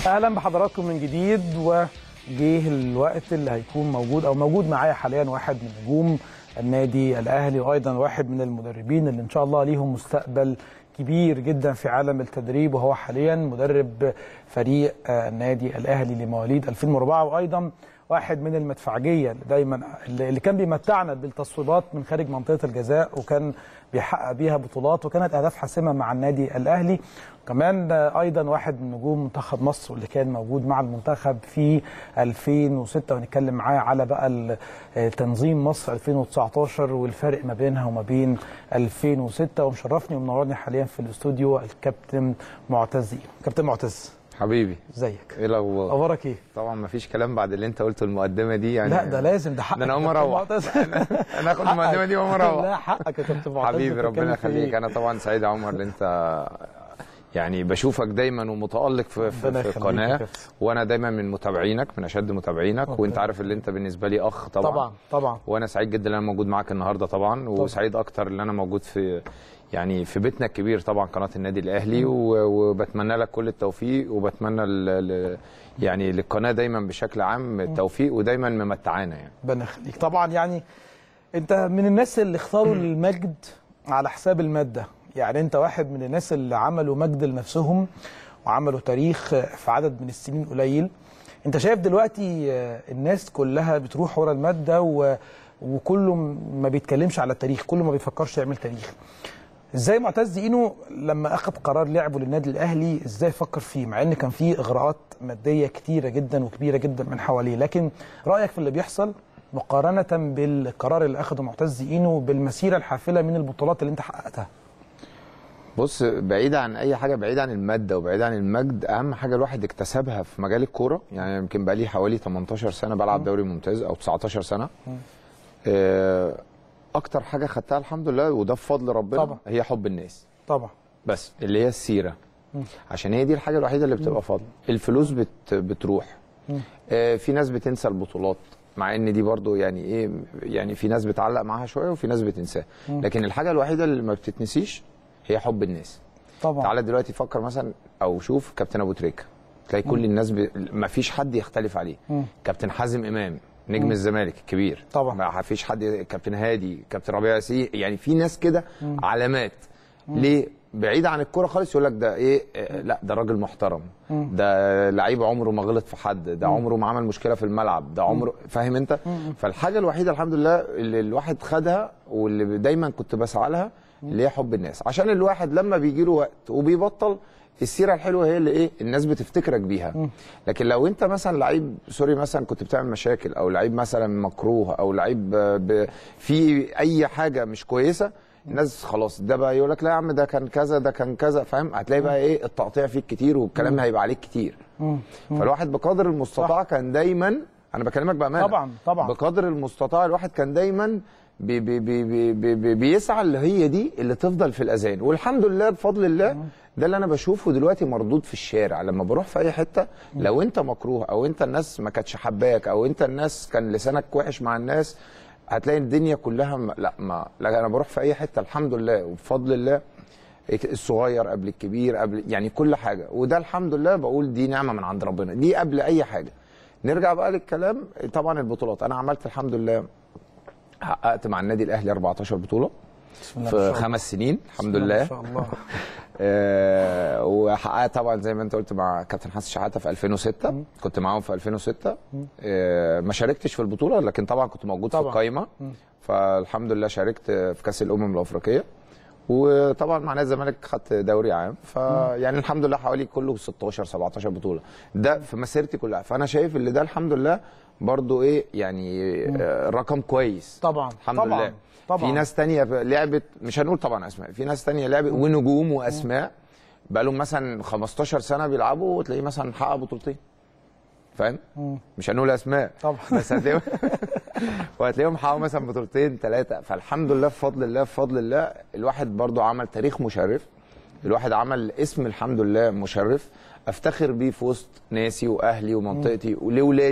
اهلا بحضراتكم من جديد وجه الوقت اللي هيكون موجود او موجود معايا حاليا واحد من نجوم النادي الاهلي وايضا واحد من المدربين اللي ان شاء الله ليهم مستقبل كبير جدا في عالم التدريب وهو حاليا مدرب فريق النادي الاهلي لمواليد 2004 وايضا واحد من المدفعجيه اللي دايما اللي كان بيمتعنا بالتصويبات من خارج منطقه الجزاء وكان بيحقق بيها بطولات وكانت اهداف حاسمه مع النادي الاهلي كمان ايضا واحد من نجوم منتخب مصر واللي كان موجود مع المنتخب في 2006 ونتكلم معاه على بقى تنظيم مصر 2019 والفرق ما بينها وما بين 2006 ومشرفني ومنورني حاليا في الاستوديو الكابتن معتز كابتن معتز حبيبي ازيك ايه الاخبار اخبارك ايه طبعا ما فيش كلام بعد اللي انت قلته المقدمه دي يعني لا ده لازم ده حقك ده انا اقوم كابتن اروح معتز. انا اخد المقدمه دي واقوم اروح لا حقك يا كابتن معتز حبيبي ربنا بتتكلم في يخليك إيه؟ انا طبعا سعيد يا عمر اللي انت يعني بشوفك دايما ومتالق في, في, ربنا في يخليك يا القناه كابتن. وانا دايما من متابعينك من اشد متابعينك وانت عارف اللي انت بالنسبه لي اخ طبعا طبعا طبعا وانا سعيد جدا ان انا موجود معاك النهارده طبعا وسعيد اكتر ان انا موجود في يعني في بيتنا الكبير طبعا قناه النادي الاهلي و- وبتمنى لك كل التوفيق وبتمنى ل- ل- يعني للقناه دايما بشكل عام التوفيق ودايما ممتعانا يعني ربنا يخليك طبعا يعني انت من الناس اللي اختاروا المجد على حساب الماده يعني انت واحد من الناس اللي عملوا مجد لنفسهم وعملوا تاريخ في عدد من السنين قليل انت شايف دلوقتي آه، الناس كلها بتروح ورا الماده و... وكله ما بيتكلمش على التاريخ كله ما بيفكرش يعمل تاريخ ازاي معتز اينو لما اخذ قرار لعبه للنادي الاهلي ازاي فكر فيه مع ان كان فيه اغراءات ماديه كتيره جدا وكبيره جدا من حواليه لكن رايك في اللي بيحصل مقارنه بالقرار اللي اخذه معتز اينو بالمسيره الحافله من البطولات اللي انت حققتها بص بعيد عن اي حاجه بعيد عن الماده وبعيد عن المجد اهم حاجه الواحد اكتسبها في مجال الكوره يعني يمكن بقى لي حوالي 18 سنه بلعب دوري ممتاز او 19 سنه آه، اكتر حاجه خدتها الحمد لله وده بفضل ربنا طبعا. هي حب الناس طبعا بس اللي هي السيره عشان هي دي الحاجه الوحيده اللي بتبقى فضل الفلوس بت بتروح آه، في ناس بتنسى البطولات مع ان دي برضو يعني ايه يعني في ناس بتعلق معاها شويه وفي ناس بتنساها لكن الحاجه الوحيده اللي ما بتتنسيش هي حب الناس طبعا تعالى دلوقتي فكر مثلا او شوف كابتن ابو تريكه تلاقي كل الناس ب... ما فيش حد يختلف عليه كابتن حازم امام نجم الزمالك الكبير طبعا. ما فيش حد كابتن هادي كابتن ربيع ياسين يعني في ناس كده علامات ليه بعيد عن الكوره خالص يقول لك ده ايه آه، لا ده راجل محترم ده لعيب عمره ما غلط في حد ده عمره ما عمل مشكله في الملعب ده عمره فاهم انت فالحاجه الوحيده الحمد لله اللي الواحد خدها واللي دايما كنت بسعى لها اللي هي حب الناس عشان الواحد لما بيجي له وقت وبيبطل السيره الحلوه هي اللي ايه الناس بتفتكرك بيها لكن لو انت مثلا لعيب سوري مثلا كنت بتعمل مشاكل او لعيب مثلا مكروه او لعيب آه، ب- في اي حاجه مش كويسه الناس خلاص ده بقى يقول لك لا يا عم ده كان كذا ده كان كذا فاهم هتلاقي بقى ايه التقطيع فيك كتير والكلام هيبقى عليك كتير فالواحد بقدر المستطاع كان دايما انا بكلمك بامانه طبعا، طبعا. بقدر المستطاع الواحد كان دايما بي بي بي بي بي بي بيسعى اللي هي دي اللي تفضل في الاذهان والحمد لله بفضل الله ده اللي انا بشوفه دلوقتي مردود في الشارع لما بروح في اي حته لو انت مكروه او انت الناس ما كانتش حباك او انت الناس كان لسانك وحش مع الناس هتلاقي الدنيا كلها ما لا ما لا انا بروح في اي حته الحمد لله وبفضل الله الصغير قبل الكبير قبل يعني كل حاجه وده الحمد لله بقول دي نعمه من عند ربنا دي قبل اي حاجه نرجع بقى للكلام طبعا البطولات انا عملت الحمد لله حققت مع النادي الاهلي 14 بطوله بسم الله ما في شاء الله. خمس سنين الحمد بسم الله لله ما شاء الله آه، وحققت طبعا زي ما انت قلت مع كابتن حسن شحاته في 2006 كنت معاهم في 2006 آه، ما شاركتش في البطوله لكن طبعا كنت موجود في طبعا. القايمه فالحمد لله شاركت في كاس الامم الافريقيه وطبعا مع نادي الزمالك خدت دوري عام فيعني الحمد لله حوالي كله 16 17 بطوله ده في مسيرتي كلها فانا شايف اللي ده الحمد لله برضو ايه يعني آه، رقم كويس طبعا الحمد طبعا لله طبعا في ناس تانية لعبت مش هنقول طبعا اسماء في ناس تانية لعبت ونجوم واسماء بقى لهم مثلا 15 سنه بيلعبوا وتلاقيه مثلا حقق بطولتين فاهم مش هنقول اسماء طبعا. بس هتلاقيهم وهتلاقيهم حققوا مثلا بطولتين ثلاثه فالحمد لله بفضل الله بفضل الله الواحد برضو عمل تاريخ مشرف الواحد عمل اسم الحمد لله مشرف افتخر بيه في وسط ناسي واهلي ومنطقتي ولاولادي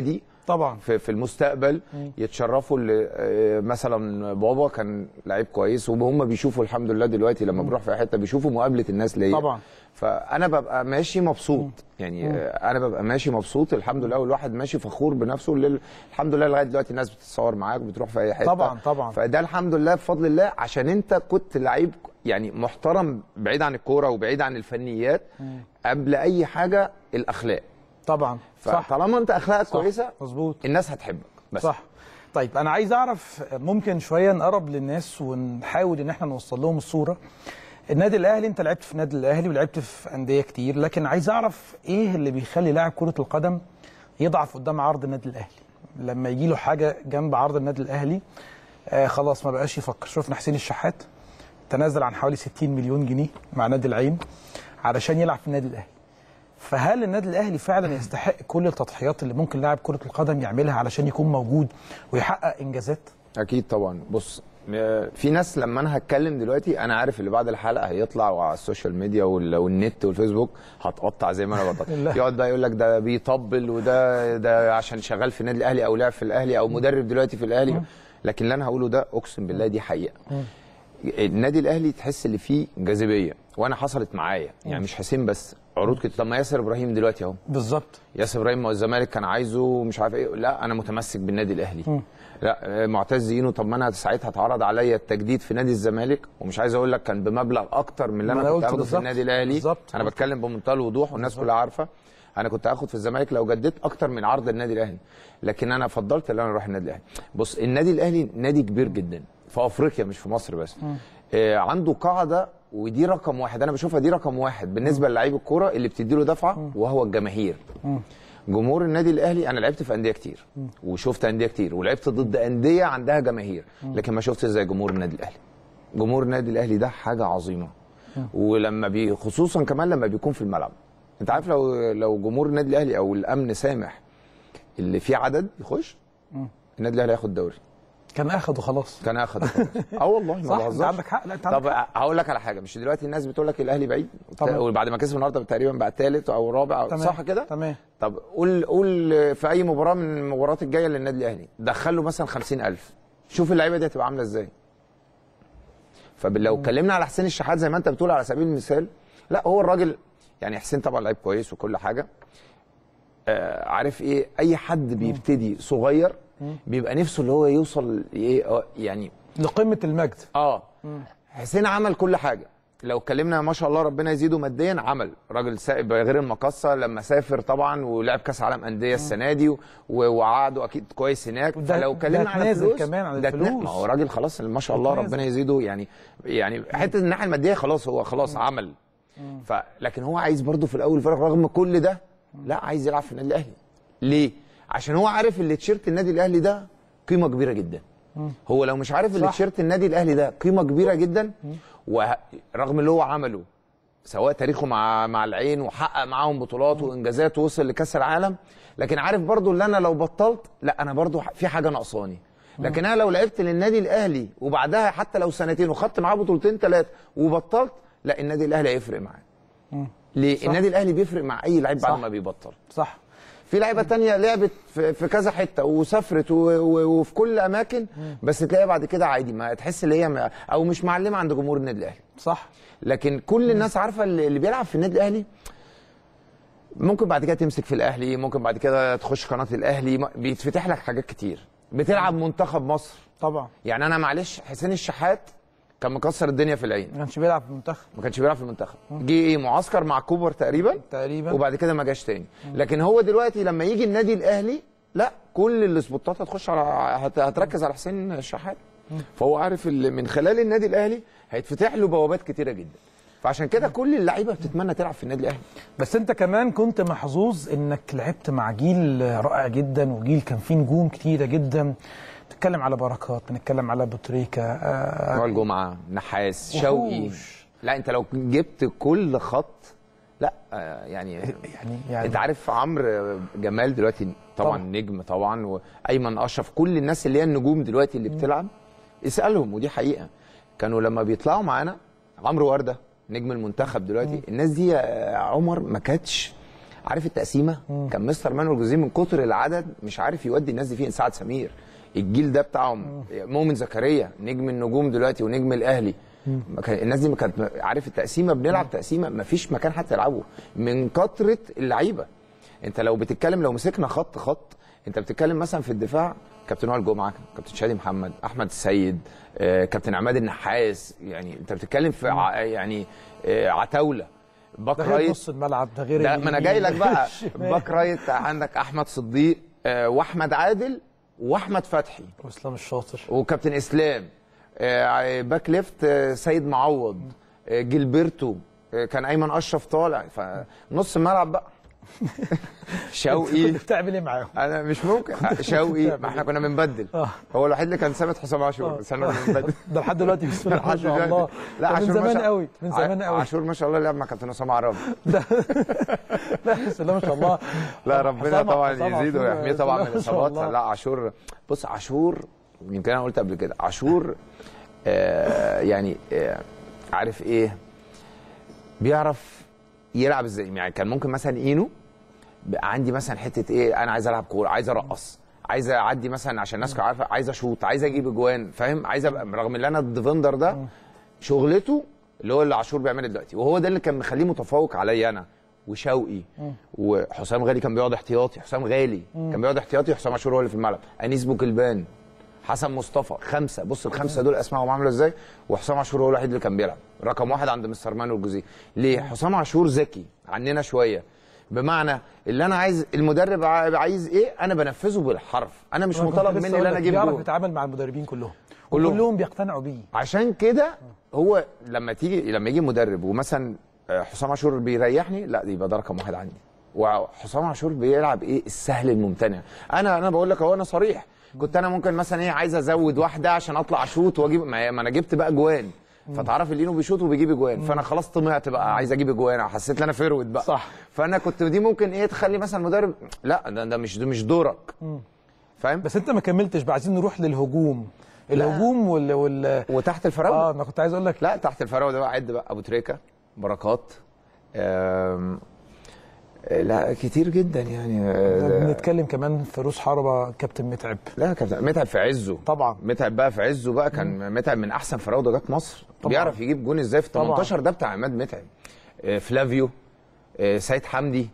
طبعا في, في المستقبل يتشرفوا اللي آه، مثلا بابا كان لعيب كويس وهم بيشوفوا الحمد لله دلوقتي لما بنروح في أي حته بيشوفوا مقابله الناس ليا طبعا. فانا ببقى ماشي مبسوط يعني آه، انا ببقى ماشي مبسوط الحمد لله والواحد ماشي فخور بنفسه لل- الحمد لله لغايه دلوقتي الناس بتتصور معاك بتروح في اي حته طبعا، طبعا. فده الحمد لله بفضل الله عشان انت كنت لعيب يعني محترم بعيد عن الكوره وبعيد عن الفنيات قبل اي حاجه الاخلاق طبعا صح فطالما انت اخلاقك صح. كويسه مظبوط الناس هتحبك بس صح طيب انا عايز اعرف ممكن شويه نقرب للناس ونحاول ان احنا نوصل لهم الصوره النادي الاهلي انت لعبت في النادي الاهلي ولعبت في انديه كتير لكن عايز اعرف ايه اللي بيخلي لاعب كره القدم يضعف قدام عرض النادي الاهلي لما يجي له حاجه جنب عرض النادي الاهلي آه خلاص ما بقاش يفكر شفنا حسين الشحات تنازل عن حوالي 60 مليون جنيه مع نادي العين علشان يلعب في النادي الاهلي فهل النادي الاهلي فعلا يستحق كل التضحيات اللي ممكن لاعب كره القدم يعملها علشان يكون موجود ويحقق انجازات اكيد طبعا بص آه، في ناس لما انا هتكلم دلوقتي انا عارف اللي بعد الحلقه هيطلع على السوشيال ميديا وال- والنت والفيسبوك هتقطع زي ما انا بقطع لا. يقعد بقى يقول لك ده بيطبل وده ده عشان شغال في النادي الاهلي او لعب في الاهلي او مدرب دلوقتي في الاهلي لكن اللي انا هقوله ده اقسم بالله دي حقيقه النادي الاهلي تحس اللي فيه جاذبيه وانا حصلت معايا يعني مش حسين بس عروض كده طب ما ياسر ابراهيم دلوقتي اهو بالظبط ياسر ابراهيم ما هو الزمالك كان عايزه مش عارف ايه لا انا متمسك بالنادي الاهلي لا آه، معتز زينو طب ما انا ساعتها اتعرض عليا التجديد في نادي الزمالك ومش عايز اقول لك كان بمبلغ اكتر من اللي ما انا أنا كنت قلت هاخده في بالظبط. النادي الاهلي بالظبط. انا بتكلم بمنتهى الوضوح والناس كلها عارفه انا كنت هاخد في الزمالك لو جددت اكتر من عرض النادي الاهلي لكن انا فضلت ان انا اروح النادي الاهلي بص النادي الاهلي نادي كبير جدا في افريقيا مش في مصر بس آه عنده قاعده ودي رقم واحد انا بشوفها دي رقم واحد بالنسبه للعيب الكوره اللي بتدي له دفعه وهو الجماهير جمهور النادي الاهلي انا لعبت في انديه كتير وشفت انديه كتير ولعبت ضد انديه عندها جماهير لكن ما شفتش زي جمهور النادي الاهلي جمهور النادي الاهلي ده حاجه عظيمه ولما بي خصوصا كمان لما بيكون في الملعب انت عارف لو لو جمهور النادي الاهلي او الامن سامح اللي فيه عدد يخش النادي الاهلي هياخد دوري كان اخد وخلاص كان اخد اه والله ما صح انت بهزرش. عندك حق لا انت عندك طب حق. هقول لك على حاجه مش دلوقتي الناس بتقول لك الاهلي بعيد طبعا. وبعد ما كسب النهارده تقريبا بقى ثالث او رابع أو تمام. صح كده تمام طب قول قول في اي مباراه من المباريات الجايه للنادي الاهلي دخل له مثلا 50000 شوف اللعيبه دي هتبقى عامله ازاي فلو اتكلمنا على حسين الشحات زي ما انت بتقول على سبيل المثال لا هو الراجل يعني حسين طبعا لعيب كويس وكل حاجه آه عارف ايه اي حد بيبتدي صغير بيبقى نفسه اللي هو يوصل ايه آه، يعني لقمه المجد اه حسين عمل كل حاجه لو اتكلمنا ما شاء الله ربنا يزيده ماديا عمل راجل سائب غير المقصه لما سافر طبعا ولعب كاس عالم انديه السنه دي و- وقعده اكيد كويس هناك وده- فلو ده اتكلمنا على اتنازل فلوس كمان عن ده اتنا- الفلوس. ما هو راجل خلاص ما شاء الله اتنازل. ربنا يزيده يعني يعني حته الناحيه الماديه خلاص هو خلاص عمل ف لكن هو عايز برضه في الاول والآخر رغم كل ده لا عايز يلعب في النادي الاهلي ليه عشان هو عارف اللي تيشيرت النادي الاهلي ده قيمه كبيره جدا هو لو مش عارف اللي صح. تيشيرت النادي الاهلي ده قيمه كبيره جدا ورغم اللي هو عمله سواء تاريخه مع مع العين وحقق معاهم بطولات وانجازات ووصل لكاس العالم لكن عارف برضو اللي انا لو بطلت لا انا برضو في حاجه ناقصاني لكن انا لو لعبت للنادي الاهلي وبعدها حتى لو سنتين وخدت معاه بطولتين ثلاثه وبطلت لا النادي الاهلي هيفرق معاه ليه صح. النادي الاهلي بيفرق مع اي لعيب بعد صح. ما بيبطل صح في لعيبه تانية لعبت في في كذا حته وسافرت و- و- وفي كل اماكن بس تلاقيها بعد كده عادي ما تحس ان هي م- او مش معلمه عند جمهور النادي الاهلي صح لكن كل الناس عارفه اللي اللي بيلعب في النادي الاهلي ممكن بعد كده تمسك في الاهلي ممكن بعد كده تخش قناه الاهلي م- بيتفتح لك حاجات كتير بتلعب منتخب مصر طبعا يعني انا معلش حسين الشحات كان مكسر الدنيا في العين ما كانش بيلعب في المنتخب ما كانش بيلعب في المنتخب جه ايه معسكر مع كوبر تقريبا تقريبا وبعد كده ما جاش تاني لكن هو دلوقتي لما يجي النادي الاهلي لا كل السبوتات هتخش على هت- هتركز على حسين الشحات فهو عارف اللي من خلال النادي الاهلي هيتفتح له بوابات كتيره جدا فعشان كده كل اللعيبه بتتمنى تلعب في النادي الاهلي بس انت كمان كنت محظوظ انك لعبت مع جيل رائع جدا وجيل كان فيه نجوم كتيره جدا بنتكلم على بركات بنتكلم على بوتريكا آه وائل جمعه نحاس شوقي وحوش. لا انت لو جبت كل خط لا آه، يعني يعني يعني انت عارف عمرو جمال دلوقتي طبعا, طبعا. طبعا نجم طبعا وايمن اشرف كل الناس اللي هي النجوم دلوقتي اللي بتلعب اسالهم ودي حقيقه كانوا لما بيطلعوا معانا عمرو ورده نجم المنتخب دلوقتي الناس دي يا عمر ما كانتش عارف التقسيمه كان مستر مانويل جوزيه من كتر العدد مش عارف يودي الناس دي فين سعد سمير الجيل ده بتاعهم مؤمن زكريا نجم النجوم دلوقتي ونجم الاهلي ما كان- الناس دي ما كانت عارف التقسيمه بنلعب تقسيمه ما فيش مكان حتى يلعبوا من كتره اللعيبه انت لو بتتكلم لو مسكنا خط خط انت بتتكلم مثلا في الدفاع كابتن وائل جمعه كابتن شادي محمد احمد السيد آه، كابتن عماد النحاس يعني انت بتتكلم في ع... يعني آه، عتاوله باك ده غير رايت نص الملعب ده غير ده ما انا اليمين، جاي لك بقى الشمال. باك رايت عندك احمد صديق آه، واحمد عادل واحمد فتحي واسلام الشاطر وكابتن اسلام آه، باك ليفت آه، سيد معوض آه، جilberto آه، كان ايمن اشرف طالع فنص الملعب بقى شوقي كنت بتعمل ايه معاهم؟ انا مش ممكن شوقي ما احنا كنا بنبدل آه. هو الوحيد اللي كان ثابت حسام عاشور بس احنا كنا بنبدل ده لحد دلوقتي بسم الله ما لحد شاء دلوقتي. الله لا ده من عاشور ما زمان شاء- قوي من زمان ع- قوي عاشور ما شاء الله لعب مع كابتن اسامه عرابي لا بسم الله ما شاء الله لا ربنا حسام- طبعا حسام يزيد عاشور، ويحميه بسم طبعا الله من ما شاء الاصابات الله. لا عاشور بص عاشور يمكن انا قلت قبل كده عاشور آه يعني آه عارف ايه بيعرف يلعب ازاي يعني كان ممكن مثلا اينو بقى عندي مثلا حته ايه انا عايز العب كوره عايز ارقص عايز اعدي مثلا عشان الناس تبقى عارفه عايز اشوط عايز اجيب اجوان فاهم عايز ابقى رغم ان انا الديفندر ده شغلته اللي هو اللي عاشور بيعمله دلوقتي وهو ده اللي كان مخليه متفوق عليا انا وشوقي وحسام غالي كان بيقعد احتياطي حسام غالي كان بيقعد احتياطي حسام عاشور هو اللي في الملعب انيس بوكلبان حسن مصطفى خمسه بص الخمسه دول اسمائهم عامله ازاي وحسام عاشور هو الوحيد اللي كان بيلعب رقم واحد عند مستر مانو الجوزيه ليه حسام عاشور ذكي عننا شويه بمعنى اللي انا عايز المدرب عا- عايز ايه انا بنفذه بالحرف انا مش أنا كنت مطالب لسه مني أقول ان انا لك اجيب بيعرف جول يتعامل مع المدربين كلهم كلهم. كلهم بيقتنعوا بيه عشان كده هو لما تيجي لما يجي مدرب ومثلا آه، حسام عاشور بيريحني لا يبقى ده رقم واحد عندي وحسام عاشور بيلعب ايه السهل الممتنع انا انا بقول لك اهو انا صريح كنت انا ممكن مثلا ايه عايز ازود واحده عشان اطلع اشوط واجيب ما ما انا جبت بقى جوان فتعرف اللينو بيشوط وبيجيب اجوان فانا خلاص طمعت بقى عايز اجيب اجوان حسيت ان انا فيرود بقى صح. فانا كنت دي ممكن ايه تخلي مثلا مدرب لا ده, ده مش ده مش دورك فاهم بس انت ما كملتش بقى عايزين نروح للهجوم الهجوم وال وال وتحت الفراوده اه انا كنت عايز اقول لك لا تحت الفراوده بقى عد بقى ابو تريكه بركات آم، لا كتير جدا يعني آه، بنتكلم كمان في روس حربه كابتن متعب لا كابتن متعب في عزه طبعا. متعب بقى في عزه بقى كان متعب من احسن فراوده جت مصر طبعا. بيعرف يجيب جون ازاي في طبعا. 18 ده بتاع عماد متعب آه، فلافيو آه، سيد حمدي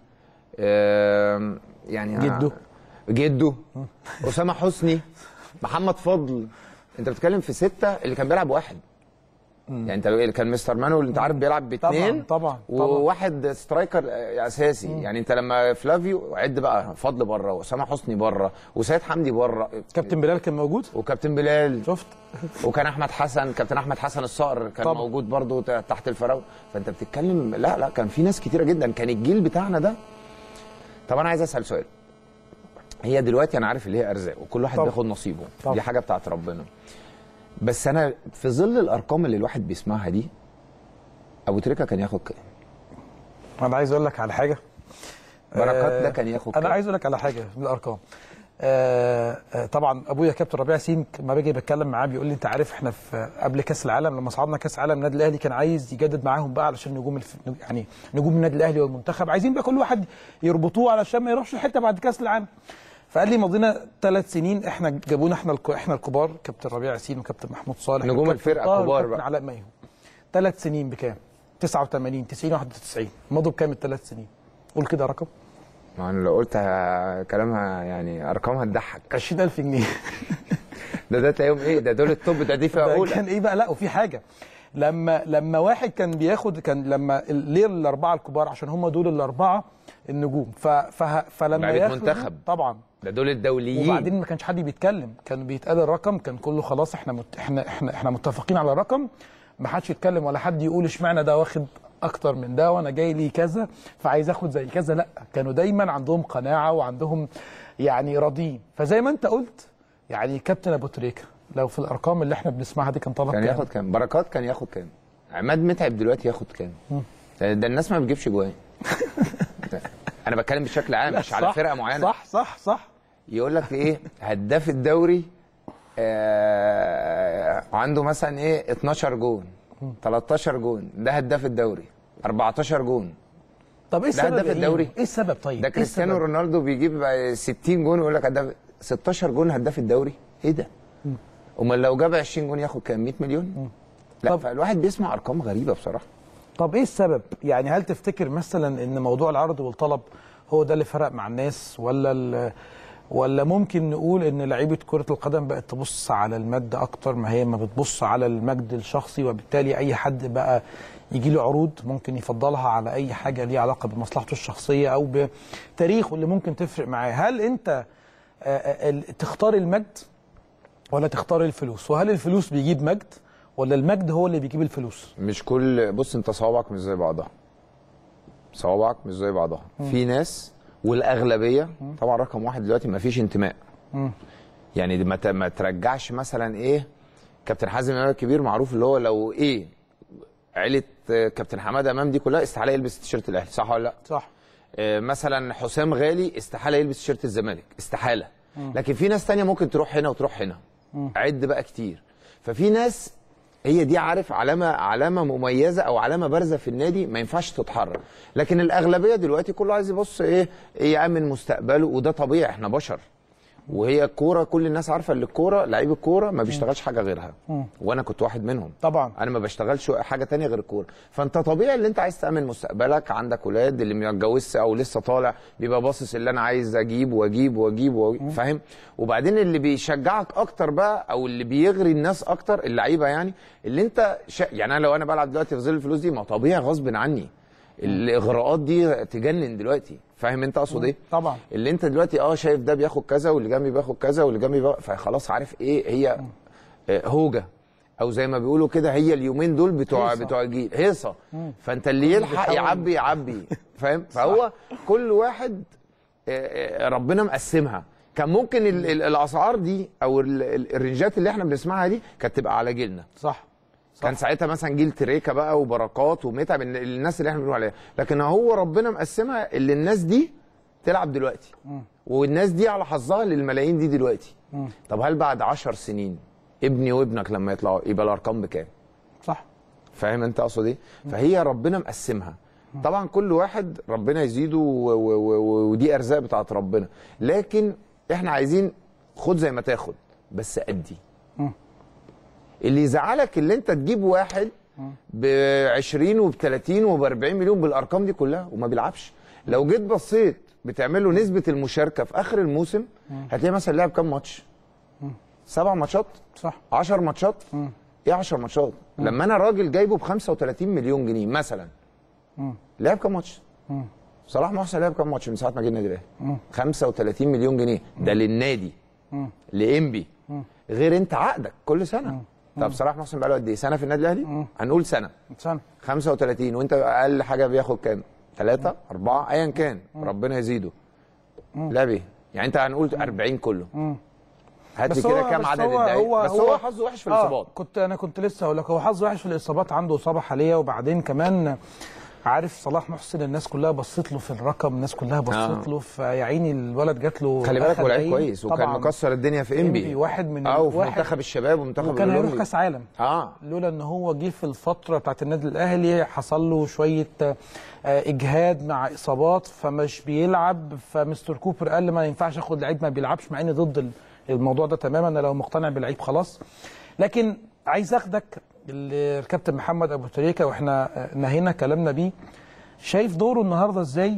آم، يعني جدو. جدو اسامه حسني محمد فضل انت بتتكلم في سته اللي كان بيلعب واحد يعني انت اللي كان مستر مانويل انت عارف بيلعب باثنين طبعا، طبعا. وواحد سترايكر آه، اساسي يعني انت لما فلافيو عد بقى فضل بره واسامه حسني بره وسيد حمدي بره كابتن بلال كان موجود وكابتن بلال شفت وكان احمد حسن كابتن احمد حسن الصقر كان طبعا. موجود برضو ت- تحت الفراوده فانت بتتكلم لا لا كان في ناس كتيره جدا كان الجيل بتاعنا ده طب انا عايز اسال سؤال هي دلوقتي انا عارف اللي هي ارزاق وكل واحد طبعا. بياخد نصيبه طبعا. دي حاجه بتاعت ربنا بس انا في ظل الارقام اللي الواحد بيسمعها دي ابو تريكه كان ياخد كام انا عايز اقول لك على حاجه بركات آه، ده كان ياخد انا كام عايز اقول لك على حاجه بالارقام آه آه طبعا ابويا كابتن ربيع ياسين لما باجي بتكلم معاه بيقول لي انت عارف احنا في قبل كاس العالم لما صعدنا كاس العالم النادي الاهلي كان عايز يجدد معاهم بقى علشان نجوم الف... يعني نجوم النادي الاهلي والمنتخب عايزين بقى كل واحد يربطوه علشان ما يروحش حته بعد كاس العالم فقال لي مضينا ثلاث سنين احنا جابونا احنا الك... احنا الكبار كابتن ربيع ياسين وكابتن محمود صالح نجوم وكابتن الفرقة طاهر كبار وكابتن بقى. علاء ميهو ثلاث سنين بكام 89 90 91 مضوا بكام الثلاث سنين قول كده رقم ما انا لو قلت ه- كلامها يعني ارقامها تضحك 20000 جنيه ده ده تلاقيهم ايه ده دول التوب ده دي فئه ده اولى كان ايه بقى لا وفي حاجه لما لما واحد كان بياخد كان لما ليه الاربعه الكبار عشان هم دول الاربعه النجوم ف ف فلما لعيبة ياخدوا- منتخب. طبعا ده دول الدوليين وبعدين ما كانش حد بيتكلم كان بيتقال الرقم كان كله خلاص احنا مت... احنا احنا احنا متفقين على الرقم ما حدش يتكلم ولا حد يقول اشمعنى ده واخد اكتر من ده وانا جاي لي كذا فعايز اخد زي كذا لا كانوا دايما عندهم قناعه وعندهم يعني راضيين فزي ما انت قلت يعني كابتن ابو تريكه لو في الارقام اللي احنا بنسمعها دي كان طلب كان كام؟ ياخد كام بركات كان ياخد كام عماد متعب دلوقتي ياخد كام ده, ده الناس ما بتجيبش جوان انا بتكلم بشكل عام مش على صح، فرقه معينه صح صح صح يقول لك ايه هداف الدوري آه عنده مثلا ايه 12 جون 13 جون ده هداف الدوري 14 جون طب ايه ده السبب هداف يا الدوري إيمو؟ ايه السبب طيب ده إيه كريستيانو السبب؟ رونالدو بيجيب 60 جون ويقول لك هداف 16 جون هداف الدوري ايه ده؟ امال لو جاب 20 جون ياخد كام 100 مليون؟ لا طب- فالواحد بيسمع ارقام غريبه بصراحه طب ايه السبب؟ يعني هل تفتكر مثلا ان موضوع العرض والطلب هو ده اللي فرق مع الناس ولا ال- ولا ممكن نقول ان لعيبه كره القدم بقت تبص على المجد اكتر ما هي ما بتبص على المجد الشخصي وبالتالي اي حد بقى يجي له عروض ممكن يفضلها على اي حاجه ليها علاقه بمصلحته الشخصيه او بتاريخه اللي ممكن تفرق معاه، هل انت آه، آه، ال- تختار المجد ولا تختار الفلوس؟ وهل الفلوس بيجيب مجد ولا المجد هو اللي بيجيب الفلوس؟ مش كل بص انت صوابعك مش زي بعضها صوابعك مش زي بعضها في ناس والاغلبيه طبعا رقم واحد دلوقتي ما فيش انتماء يعني دي ما ت- ما ترجعش مثلا ايه كابتن حازم امام الكبير معروف اللي هو لو ايه عيله آه، كابتن حماده امام دي كلها استحاله يلبس تيشيرت الاهلي صح ولا لا؟ صح آه، مثلا حسام غالي استحاله يلبس تيشيرت الزمالك استحاله لكن في ناس تانية ممكن تروح هنا وتروح هنا عد بقى كتير ففي ناس هي دي عارف علامه علامه مميزه او علامه بارزه في النادي ما ينفعش تتحرك لكن الاغلبيه دلوقتي كله عايز يبص ايه إيه يامن مستقبله وده طبيعي احنا بشر وهي الكوره كل الناس عارفه ان الكوره لعيب الكوره ما بيشتغلش حاجه غيرها وانا كنت واحد منهم طبعا انا ما بشتغلش حاجه تانية غير الكوره فانت طبيعي اللي انت عايز تامن مستقبلك عندك ولاد اللي ما اتجوزش او لسه طالع بيبقى باصص اللي انا عايز اجيب واجيب واجيب وأجيب فاهم وبعدين اللي بيشجعك اكتر بقى او اللي بيغري الناس اكتر اللعيبه يعني اللي انت شا... يعني انا لو انا بلعب دلوقتي في ظل الفلوس دي ما طبيعي غصب عني الاغراءات دي تجنن دلوقتي فاهم انت اقصد ايه طبعا اللي انت دلوقتي اه شايف ده بياخد كذا واللي جنبي بياخد كذا واللي جنبي بقى فخلاص عارف ايه هي آه، هوجه او زي ما بيقولوا كده هي اليومين دول بتوع هيصة. بتوع الجيل هيصه فانت اللي يلحق بيحاول- يعبي يعبي فاهم فهو كل واحد آه، آه، ربنا مقسمها كان ممكن ال- ال- الاسعار دي او ال- ال- الرنجات اللي احنا بنسمعها دي كانت تبقى على جيلنا صح صح. كان ساعتها مثلا جيل تريكا بقى وبركات ومتعب ال- الناس اللي احنا بنقول عليها لكن هو ربنا مقسمها اللي الناس دي تلعب دلوقتي والناس دي على حظها للملايين دي دلوقتي طب هل بعد عشر سنين ابني وابنك لما يطلعوا يبقى الارقام بكام صح فاهم انت اقصد ايه فهي ربنا مقسمها طبعا كل واحد ربنا يزيده و- و- و- ودي ارزاق بتاعت ربنا لكن احنا عايزين خد زي ما تاخد بس ادي اللي يزعلك اللي انت تجيب واحد ب 20 وب 30 وب 40 مليون بالارقام دي كلها وما بيلعبش لو جيت بصيت بتعمل له نسبه المشاركه في اخر الموسم هتلاقي مثلا لعب كام ماتش سبع ماتشات صح 10 ماتشات ايه 10 ماتشات لما انا راجل جايبه ب 35 مليون جنيه مثلا لعب كام ماتش صلاح محسن لعب كام ماتش من ساعه ما جه النادي الاهلي 35 مليون جنيه ده للنادي لانبي غير انت عقدك كل سنه طب صلاح محسن بقى له قد ايه سنه في النادي الاهلي هنقول سنه سنة 35 وانت اقل حاجه بياخد كام ثلاثة أربعة أيا كان ربنا يزيده لعب ايه؟ يعني أنت هنقول 40 كله هات لي كده كام بس عدد هو الدقايق هو بس هو حظه وحش في الاصابات آه كنت انا كنت لسه هقول لك هو حظه وحش في الاصابات عنده اصابه حاليه وبعدين كمان عارف صلاح محسن الناس كلها بصت له في الرقم الناس كلها بصت آه. له فيا عيني الولد جات له خلي بالك آخر هو لعيب دقايق. كويس وكان طبعاً. مكسر الدنيا في إنبي انبي واحد من اه وفي واحد- منتخب الشباب ومنتخب وكان هيروح الأولمبي. كاس عالم اه لولا ان هو جه في الفتره بتاعت النادي الاهلي حصل له شويه آه، اجهاد مع اصابات فمش بيلعب فمستر كوبر قال لي ما ينفعش اخد لعيب ما بيلعبش مع اني ضد ال- الموضوع ده تماما انا لو مقتنع بلعيب خلاص لكن عايز اخدك ال- الكابتن محمد ابو تريكه واحنا آه، نهينا كلامنا بيه شايف دوره النهارده ازاي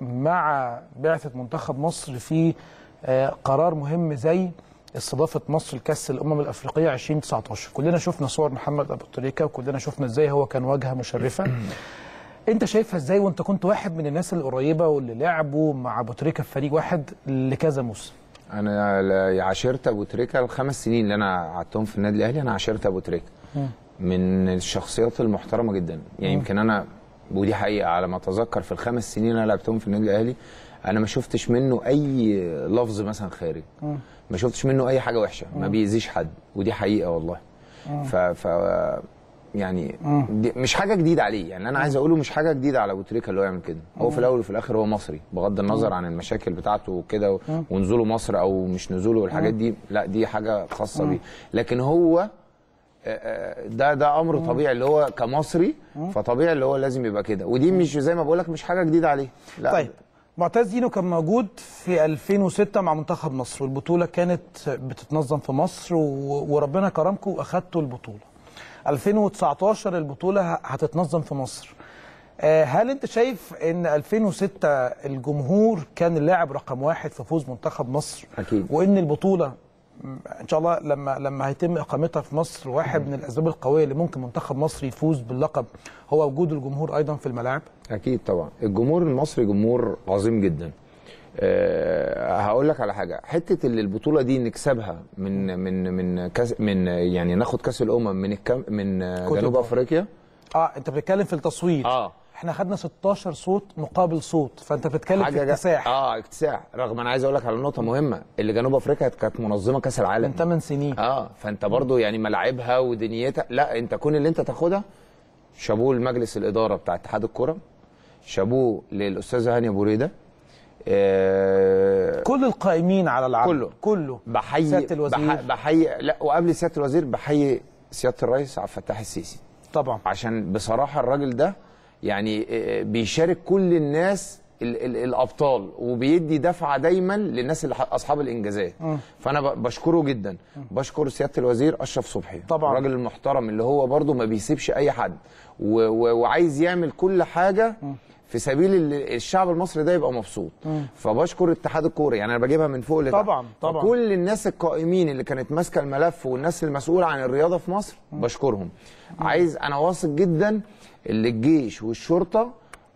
مع بعثه منتخب مصر في آه، قرار مهم زي استضافه مصر لكاس الامم الافريقيه 2019 كلنا شفنا صور محمد ابو تريكه وكلنا شفنا ازاي هو كان واجهه مشرفه انت شايفها ازاي وانت كنت واحد من الناس القريبه واللي لعبوا مع ابو تريكه في فريق واحد لكذا موسم انا ل- عاشرت ابو تريكه الخمس سنين اللي انا قعدتهم في النادي الاهلي انا عاشرت ابو تريكه من الشخصيات المحترمه جدا يعني يمكن انا ودي حقيقه على ما اتذكر في الخمس سنين اللي انا لعبتهم في النادي الاهلي انا ما شفتش منه اي لفظ مثلا خارج ما شفتش منه اي حاجه وحشه ما بيأذيش حد ودي حقيقه والله ف, ف يعني دي مش حاجه جديده عليه يعني انا عايز اقوله مش حاجه جديده على ابو تريكه اللي هو يعمل كده هو في الاول وفي الاخر هو مصري بغض النظر عن المشاكل بتاعته وكده و- ونزوله مصر او مش نزوله والحاجات دي لا دي حاجه خاصه بيه لكن هو آه، ده ده امر طبيعي اللي هو كمصري فطبيعي اللي هو لازم يبقى كده ودي مش زي ما بقول لك مش حاجه جديده عليه لا طيب معتز دينو كان موجود في 2006 مع منتخب مصر والبطوله كانت بتتنظم في مصر و- وربنا كرمكم واخدتوا البطوله 2019 البطوله ه- هتتنظم في مصر آه، هل انت شايف ان 2006 الجمهور كان اللاعب رقم واحد في فوز منتخب مصر أكيد. وان البطوله م- ان شاء الله لما لما هيتم اقامتها في مصر واحد من الاسباب القويه اللي ممكن منتخب مصر يفوز باللقب هو وجود الجمهور ايضا في الملاعب اكيد طبعا الجمهور المصري جمهور عظيم جدا أه هقول لك على حاجه حته اللي البطوله دي نكسبها من من من كاس من يعني ناخد كاس الامم من الكم من آه، كوت جنوب ديفوار. افريقيا اه انت بتتكلم في التصويت آه. احنا خدنا 16 صوت مقابل صوت فانت بتتكلم في جا- اكتساح اه اكتساح رغم انا عايز اقول لك على نقطه مهمه اللي جنوب افريقيا كانت منظمه كاس العالم من 8 سنين اه فانت برضو يعني ملاعبها ودنيتها لا انت كون اللي انت تاخدها شابوه لمجلس الاداره بتاع اتحاد الكره شابوه للاستاذ هاني ابو ريده آه كل القائمين على العمل كله. كله بحيي سياده الوزير بح- بحيي لا وقبل سياده الوزير بحيي سياده الرئيس عبد الفتاح السيسي طبعا عشان بصراحه الراجل ده يعني آه، بيشارك كل الناس ال ال الابطال وبيدي دفعه دايما للناس اللي ح- اصحاب الانجازات فانا ب- بشكره جدا بشكر سياده الوزير اشرف صبحي طبعا. الراجل المحترم اللي هو برده ما بيسيبش اي حد و و وعايز يعمل كل حاجه في سبيل ال- الشعب المصري ده يبقى مبسوط فبشكر اتحاد الكوره يعني انا بجيبها من فوق لتحت طبعا، طبعا. فكل الناس القائمين اللي كانت ماسكه الملف والناس المسؤوله عن الرياضه في مصر بشكرهم عايز انا واثق جدا اللي الجيش والشرطه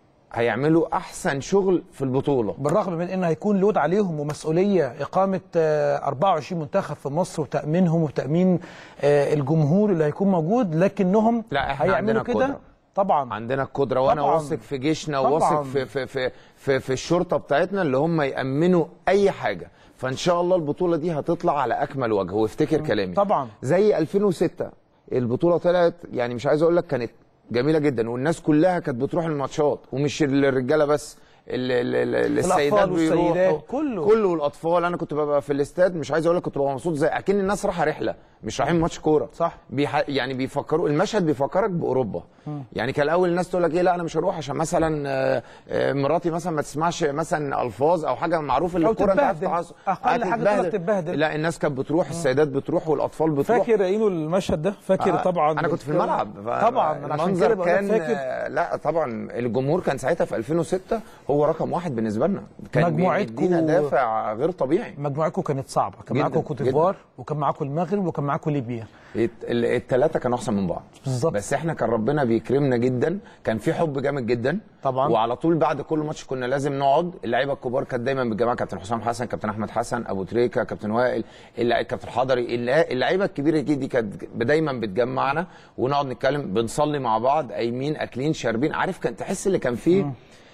هيعملوا احسن شغل في البطوله بالرغم من ان هيكون لود عليهم ومسؤوليه اقامه آه، 24 منتخب في مصر وتامينهم وتامين آه، الجمهور اللي هيكون موجود لكنهم لا، إحنا هيعملوا عندنا كده القدرة. طبعا عندنا القدره وانا طبعاً. واثق في جيشنا طبعاً. وواثق في في في في, في الشرطه بتاعتنا اللي هم يامنوا اي حاجه فان شاء الله البطوله دي هتطلع على اكمل وجه وافتكر كلامي طبعاً. زي 2006 البطوله طلعت يعني مش عايز اقول لك كانت جميله جدا والناس كلها كانت بتروح الماتشات ومش الرجاله بس ال- ال- ال- السيدات والسيدات، بيروحوا كله. كله والاطفال انا كنت ببقى في الاستاد مش عايز اقول لك كنت ببقى مبسوط زي اكن الناس رايحه رحله مش رايحين ماتش كوره صح. بيح... يعني بيفكروا المشهد بيفكرك باوروبا يعني كان الاول الناس تقول لك ايه لا انا مش هروح عشان مثلا آه، آه، مراتي مثلا ما تسمعش مثلا الفاظ او حاجه معروف اللي أو الكوره انت عارف تتبهدل. تعصب. أقل حاجة تقول لك تتبهدل. لا الناس كانت بتروح السيدات بتروح والاطفال بتروح فاكر عينه المشهد ده فاكر آه، طبعا انا كنت في الملعب ف- طبعا انا عشان المنظر كده بقول لك كان فاكر آه، لا طبعا الجمهور كان ساعتها في 2006 هو رقم واحد بالنسبه لنا كان مجموعتكم- بيدينا دافع غير طبيعي مجموعتكم كانت صعبه كان جداً، معاكم كوت ديفوار وكان معاكم المغرب وكان معاكم ليبيا الثلاثه كانوا احسن من بعض بالظبط. بس احنا كان ربنا بيكرمنا جدا كان في حب جامد جدا طبعاً. وعلى طول بعد كل ماتش كنا لازم نقعد اللعيبه الكبار كانت دايما بالجماعه كابتن حسام حسن كابتن احمد حسن ابو تريكه كابتن وائل الل- كابتن حضري الل- اللعيبه الكبيره دي, دي كانت دايما بتجمعنا ونقعد نتكلم بنصلي مع بعض قايمين اكلين شاربين عارف كان تحس اللي كان فيه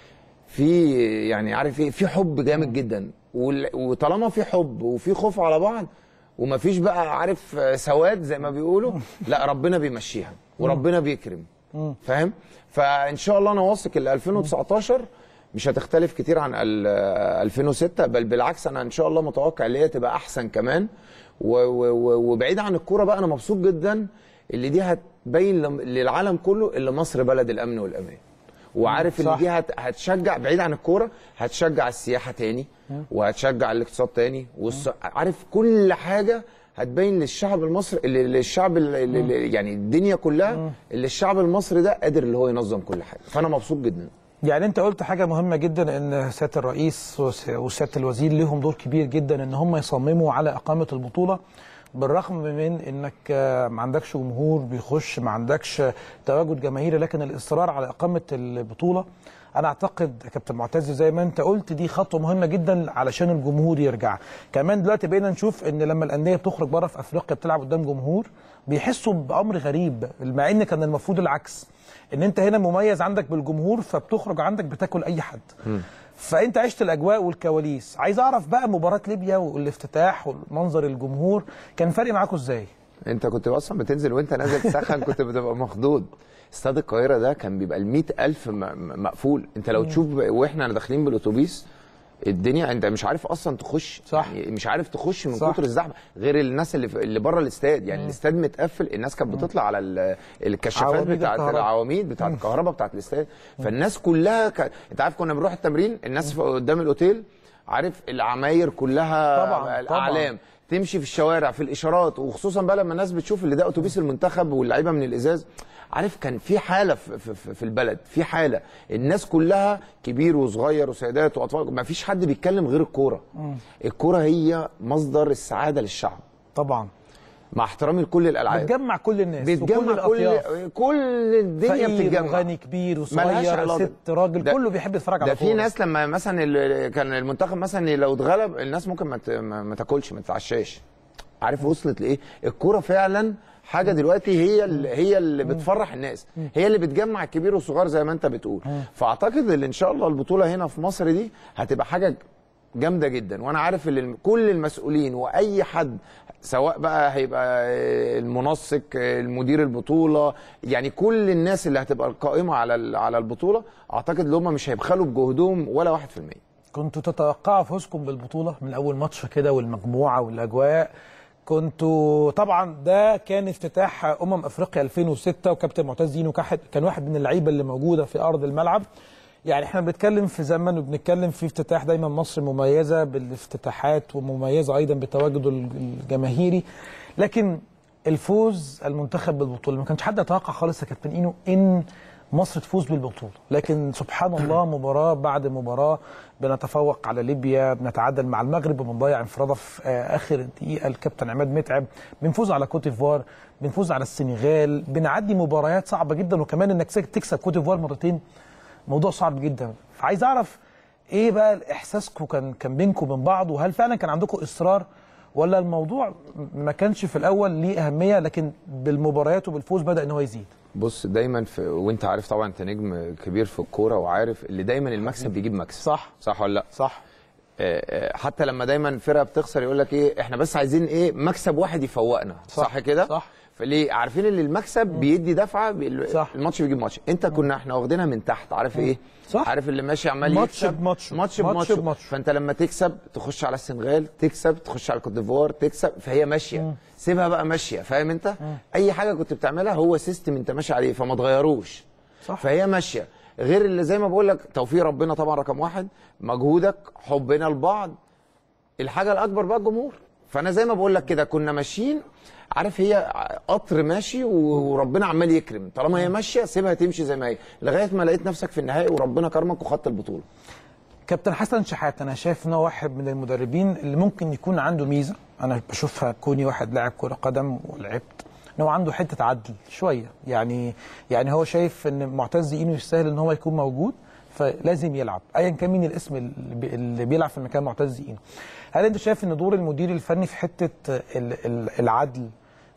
في يعني عارف ايه في حب جامد جدا وال- وطالما في حب وفي خوف على بعض ومفيش بقى عارف آه، سواد زي ما بيقولوا لا ربنا بيمشيها وربنا بيكرم فاهم فان شاء الله انا واثق ال 2019 مش هتختلف كتير عن ال- آه، 2006 بل بالعكس انا ان شاء الله متوقع ان هي تبقى احسن كمان و- و- و- وبعيد عن الكوره بقى انا مبسوط جدا اللي دي هتبين لم- للعالم كله اللي مصر بلد الامن والامان وعارف ان صح. دي هت- هتشجع بعيد عن الكوره هتشجع السياحه تاني وهتشجع الاقتصاد تاني والص... عارف كل حاجه هتبين للشعب المصري اللي- للشعب اللي اللي يعني الدنيا كلها اللي الشعب المصري ده قادر اللي هو ينظم كل حاجه فانا مبسوط جدا يعني انت قلت حاجه مهمه جدا ان سياده الرئيس وس- وسياده الوزير لهم دور كبير جدا ان هم يصمموا على اقامه البطوله بالرغم من انك آه، ما عندكش جمهور بيخش ما عندكش تواجد جماهيري لكن الاصرار على اقامه البطوله انا اعتقد يا كابتن معتز زي ما انت قلت دي خطوه مهمه جدا علشان الجمهور يرجع كمان دلوقتي بقينا نشوف ان لما الانديه بتخرج بره في افريقيا بتلعب قدام جمهور بيحسوا بامر غريب مع ان كان المفروض العكس ان انت هنا مميز عندك بالجمهور فبتخرج عندك بتاكل اي حد فانت عشت الاجواء والكواليس عايز اعرف بقى مباراه ليبيا والافتتاح والمنظر الجمهور كان فارق معاكم ازاي انت كنت اصلا بتنزل وانت نازل تسخن كنت بتبقى مخضوض استاد القاهره ده كان بيبقى ال ألف م- م- مقفول انت لو تشوف واحنا داخلين بالاتوبيس الدنيا انت مش عارف اصلا تخش صح. يعني مش عارف تخش من صح. كتر الزحمه غير الناس اللي في اللي بره الاستاد يعني الاستاد متقفل الناس كانت بتطلع على ال- الكشافات عواميد بتاعت الكهرباء. العواميد بتاعت الكهرباء بتاعت الاستاد فالناس كلها ك... انت عارف كنا بنروح التمرين الناس في- قدام الاوتيل عارف العماير كلها طبعاً، طبعاً. الاعلام تمشي في الشوارع في الاشارات وخصوصا بقى لما الناس بتشوف اللي ده اتوبيس المنتخب واللعيبه من الازاز عارف كان في حاله في, في, في البلد في حاله الناس كلها كبير وصغير وسيدات واطفال ما فيش حد بيتكلم غير الكوره الكوره هي مصدر السعاده للشعب طبعا مع احترامي لكل الالعاب بتجمع كل الناس وكل بتجمع كل الأطياف. كل الدنيا فقير بتتجمع وغني كبير ملهاش وصغير علاقة. ست راجل ده- كله بيحب يتفرج على ده في كورة. ناس لما مثلا ال- كان المنتخب مثلا لو اتغلب الناس ممكن ما ت- ما ما تاكلش ما تتعشاش عارف وصلت لايه الكوره فعلا حاجه دلوقتي هي اللي هي اللي بتفرح الناس هي اللي بتجمع الكبير والصغير زي ما انت بتقول فاعتقد ان ان شاء الله البطوله هنا في مصر دي هتبقى حاجه جامده جدا وانا عارف ان كل المسؤولين واي حد سواء بقى هيبقى المنسق المدير البطوله يعني كل الناس اللي هتبقى القائمه على ال- على البطوله اعتقد ان هم مش هيبخلوا بجهدهم ولا 1% كنتوا تتوقعوا فوزكم بالبطولة من أول ماتش كده والمجموعة والأجواء كنتوا طبعا ده كان افتتاح أمم أفريقيا 2006 وكابتن معتز دينو كحد كان واحد من اللعيبة اللي موجودة في أرض الملعب يعني احنا بنتكلم في زمن وبنتكلم في افتتاح دايما مصر مميزة بالافتتاحات ومميزة أيضا بالتواجد الجماهيري لكن الفوز المنتخب بالبطولة ما كانش حد يتوقع خالص يا كابتن إينو إن مصر تفوز بالبطولة لكن سبحان الله مباراة بعد مباراة بنتفوق على ليبيا بنتعادل مع المغرب وبنضيع انفرادة في آه، آخر دقيقة الكابتن عماد متعب بنفوز على كوت ديفوار بنفوز على السنغال بنعدي مباريات صعبة جدا وكمان انك تكسب كوت ديفوار مرتين موضوع صعب جدا فعايز اعرف ايه بقى احساسكم كان كان بينكم وبين بعض وهل فعلا كان عندكم اصرار ولا الموضوع ما كانش في الاول ليه اهميه لكن بالمباريات وبالفوز بدا ان هو يزيد بص دايما في وانت عارف طبعا انت نجم كبير في الكوره وعارف اللي دايما المكسب بيجيب مكسب صح. صح ولا لا صح آه، آه، حتى لما دايما فرقه بتخسر يقول لك ايه احنا بس عايزين ايه مكسب واحد يفوقنا صح, صح، صح كده صح. فليه عارفين ان المكسب بيدي دفعه بي- صح. الماتش بيجيب ماتش انت كنا احنا واخدينها من تحت عارف ايه صح. عارف اللي ماشي عمال ماتش يكسب بماتش. ماتش ماتش بماتش بماتش. فانت لما تكسب تخش على السنغال تكسب تخش على الكوت ديفوار تكسب فهي ماشيه سيبها بقى ماشيه فاهم انت اي حاجه كنت بتعملها هو سيستم انت ماشي عليه فما تغيروش صح. فهي ماشيه غير اللي زي ما بقول لك توفيق ربنا طبعا رقم واحد مجهودك حبنا لبعض الحاجه الاكبر بقى الجمهور فانا زي ما بقول لك كده كنا ماشيين عارف هي قطر ماشي وربنا عمال يكرم طالما هي ماشيه سيبها تمشي زي ما هي لغايه ما لقيت نفسك في النهائي وربنا كرمك وخدت البطوله كابتن حسن شحات انا شايف ان هو واحد من المدربين اللي ممكن يكون عنده ميزه انا بشوفها كوني واحد لاعب كره قدم ولعبت ان هو عنده حته عدل شويه يعني يعني هو شايف ان معتز اينو يستاهل ان هو يكون موجود فلازم يلعب ايا كان مين الاسم اللي بي- اللي بيلعب في مكان معتز اينو هل انت شايف ان دور المدير الفني في حته ال- ال- العدل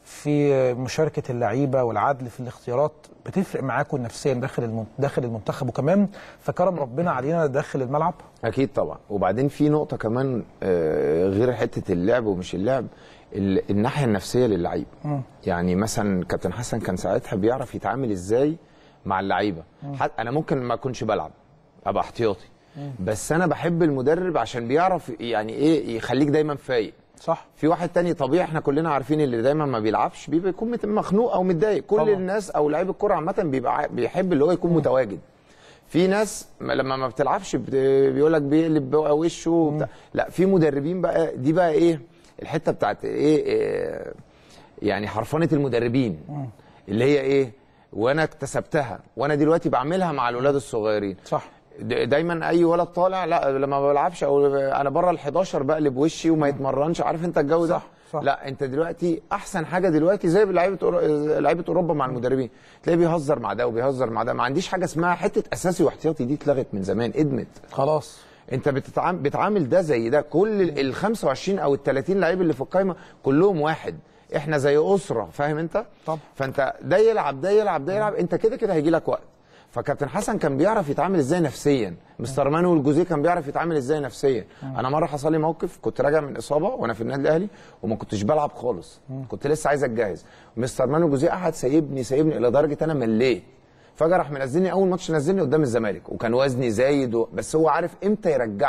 في مشاركه اللعيبه والعدل في الاختيارات بتفرق معاكم نفسيا داخل المن- داخل المنتخب وكمان في كرم ربنا علينا داخل الملعب اكيد طبعا وبعدين في نقطه كمان آه، غير حته اللعب ومش اللعب ال- الناحيه النفسيه للعيب يعني مثلا كابتن حسن كان ساعتها بيعرف يتعامل ازاي مع اللعيبه حت- انا ممكن ما اكونش بلعب ابقى احتياطي بس انا بحب المدرب عشان بيعرف يعني ايه يخليك دايما فايق صح في واحد تاني طبيعي احنا كلنا عارفين اللي دايما ما بيلعبش بيبقى يكون مت- مخنوق او متضايق كل طبعا. طبعا. الناس او لعيب الكره عامه بيبقى عا- بيحب اللي هو يكون متواجد في ناس ما- لما ما بتلعبش بيقول لك بيقلب بقى وشه وبتاع. لا في مدربين بقى دي بقى ايه الحته بتاعت ايه, إيه يعني حرفنه المدربين اللي هي ايه وانا اكتسبتها وانا دلوقتي بعملها مع الولاد الصغيرين صح د- دايما اي ولد طالع لا لما ما بلعبش او انا بره ال 11 بقلب وشي وما يتمرنش عارف انت الجو ده صح، صح. لا انت دلوقتي احسن حاجه دلوقتي زي لعيبه أورو- لعيبه اوروبا مع المدربين تلاقيه بيهزر مع ده وبيهزر مع ده ما عنديش حاجه اسمها حته اساسي واحتياطي دي اتلغت من زمان ادمت خلاص انت بتتعامل بتعامل ده زي ده كل ال- ال 25 او ال 30 لعيب اللي في القايمه كلهم واحد احنا زي اسره فاهم انت طبعا. فانت ده يلعب ده يلعب ده يلعب انت كده كده هيجي لك وقت فكابتن حسن كان بيعرف يتعامل ازاي نفسيا مستر مانو الجوزيه كان بيعرف يتعامل ازاي نفسيا انا مره حصل لي موقف كنت راجع من اصابه وانا في النادي الاهلي وما كنتش بلعب خالص كنت لسه عايز اتجهز مستر مانو الجوزيه قعد سايبني سايبني الى درجه انا مليت فجاه راح منزلني اول ماتش نزلني قدام الزمالك وكان وزني زايد و... بس هو عارف امتى يرجعك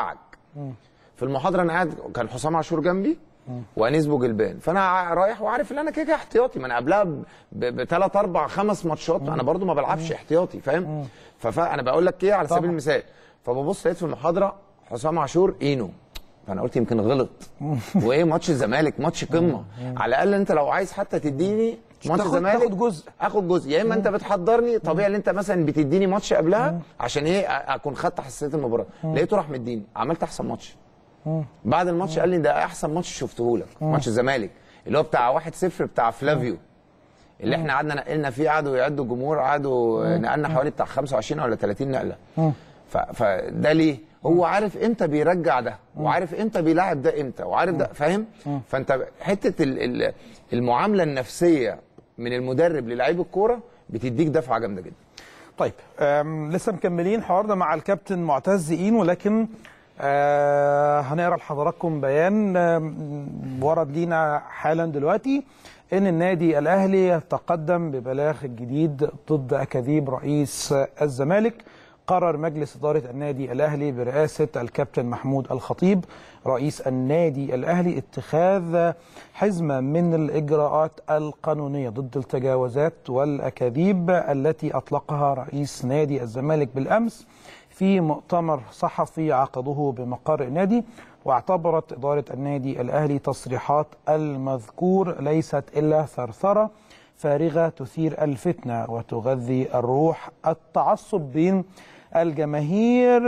في المحاضره انا قاعد كان حسام عاشور جنبي وانيس بوجلبان فانا ع- رايح وعارف ان انا كده كده احتياطي ما انا قبلها بثلاث اربع خمس ماتشات انا برضو ما بلعبش احتياطي فاهم فانا بقول لك ايه على سبيل طبعا. المثال فببص لقيت في المحاضره حسام عاشور اينو فانا قلت يمكن غلط وايه ماتش الزمالك ماتش قمه على الاقل انت لو عايز حتى تديني ماتش تاخد- الزمالك تاخد جزء. اخد جزء يا اما انت بتحضرني طبيعي ان انت مثلا بتديني ماتش قبلها عشان ايه أ- اكون خدت حساسيه المباراه لقيته راح مديني عملت احسن ماتش بعد الماتش قال لي ده احسن ماتش شفته لك ماتش الزمالك اللي هو بتاع 1-0 بتاع فلافيو اللي احنا قعدنا نقلنا فيه قعدوا يعدوا الجمهور قعدوا نقلنا حوالي بتاع 25 ولا 30 نقله ف- فده ليه؟ هو عارف امتى بيرجع ده وعارف امتى بيلاعب ده امتى وعارف ده فاهم؟ فانت حته ال- ال- المعامله النفسيه من المدرب للاعيب الكوره بتديك دفعه جامده جدا. طيب أم لسه مكملين حوارنا مع الكابتن معتز اين ولكن آه هنقرا لحضراتكم بيان آم، ورد لينا حالا دلوقتي ان النادي الاهلي يتقدم ببلاغ جديد ضد اكاذيب رئيس الزمالك قرر مجلس إدارة النادي الأهلي برئاسة الكابتن محمود الخطيب رئيس النادي الأهلي اتخاذ حزمة من الإجراءات القانونية ضد التجاوزات والأكاذيب التي أطلقها رئيس نادي الزمالك بالأمس في مؤتمر صحفي عقده بمقر النادي واعتبرت إدارة النادي الأهلي تصريحات المذكور ليست إلا ثرثرة فارغة تثير الفتنة وتغذي الروح التعصب بين الجماهير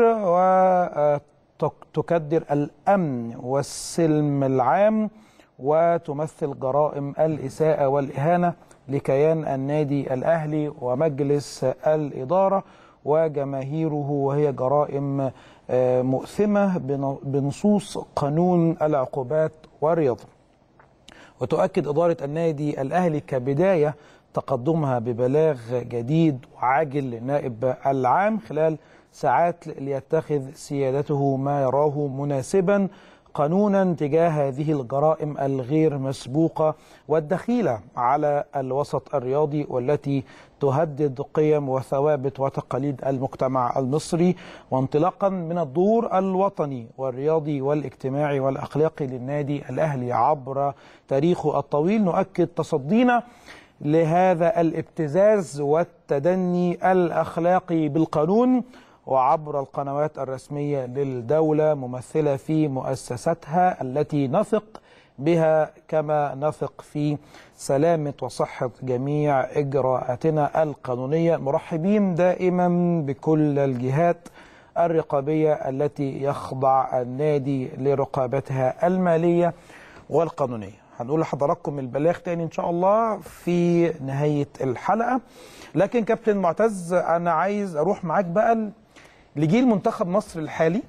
وتكدر الأمن والسلم العام وتمثل جرائم الإساءة والإهانة لكيان النادي الأهلي ومجلس الإدارة وجماهيره وهي جرائم آه، مؤثمة بن- بنصوص قانون العقوبات والرياضة وتؤكد إدارة النادي الأهلي كبداية تقدمها ببلاغ جديد وعاجل للنائب العام خلال ساعات ليتخذ سيادته ما يراه مناسبا قانونا تجاه هذه الجرائم الغير مسبوقة والدخيلة على الوسط الرياضي والتي تهدد قيم وثوابت وتقاليد المجتمع المصري وانطلاقا من الدور الوطني والرياضي والاجتماعي والأخلاقي للنادي الأهلي عبر تاريخه الطويل نؤكد تصدينا لهذا الابتزاز والتدني الأخلاقي بالقانون وعبر القنوات الرسمية للدولة ممثلة في مؤسستها التي نثق بها كما نثق في سلامة وصحة جميع إجراءاتنا القانونية مرحبين دائما بكل الجهات الرقابية التي يخضع النادي لرقابتها المالية والقانونية هنقول لحضراتكم البلاغ تاني إن شاء الله في نهاية الحلقة لكن كابتن معتز أنا عايز أروح معاك بقى لجيل منتخب مصر الحالي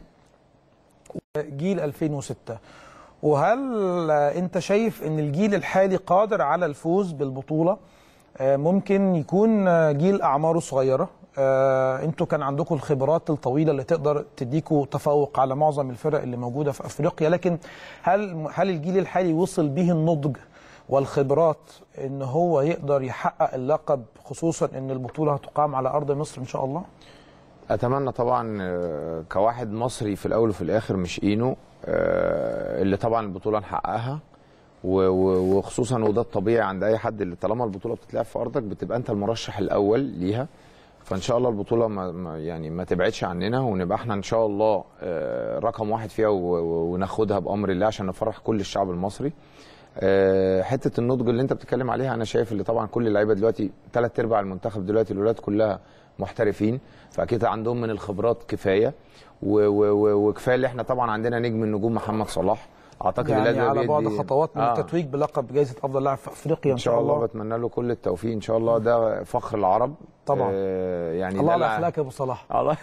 جيل 2006 وهل انت شايف ان الجيل الحالي قادر على الفوز بالبطوله آه، ممكن يكون آه، جيل اعماره صغيره آه، انتوا كان عندكم الخبرات الطويله اللي تقدر تديكوا تفوق على معظم الفرق اللي موجوده في افريقيا لكن هل هل الجيل الحالي وصل به النضج والخبرات ان هو يقدر يحقق اللقب خصوصا ان البطوله هتقام على ارض مصر ان شاء الله اتمنى طبعا آه، كواحد مصري في الاول وفي الاخر مش اينو آه، اللي طبعا البطوله نحققها و- و- وخصوصا وده الطبيعي عند اي حد اللي طالما البطوله بتتلعب في ارضك بتبقى انت المرشح الاول ليها فان شاء الله البطوله ما ما- يعني ما تبعدش عننا ونبقى احنا ان شاء الله آه، رقم واحد فيها و- و- وناخدها بامر الله عشان نفرح كل الشعب المصري آه، حته النضج اللي انت بتتكلم عليها انا شايف اللي طبعا كل اللعيبه دلوقتي ثلاث ارباع المنتخب دلوقتي الاولاد كلها محترفين فاكيد عندهم من الخبرات كفايه و- و- و- وكفايه اللي احنا طبعا عندنا نجم النجوم محمد صلاح اعتقد يعني الولاد على بعد بيدي- خطوات من آه. التتويج بلقب جائزه افضل لاعب في افريقيا ان شاء الله بتمنى له كل التوفيق ان شاء الله ده فخر العرب طبعا. آه يعني الله ده على لع- اخلاق يا ابو صلاح الله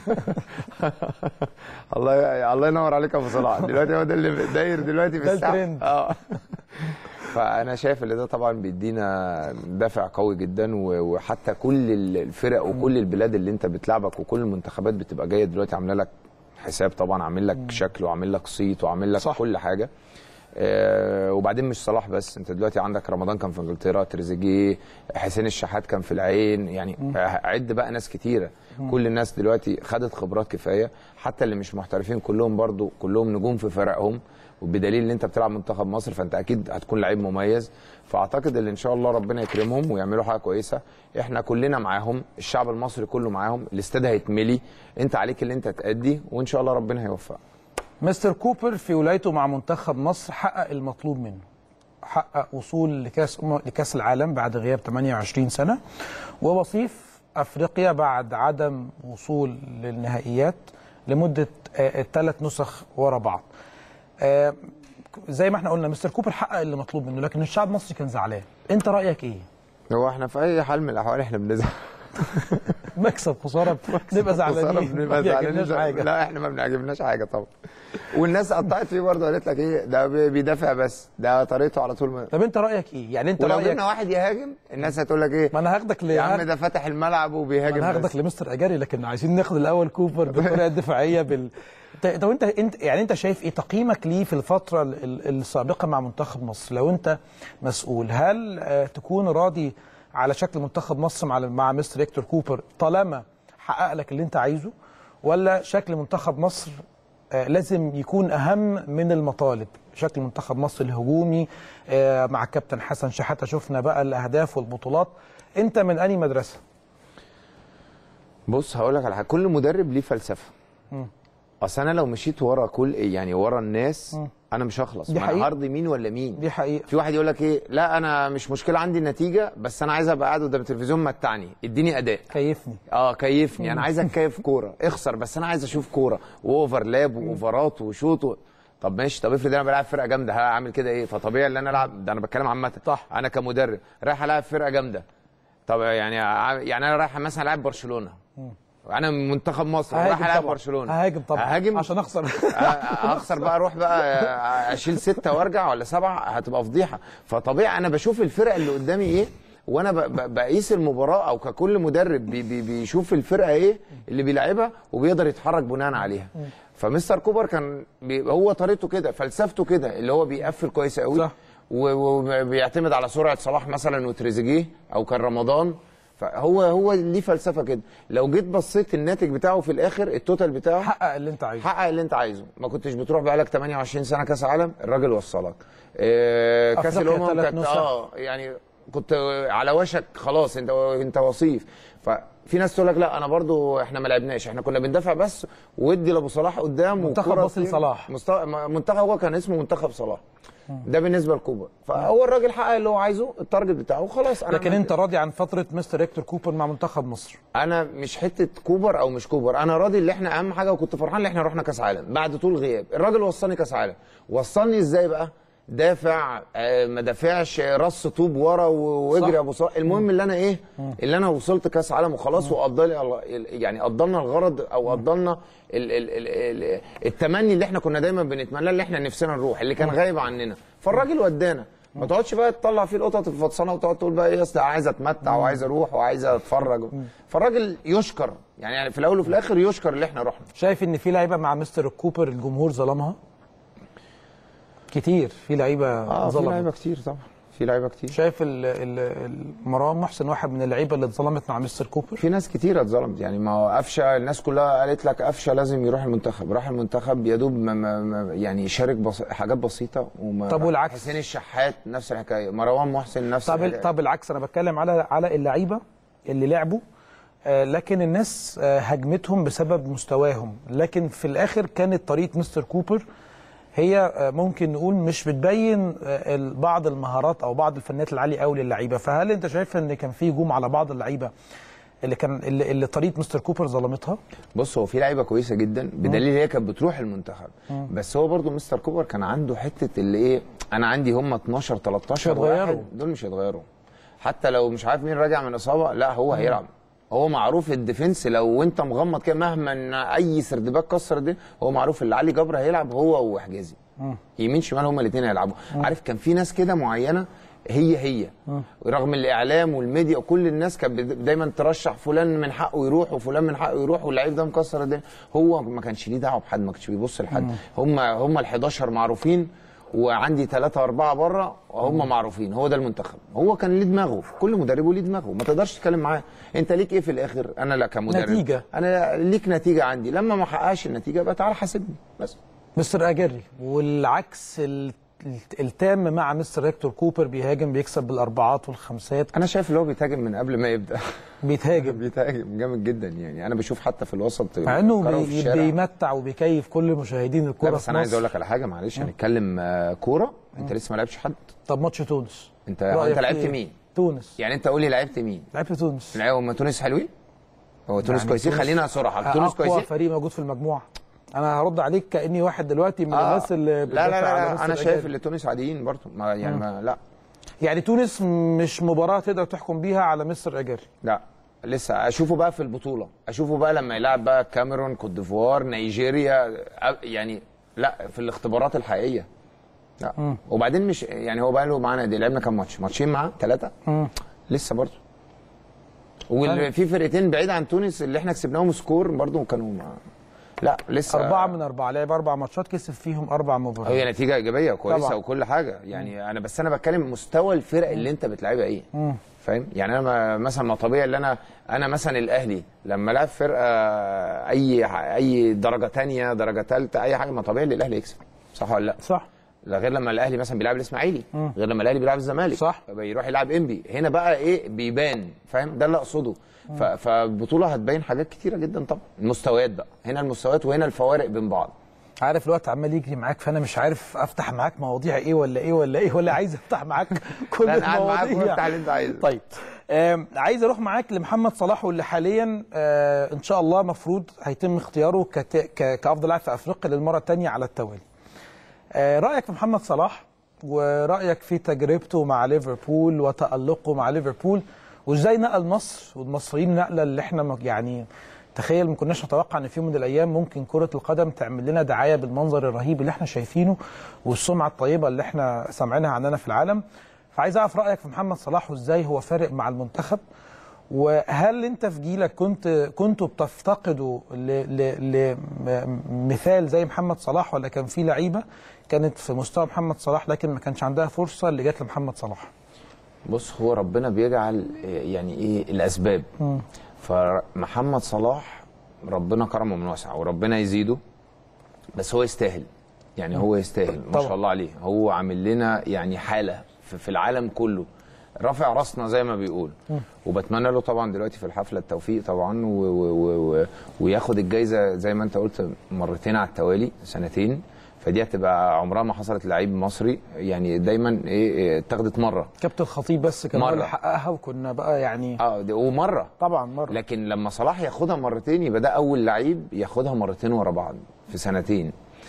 الله الله ينور عليك يا ابو صلاح دلوقتي هو ده اللي داير دلوقتي في ده الساحه الترند. اه فانا شايف ان ده طبعا بيدينا دافع قوي جدا و- وحتى كل الفرق وكل البلاد اللي انت بتلعبك وكل المنتخبات بتبقى جايه دلوقتي عامله لك حساب طبعا عامل لك شكل وعامل لك صيت وعامل لك صح. كل حاجه آه، وبعدين مش صلاح بس انت دلوقتي عندك رمضان كان في انجلترا تريزيجيه حسين الشحات كان في العين يعني عد بقى ناس كتيره كل الناس دلوقتي خدت خبرات كفايه حتى اللي مش محترفين كلهم برضو كلهم نجوم في فرقهم وبدليل ان انت بتلعب منتخب مصر فانت اكيد هتكون لعيب مميز فاعتقد ان ان شاء الله ربنا يكرمهم ويعملوا حاجه كويسه احنا كلنا معاهم الشعب المصري كله معاهم الاستاد هيتملي انت عليك اللي انت تأدي وان شاء الله ربنا هيوفقك مستر كوبر في ولايته مع منتخب مصر حقق المطلوب منه حقق وصول لكاس أمم لكاس العالم بعد غياب 28 سنه ووصيف افريقيا بعد عدم وصول للنهائيات لمده ثلاث نسخ ورا بعض آه، زي ما احنا قلنا مستر كوبر حقق اللي مطلوب منه لكن الشعب المصري كان زعلان انت رايك ايه هو احنا في اي حال من الاحوال احنا بنزعل مكسب خساره نبقى زعلانين ما بنبقى بيعجبناش زعلانين حاجه لا احنا ما بنعجبناش حاجه طبعا والناس قطعت فيه برضه قالت لك ايه ده بي- بيدافع بس ده طريقته على طول ما طب انت رايك ايه يعني انت ولو رايك جبنا واحد يهاجم الناس هتقول لك ايه ما انا هاخدك ل يا عم ده فاتح الملعب وبيهاجم انا هاخدك بس. لمستر اجاري لكن عايزين ناخد الاول كوبر بالطريقه الدفاعيه بال ط- طب انت انت يعني انت شايف ايه تقييمك ليه في الفتره ال- ال- السابقه مع منتخب مصر لو انت مسؤول هل آه، تكون راضي على شكل منتخب مصر مع مع مستر هيكتور كوبر طالما حقق لك اللي انت عايزه ولا شكل منتخب مصر آه، لازم يكون اهم من المطالب شكل منتخب مصر الهجومي آه، مع الكابتن حسن شحاته شفنا بقى الاهداف والبطولات انت من انهي مدرسه بص هقول لك على حاجه كل مدرب ليه فلسفه اصل انا لو مشيت ورا كل يعني ورا الناس انا مش هخلص دي ما أنا حقيقة. هرضي مين ولا مين دي حقيقه في واحد يقول لك ايه لا انا مش مشكله عندي النتيجه بس انا عايز ابقى قاعد قدام التلفزيون متعني اديني اداء كيفني اه كيفني انا عايز اتكيف كوره اخسر بس انا عايز اشوف كوره واوفرلاب واوفرات وشوط و... طب ماشي طب افرض انا بلعب فرقه جامده هعمل كده ايه فطبيعي ان انا العب ده انا بتكلم عامه صح. انا كمدرب رايح العب فرقه جامده طب يعني يعني انا رايح مثلا العب برشلونه انا من منتخب مصر رايح هاجم العب طبعا برشلونه هاجم طبعا هاجم عشان اخسر اخسر بقى اروح بقى اشيل سته وارجع ولا سبعه هتبقى فضيحه فطبيعي انا بشوف الفرقه اللي قدامي ايه وانا ب- ب- بقيس المباراه او ككل مدرب بي بي بيشوف الفرقه ايه اللي بيلعبها وبيقدر يتحرك بناء عليها فمستر كوبر كان بي هو طريقته كده فلسفته كده اللي هو بيقفل كويس قوي صح. و- وبيعتمد على سرعه صلاح مثلا وتريزيجيه او كان رمضان فهو هو ليه فلسفه كده لو جيت بصيت الناتج بتاعه في الاخر التوتال بتاعه حقق اللي انت عايزه حقق اللي انت عايزه ما كنتش بتروح بقالك 28 سنه كاس عالم الراجل وصلك آه كاس أفريقيا الامم تلات كانت نسخ. اه يعني كنت على وشك خلاص انت انت وصيف ففي ناس تقول لك لا انا برضو احنا ما لعبناش احنا كنا بندافع بس ودي لابو صلاح قدام منتخب والكرة مصر تطير. صلاح. مست... منتخب هو كان اسمه منتخب صلاح ده بالنسبه لكوبا فهو الراجل حقق اللي هو عايزه التارجت بتاعه وخلاص انا لكن عملت انت راضي عن فتره مستر هيكتور كوبر مع منتخب مصر انا مش حته كوبر او مش كوبر انا راضي اللي احنا اهم حاجه وكنت فرحان ان احنا رحنا كاس عالم بعد طول غياب الراجل وصلني كاس عالم وصلني ازاي بقى دافع آه ما دافعش آه، رص طوب ورا و- واجري صح. يا ابو صلاح المهم اللي انا ايه اللي انا وصلت كاس عالم وخلاص وقضى لي يعني قضلنا الغرض او قضلنا ال ال ال ال التمني اللي احنا كنا دايما بنتمناه اللي احنا نفسنا نروح اللي كان غايب عننا فالراجل ودانا ما تقعدش بقى تطلع فيه القطط الفطسانه وتقعد تقول بقى ايه اصل عايز اتمتع وعايز اروح وعايز اتفرج فالراجل يشكر يعني, يعني في الاول وفي الاخر يشكر اللي احنا رحنا شايف ان في لعيبه مع مستر كوبر الجمهور ظلمها كتير في لعيبه اه في ظلمت لعيبه كتير طبعا في لعيبه كتير شايف ال- ال- ال- مروان محسن واحد من اللعيبه اللي اتظلمت مع مستر كوبر في ناس كتيرة اتظلمت يعني ما هو قفشه الناس كلها قالت لك قفشه لازم يروح المنتخب راح المنتخب يا دوب ما ما ما يعني يشارك بص... حاجات بسيطه وما طب والعكس؟ حسين الشحات نفس الحكايه مروان محسن نفس طب الحكايه طب العكس انا بتكلم على على اللعيبه اللي لعبوا آه، لكن الناس آه، هجمتهم بسبب مستواهم لكن في الاخر كانت طريقه مستر كوبر هي آه، ممكن نقول مش بتبين آه، ال- بعض المهارات او بعض الفنيات العاليه قوي للعيبه فهل انت شايف ان كان في هجوم على بعض اللعيبه اللي كان اللي, اللي طريقه مستر كوبر ظلمتها بص هو في لعيبه كويسه جدا بدليل هي كانت بتروح المنتخب بس هو برضو مستر كوبر كان عنده حته اللي ايه انا عندي هم 12 13 هيتغيروا. واحد دول مش هيتغيروا حتى لو مش عارف مين راجع من اصابه لا هو هيلعب هو معروف الديفنس لو انت مغمض كده مهما إن اي سردباك كسر دي هو معروف اللي علي جبر هيلعب هو وحجازي يمين شمال هما الاثنين هيلعبوا عارف كان في ناس كده معينه هي هي رغم الاعلام والميديا وكل الناس كانت بد- دايما ترشح فلان من حقه يروح وفلان من حقه يروح واللعيب ده مكسر الدنيا هو ما كانش ليه دعوه بحد ما كانش بيبص لحد هم هم ال 11 معروفين وعندي ثلاثة أربعة بره وهم معروفين هو ده المنتخب هو كان ليه دماغه كل مدرب وليه دماغه ما تقدرش تتكلم معاه أنت ليك إيه في الآخر أنا لا كمدرب نتيجة. أنا ليك نتيجة عندي لما ما حققش النتيجة يبقى تعالى حاسبني بس مستر اجري والعكس ال- الت- التام مع مستر هيكتور كوبر بيهاجم بيكسب بالاربعات والخمسات أنا شايف اللي هو بيتهاجم من قبل ما يبدأ بيتهاجم بيتهاجم جامد جدا يعني أنا بشوف حتى في الوسط مع انه كرة في بي الشارع. بيمتع وبيكيف كل مشاهدين لا الكوره بس في أنا عايز مصر أقول لك على حاجة معلش هنتكلم آه، كورة أنت لسه ما لعبش حد طب ماتش تونس أنت رأيك أنت لعبت إيه؟ مين؟ تونس يعني أنت قول لي لعبت مين؟ لعبت تونس لعبوا هم تونس حلوين؟ هو تونس يعني كويسين تونس- خلينا صراحة تونس اقوى كويسين؟ فريق موجود في المجموعه انا هرد عليك كاني واحد دلوقتي من آه. الناس اللي لا لا بتدافع على لا, مستر انا شايف أجاري. ان تونس عاديين برضو ما يعني ما لا يعني تونس مش مباراه تقدر تحكم بيها على مستر اجاري لا لسه اشوفه بقى في البطوله اشوفه بقى لما يلعب بقى كاميرون كوت ديفوار نيجيريا أ- يعني لا في الاختبارات الحقيقيه لا وبعدين مش يعني هو بقى له معانا دي لعبنا كام ماتش ماتشين معاه ثلاثه لسه برضو وفي فرقتين بعيد عن تونس اللي احنا كسبناهم سكور برضو كانوا مع... لا لسه أربعة من أربعة لعب أربع ماتشات كسب فيهم أربع مباريات هي نتيجه ايجابيه كويسه طبعا. وكل حاجه يعني انا بس انا بتكلم مستوى الفرق اللي انت بتلعبها ايه فاهم يعني انا ما- مثلا ما طبيعي اللي انا انا مثلا الاهلي لما لعب فرقه اي اي درجه تانية درجه ثالثه اي حاجه ما طبيعي اللي الاهلي يكسب صح ولا لا صح لا غير لما الاهلي مثلا بيلعب الاسماعيلي غير لما الاهلي بيلعب الزمالك صح. يروح يلعب انبي هنا بقى ايه بيبان فاهم ده اللي اقصده ف- فالبطوله هتبين حاجات كتيره جدا طبعا المستويات بقى هنا المستويات وهنا الفوارق بين بعض عارف الوقت عمال يجري معاك فأنا مش عارف أفتح معاك مواضيع إيه ولا إيه ولا إيه ولا عايز أفتح معاك كل لا، أنا قاعد معاك المواضيع وافتح اللي أنت عايزه. طيب آم، عايز أروح معاك لمحمد صلاح واللي حاليا آه، إن شاء الله مفروض هيتم اختياره كت... ك... كأفضل لاعب في أفريقيا للمرة الثانية على التوالي آه، رأيك في محمد صلاح ورأيك في تجربته مع ليفربول وتألقه مع ليفربول وازاي نقل مصر والمصريين نقله اللي احنا ما- يعني تخيل ما كناش نتوقع ان في يوم من الايام ممكن كره القدم تعمل لنا دعايه بالمنظر الرهيب اللي احنا شايفينه والسمعه الطيبه اللي احنا سامعينها عننا في العالم فعايز اعرف رايك في محمد صلاح وازاي هو فارق مع المنتخب وهل انت في جيلك كنت كنتوا بتفتقدوا لمثال زي محمد صلاح ولا كان في لعيبه كانت في مستوى محمد صلاح لكن ما كانش عندها فرصه اللي جت لمحمد صلاح بص هو ربنا بيجعل آه، يعني ايه الاسباب فمحمد صلاح ربنا كرمه من واسع وربنا يزيده بس هو يستاهل يعني هو يستاهل ما طبعا. شاء الله عليه هو عامل لنا يعني حاله في في العالم كله رافع راسنا زي ما بيقول وبتمنى له طبعا دلوقتي في الحفله التوفيق طبعا و و و و وياخد الجايزه زي ما انت قلت مرتين على التوالي سنتين فدي هتبقى عمرها ما حصلت لعيب مصري يعني دايما ايه إيه، اتاخدت مره كابتن الخطيب بس كان هو مرة. اللي حققها وكنا بقى يعني اه دي- ومره طبعا مره لكن لما صلاح ياخدها مرتين يبقى ده اول لعيب ياخدها مرتين ورا بعض في سنتين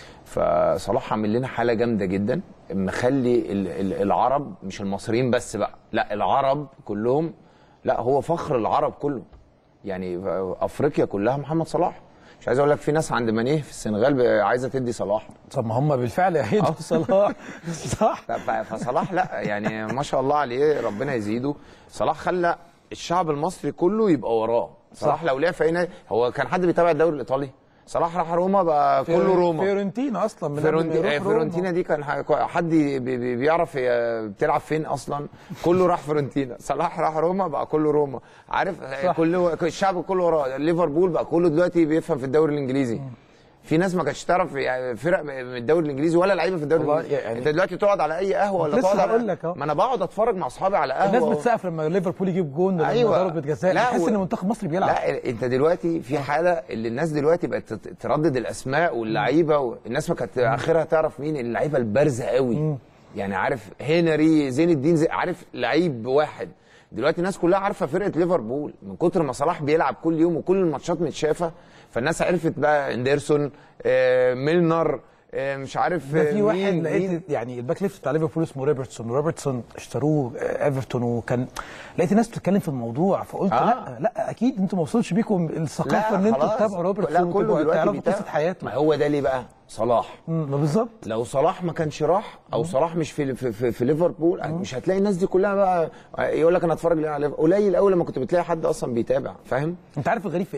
فصلاح عامل لنا حاله جامده جدا مخلي ال- ال- العرب مش المصريين بس بقى لا العرب كلهم لا هو فخر العرب كله يعني افريقيا كلها محمد صلاح مش عايز اقول لك في ناس عند مانيه في السنغال ب- عايزه تدي صلاح طب ما هم بالفعل هيدوا صلاح صح لا، ف- فصلاح لا يعني ما شاء الله عليه ربنا يزيده صلاح خلى الشعب المصري كله يبقى وراه صلاح لو لعب في اي نادي هو كان حد بيتابع الدوري الايطالي صلاح راح روما بقى كله روما فيورنتينا اصلا من قبل ما فيرونتي- يروح آه، روما. فيورنتينا دي كان ح- حد بي- بي- بيعرف هي بتلعب فين اصلا كله راح فيورنتينا صلاح راح روما بقى كله روما عارف صح. كله الشعب كله وراه ليفربول بقى كله دلوقتي بيفهم في الدوري الانجليزي في ناس ما كانتش تعرف يعني فرق من الدوري الانجليزي ولا لعيبه في الدوري والله الانجليزي يعني- انت دلوقتي تقعد على اي قهوه ولا لسه تقعد على هقول لك أهو. ما انا بقعد اتفرج مع اصحابي على قهوه الناس و- بتسقف لما ليفربول يجيب جون لما أيوة. ضربة جزاء لا، تحس و- ان منتخب مصر بيلعب لا انت دلوقتي في حاله اللي الناس دلوقتي بقت تت- تردد الاسماء واللعيبه والناس ما كانت اخرها تعرف مين اللعيبه البارزه قوي يعني عارف هنري زين الدين زي عارف لعيب واحد دلوقتي الناس كلها عارفه فرقه ليفربول من كتر ما صلاح بيلعب كل يوم وكل الماتشات متشافه فالناس عرفت بقى اندرسون آه ميلنر آه مش عارف ده في آه، واحد مين- مين. لقيت يعني الباك ليفت بتاع ليفربول اسمه روبرتسون روبرتسون اشتروه آه، ايفرتون وكان لقيت الناس بتتكلم في الموضوع فقلت آه. لا لا اكيد انتوا ما وصلش بيكم الثقافه ان انتوا خلاص. تتابعوا لا روبرتسون كله وتبقوا دلوقتي تعرفوا بيتابع. قصه حياته ما هو ده ليه بقى صلاح مم، ما بالظبط لو صلاح ما كانش راح او صلاح مش في في, في, في ليفربول مش هتلاقي الناس دي كلها بقى يقول لك انا اتفرج ليه على ليفربول قليل قوي لما كنت بتلاقي حد اصلا بيتابع فاهم انت عارف الغريب في ايه؟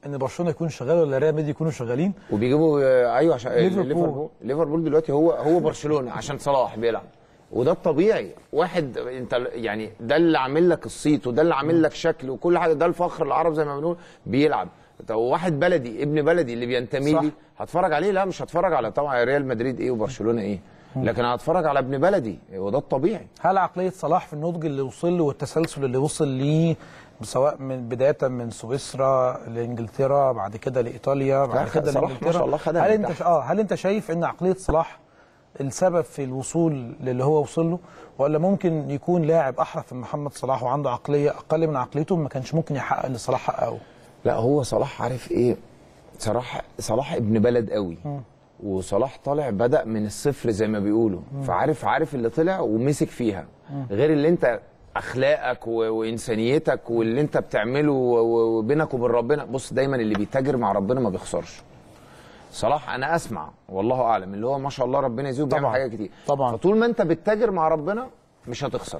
ان برشلونه يكون شغال ولا ريال مدريد يكونوا شغالين وبيجيبوا آه، ايوه عشان ليفربول. ليفربول ليفربول دلوقتي هو هو برشلونه عشان صلاح بيلعب وده الطبيعي واحد انت يعني ده اللي عامل لك الصيت وده اللي عامل لك شكل وكل حاجه ده الفخر العرب زي ما بنقول بيلعب طب واحد بلدي ابن بلدي اللي بينتمي صح. لي هتفرج عليه لا مش هتفرج على طبعا ريال مدريد ايه وبرشلونه ايه لكن هتفرج على ابن بلدي وده الطبيعي هل عقليه صلاح في النضج اللي وصل له والتسلسل اللي وصل ليه سواء من بدايه من سويسرا لانجلترا بعد كده لايطاليا بعد لا، كده صلاح ما لانجلترا شاء الله خدها هل من انت تحت. اه هل انت شايف ان عقليه صلاح السبب في الوصول للي هو وصل له ولا ممكن يكون لاعب احرف من محمد صلاح وعنده عقليه اقل من عقليته ما كانش ممكن يحقق اللي صلاح حققه لا هو صلاح عارف ايه صلاح صلاح ابن بلد قوي وصلاح طالع بدا من الصفر زي ما بيقولوا فعارف عارف اللي طلع ومسك فيها غير اللي انت اخلاقك و... وانسانيتك واللي انت بتعمله و... و- وبينك وبين ربنا بص دايما اللي بيتاجر مع ربنا ما بيخسرش صلاح انا اسمع والله اعلم اللي هو ما شاء الله ربنا يزيده بيعمل طبعاً. حاجات كتير طبعاً. فطول ما انت بتتاجر مع ربنا مش هتخسر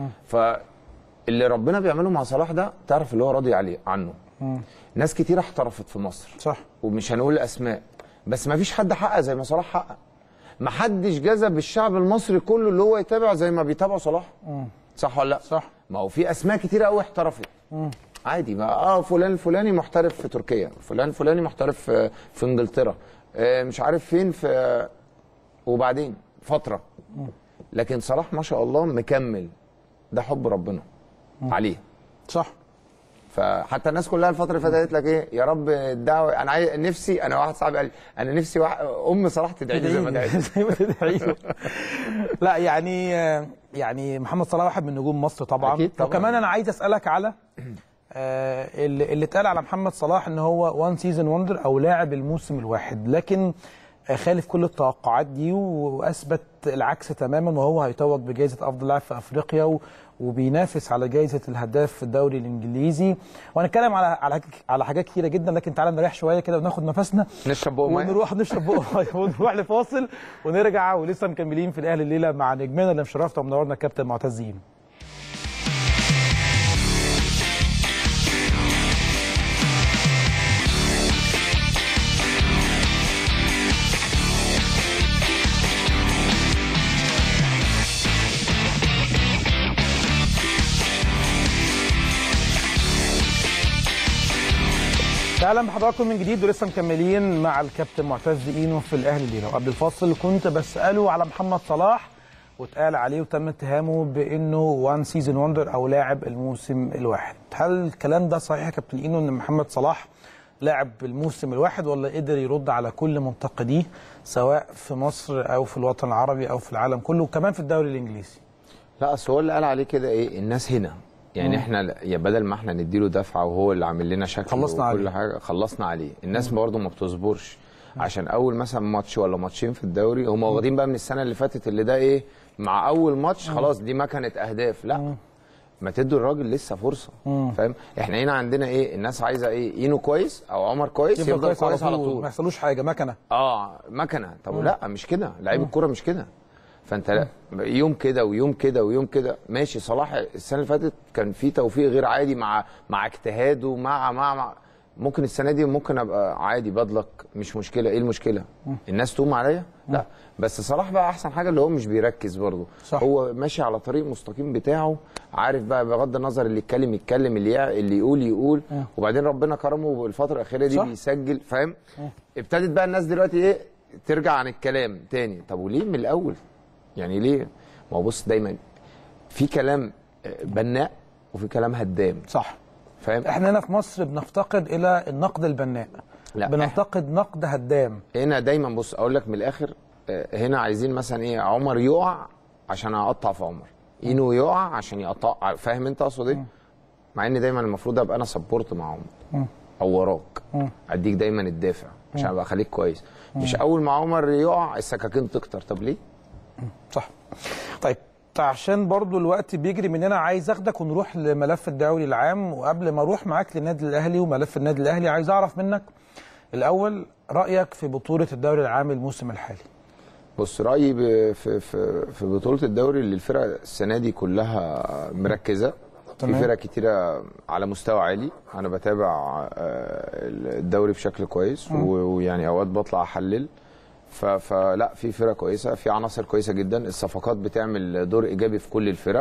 فاللي ربنا بيعمله مع صلاح ده تعرف اللي هو راضي عليه عنه ناس كتير احترفت في مصر صح ومش هنقول اسماء بس ما فيش حد حقق زي ما صلاح حقق ما حدش جذب الشعب المصري كله اللي هو يتابع زي ما بيتابع صلاح صح ولا لا صح. ما هو في اسماء كتير قوي احترفت عادي ما اه فلان الفلاني محترف في تركيا فلان الفلاني محترف في, في انجلترا آه مش عارف فين في وبعدين فتره لكن صلاح ما شاء الله مكمل ده حب ربنا عليه صح فحتى الناس كلها الفتره اللي فاتت قالت لك ايه يا رب الدعوه انا عايز نفسي انا واحد صاحبي قال لي انا نفسي واحد ام صلاح تدعي لي زي ما دعيت زي ما تدعي له. لا يعني يعني محمد صلاح واحد من نجوم مصر طبعا أكيد طبعاً. وكمان انا عايز اسالك على آه، اللي اللي اتقال على محمد صلاح ان هو وان سيزون وندر او لاعب الموسم الواحد لكن آه، خالف كل التوقعات دي واثبت العكس تماما وهو هيتوج بجائزه افضل لاعب في افريقيا و- وبينافس على جائزه الهداف في الدوري الانجليزي وهنتكلم على على على حاجات كتيره جدا لكن تعالى نريح شويه كده وناخد نفسنا نشرب بقى ميه ونروح نشرب بقى ميه ونروح لفاصل ونرجع ولسه مكملين في الاهلي الليله مع نجمنا اللي مشرفنا ومنورنا الكابتن معتز اينو اهلا بحضراتكم من جديد ولسه مكملين مع الكابتن معتز اينو في الاهلي الليله وقبل الفاصل كنت بساله على محمد صلاح واتقال عليه وتم اتهامه بانه وان سيزون وندر او لاعب الموسم الواحد هل الكلام ده صحيح يا كابتن اينو ان محمد صلاح لاعب الموسم الواحد ولا قدر يرد على كل منتقديه سواء في مصر او في الوطن العربي او في العالم كله وكمان في الدوري الانجليزي لا اصل هو اللي قال عليه كده ايه الناس هنا يعني احنا ل- يا بدل ما احنا نديله دفعه وهو اللي عامل لنا شكل خلصنا وكل عليه. حاجه خلصنا عليه الناس برضه ما بتصبرش عشان اول مثلا ماتش ولا ماتشين في الدوري هم واخدين بقى من السنه اللي فاتت اللي ده ايه مع اول ماتش خلاص دي مكنه اهداف لا ما تدوا الراجل لسه فرصه فاهم احنا هنا عندنا ايه الناس عايزه ايه اينو كويس او عمر كويس يفضل, كويس على طول ما يحصلوش حاجه مكنه اه مكنه طب لا مش كده لعيب الكوره مش كده فانت لا يوم كده ويوم كده ويوم كده ماشي صلاح السنه اللي فاتت كان في توفيق غير عادي مع مع اجتهاده مع مع, مع ممكن السنه دي ممكن ابقى عادي بضلك مش مشكله ايه المشكله الناس تقوم عليا لا بس صلاح بقى احسن حاجه اللي هو مش بيركز برضه صح. هو ماشي على طريق مستقيم بتاعه عارف بقى بغض النظر اللي يتكلم يتكلم اللي يع- اللي يقول يقول وبعدين ربنا كرمه الفتره الاخيره دي صح. بيسجل فاهم ابتدت بقى الناس دلوقتي ايه ترجع عن الكلام تاني طب وليه من الاول يعني ليه ما هو بص دايما في كلام آه، بناء وفي كلام هدام صح فاهم احنا هنا في مصر بنفتقد الى النقد البناء لا، بننتقد نقد هدام هنا دايما بص اقول لك من الاخر آه، هنا عايزين مثلا ايه عمر يقع عشان اقطع في عمر اينو يقع عشان يقطع فاهم انت اقصد ايه مع ان دايما المفروض ابقى انا سبورت مع عمر او وراك اديك دايما الدافع عشان ابقى اخليك كويس مش اول ما عمر يقع السكاكين تكتر طب ليه صح طيب عشان برضو الوقت بيجري مننا عايز اخدك ونروح لملف الدوري العام وقبل ما اروح معاك للنادي الاهلي وملف النادي الاهلي عايز اعرف منك الاول رايك في بطوله الدوري العام الموسم الحالي بص رايي ب- في في في بطوله الدوري اللي الفرق السنه دي كلها مركزه تمام. في فرق كتيره على مستوى عالي انا بتابع آه، الدوري بشكل كويس و- ويعني اوقات بطلع احلل ف- فلا في فرق كويسه في عناصر كويسه جدا الصفقات بتعمل دور ايجابي في كل الفرق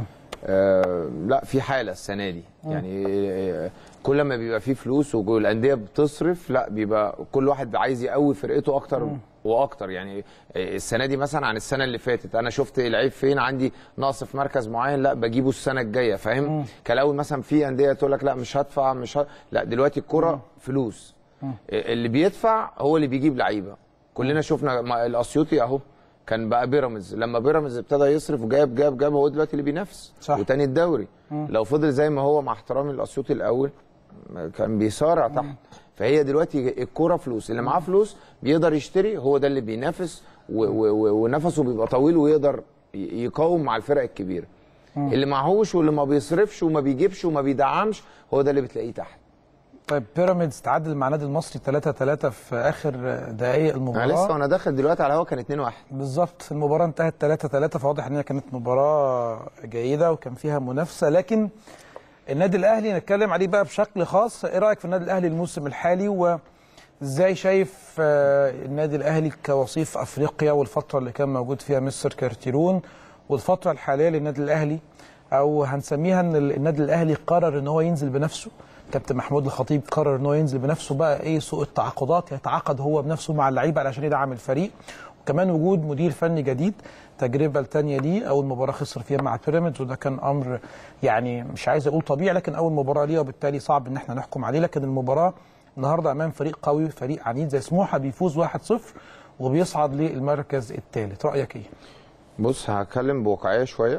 آه لا في حاله السنه دي يعني آه، كل ما بيبقى فيه فلوس والانديه بتصرف لا بيبقى كل واحد عايز يقوي فرقته اكتر واكتر يعني آه، السنه دي مثلا عن السنه اللي فاتت انا شفت لعيب فين عندي نقص في مركز معين لا بجيبه السنه الجايه فاهم كان الاول مثلا في انديه تقول لك لا مش هدفع مش ه... لا دلوقتي الكوره فلوس آه، اللي بيدفع هو اللي بيجيب لعيبه كلنا شفنا ما- الاسيوطي اهو كان بقى بيراميدز لما بيراميدز ابتدى يصرف وجاب جاب جاب هو دلوقتي اللي بينافس صح. وتاني الدوري لو فضل زي ما هو مع احترامي الاسيوطي الاول كان بيصارع تحت فهي دلوقتي الكوره فلوس اللي معاه فلوس بيقدر يشتري هو ده اللي بينافس و- و- و- ونفسه بيبقى طويل ويقدر ي- يقاوم مع الفرق الكبيره اللي معهوش واللي ما بيصرفش وما بيجيبش وما بيدعمش هو ده اللي بتلاقيه تحت طيب بيراميدز تعادل مع نادي المصري 3 3 في اخر دقائق المباراه انا لسه وانا داخل دلوقتي على الهوا كان 2 1 بالظبط المباراة انتهت 3 3 فواضح ان هي كانت مباراة جيدة وكان فيها منافسة لكن النادي الاهلي نتكلم عليه بقى بشكل خاص ايه رايك في النادي الاهلي الموسم الحالي وازاي شايف آه، النادي الاهلي كوصيف افريقيا والفترة اللي كان موجود فيها مستر كارتيرون والفترة الحالية للنادي الاهلي او هنسميها ان ال- النادي الاهلي قرر ان هو ينزل بنفسه كابتن محمود الخطيب قرر ان هو ينزل بنفسه بقى ايه سوء التعاقدات يتعاقد هو بنفسه مع اللعيبه علشان يدعم الفريق وكمان وجود مدير فني جديد تجربه الثانيه ليه اول مباراه خسر فيها مع بيراميدز وده كان امر يعني مش عايز اقول طبيعي لكن اول مباراه ليه وبالتالي صعب ان احنا نحكم عليه لكن المباراه النهارده امام فريق قوي فريق عنيد زي سموحه بيفوز 1-0 وبيصعد للمركز الثالث رايك ايه؟ بص هتكلم بواقعيه شويه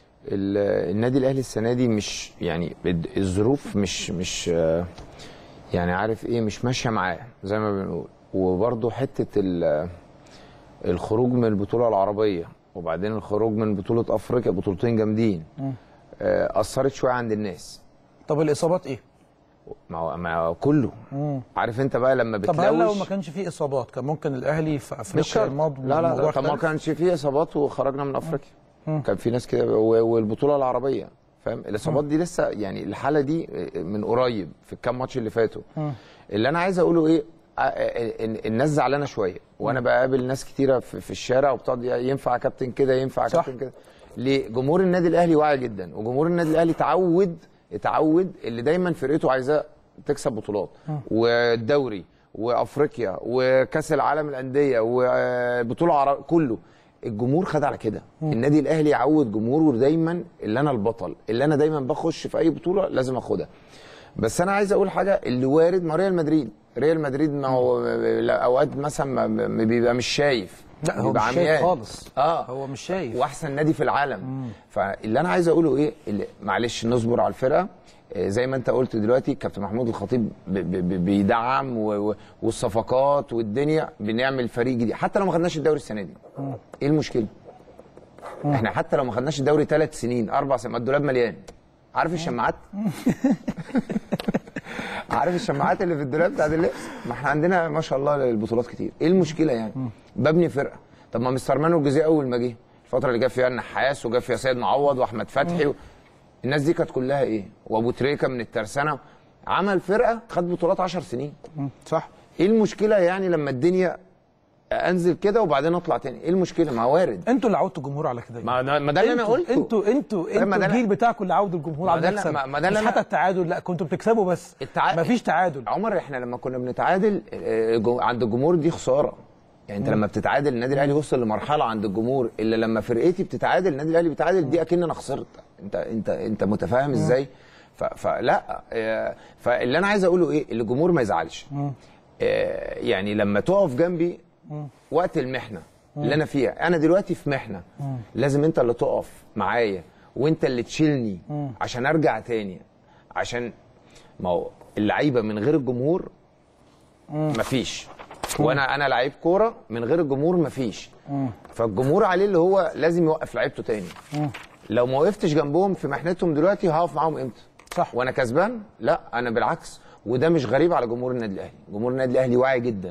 ال- النادي الاهلي السنه دي مش يعني الد- الظروف مش مش آه، يعني عارف ايه مش ماشيه معاه زي ما بنقول وبرده حته ال- الخروج من البطوله العربيه وبعدين الخروج من بطوله افريقيا بطولتين جامدين آه، اثرت شويه عند الناس طب الاصابات ايه؟ ما هو ما هو كله عارف انت بقى لما طب هل لو بتلوش ما كانش فيه اصابات كان ممكن الاهلي في مش افريقيا شرط الماضي لا لا, لا الموضوع طب ما اختلف؟ كانش فيه اصابات وخرجنا من افريقيا كان في ناس كده و- والبطوله العربيه فاهم الاصابات دي لسه يعني الحاله دي من قريب في الكام ماتش اللي فاتوا اللي انا عايز اقوله ايه آه، آه، ال- الناس زعلانه شويه وانا بقابل ناس كتيره في في الشارع وبتقعد ينفع يا كابتن كده ينفع يا صح. كابتن كده ليه جمهور النادي الاهلي واعي جدا وجمهور النادي الاهلي اتعود اتعود اللي دايما فرقته عايزاه تكسب بطولات والدوري وافريقيا وكاس العالم الانديه وبطوله عرب كله الجمهور خد على كده النادي الاهلي يعود جمهوره دايما اللي انا البطل اللي انا دايما بخش في اي بطوله لازم اخدها بس انا عايز اقول حاجه اللي وارد مع ريال مدريد ريال مدريد ما هو لا، اوقات مثلا ما- ما بيبقى مش شايف لا هو بيبقى مش شايف عميان. خالص اه هو مش شايف واحسن نادي في العالم فاللي انا عايز اقوله ايه اللي معلش نصبر على الفرقه آه، زي ما انت قلت دلوقتي كابتن محمود الخطيب ب- ب- ب- بيدعم و- و- والصفقات والدنيا بنعمل فريق جديد حتى لو ما خدناش الدوري السنه دي ايه المشكله احنا حتى لو ما خدناش الدوري ثلاث سنين اربع سنين ما الدولاب مليان عارف الشماعات عارف الشماعات اللي في الدولاب بتاعت اللبس ما احنا عندنا ما شاء الله البطولات كتير ايه المشكله يعني ببني فرقه طب ما مستر مانو الجزيري اول ما جه الفتره اللي جاب فيها النحاس وجاب فيها سيد معوض واحمد فتحي و... الناس دي كانت كلها ايه وابو تريكه من الترسانه عمل فرقه خد بطولات 10 سنين صح ايه المشكله يعني لما الدنيا انزل كده وبعدين اطلع تاني ايه المشكله ما وارد انتوا اللي عودتوا الجمهور على كده ما ده- ما ده اللي انا انتوا- قلته انتوا انتوا ما انتوا ده أنا- الجيل بتاعكم اللي عود الجمهور ما على ده أنا- المكسب ما- ما ده مش اللي أنا- حتى التعادل لا كنتوا بتكسبوا بس التع- مفيش تعادل عمر احنا لما كنا بنتعادل آه، جو- عند الجمهور دي خساره يعني انت لما بتتعادل النادي الاهلي وصل لمرحله عند الجمهور الا لما فرقتي بتتعادل النادي الاهلي بيتعادل دي اكن انا خسرت انت انت انت متفاهم ازاي ف- فلا آه، فاللي انا عايز اقوله ايه اللي الجمهور ما يزعلش آه، يعني لما تقف جنبي وقت المحنه اللي انا فيها انا دلوقتي في محنه لازم انت اللي تقف معايا وانت اللي تشيلني عشان ارجع تاني عشان ما هو اللعيبه من غير الجمهور مفيش وانا انا لعيب كوره من غير الجمهور مفيش فالجمهور عليه اللي هو لازم يوقف لعيبته تاني لو ما وقفتش جنبهم في محنتهم دلوقتي هقف معاهم امتى صح. وانا كسبان لا انا بالعكس وده مش غريب على جمهور النادي الاهلي جمهور النادي الاهلي واعي جدا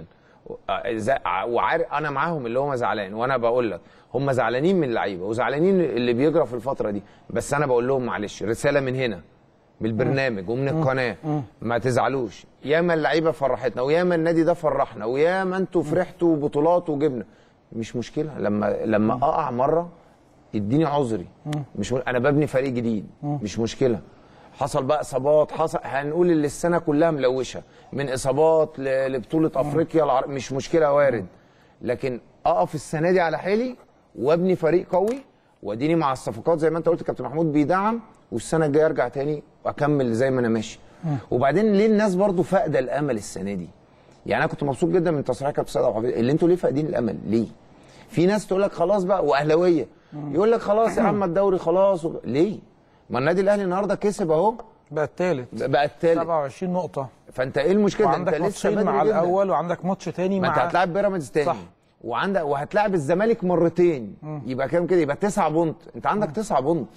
آه، زا- وعارف انا معاهم اللي هم زعلان وانا بقول لك هم زعلانين من اللعيبه وزعلانين اللي بيجرى في الفتره دي بس انا بقول لهم معلش رساله من هنا من البرنامج ومن القناه ما تزعلوش ياما اللعيبه فرحتنا وياما النادي ده فرحنا وياما انتوا فرحتوا بطولات وجبنا مش مشكله لما لما اقع مره اديني عذري مش م... انا ببني فريق جديد مش مشكله حصل بقى اصابات حصل هنقول اللي السنه كلها ملوشه من اصابات ل... لبطوله افريقيا العر... مش مشكله وارد لكن اقف السنه دي على حيلي وابني فريق قوي واديني مع الصفقات زي ما انت قلت كابتن محمود بيدعم والسنه الجايه ارجع تاني واكمل زي ما انا ماشي وبعدين ليه الناس برضو فاقده الامل السنه دي يعني انا كنت مبسوط جدا من تصريح كابتن سيد عبد الحفيظ اللي انتوا ليه فاقدين الامل ليه في ناس تقول لك خلاص بقى واهلاويه يقول لك خلاص يا عم الدوري خلاص و... ليه ما النادي الاهلي النهارده كسب اهو بقى الثالث بقى التالت 27 نقطه فانت ايه المشكله ده انت وعندك لسه ماتشين بدري مع جدا. الاول وعندك ماتش تاني ما مع انت هتلاعب بيراميدز تاني صح. وعندك وهتلاعب الزمالك مرتين يبقى كام كده يبقى تسعة بونت انت عندك تسعة بونت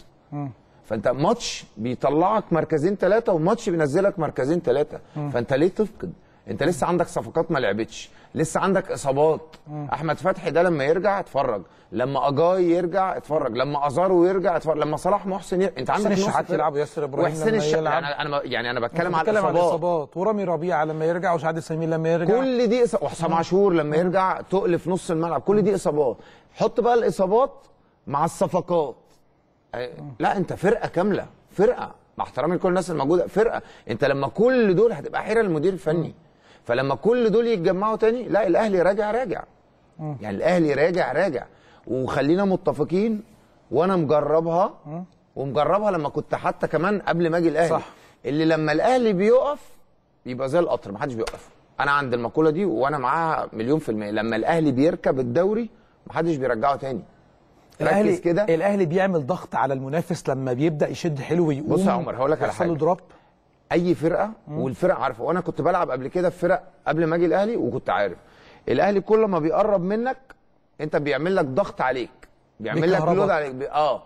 فانت ماتش بيطلعك مركزين ثلاثه وماتش بينزلك مركزين ثلاثه فانت ليه تفقد انت لسه عندك صفقات ما لعبتش لسه عندك اصابات احمد فتحي ده لما يرجع اتفرج لما اجاي يرجع اتفرج لما ازارو يرجع اتفرج لما صلاح محسن يرجع. انت عندك حسين نص الشحات فرقة. يلعب وياسر ابراهيم وحسين لما الش... يلعب. يعني انا يعني انا بتكلم على بتكلم عن الاصابات الاصابات ورامي ربيعه لما يرجع وسعد سمير لما يرجع كل دي إص- وحسام عاشور لما يرجع تقل في نص الملعب كل دي اصابات حط بقى الاصابات مع الصفقات آه، لا انت فرقه كامله فرقه مع احترامي لكل الناس الموجوده فرقه انت لما كل دول هتبقى حيره المدير الفني فلما كل دول يتجمعوا تاني لا الاهلي راجع راجع يعني الاهلي راجع راجع وخلينا متفقين وانا مجربها ومجربها لما كنت حتى كمان قبل ما اجي الاهلي صح. اللي لما الاهلي بيقف يبقى زي القطر محدش بيوقفه انا عند المقوله دي وانا معاها مليون في الميه لما الاهلي بيركب الدوري محدش بيرجعه تاني الاهلي ركز كده الاهلي بيعمل ضغط على المنافس لما بيبدا يشد حلو ويقوم بص يا عمر، هقول لك على يحصل له حاجة. دروب اي فرقه والفرق عارفه وانا كنت بلعب قبل كده في فرق قبل ما اجي الاهلي وكنت عارف الاهلي كل ما بيقرب منك انت بيعمل لك ضغط عليك بيعمل لك بيكهربك. لود عليك بي... اه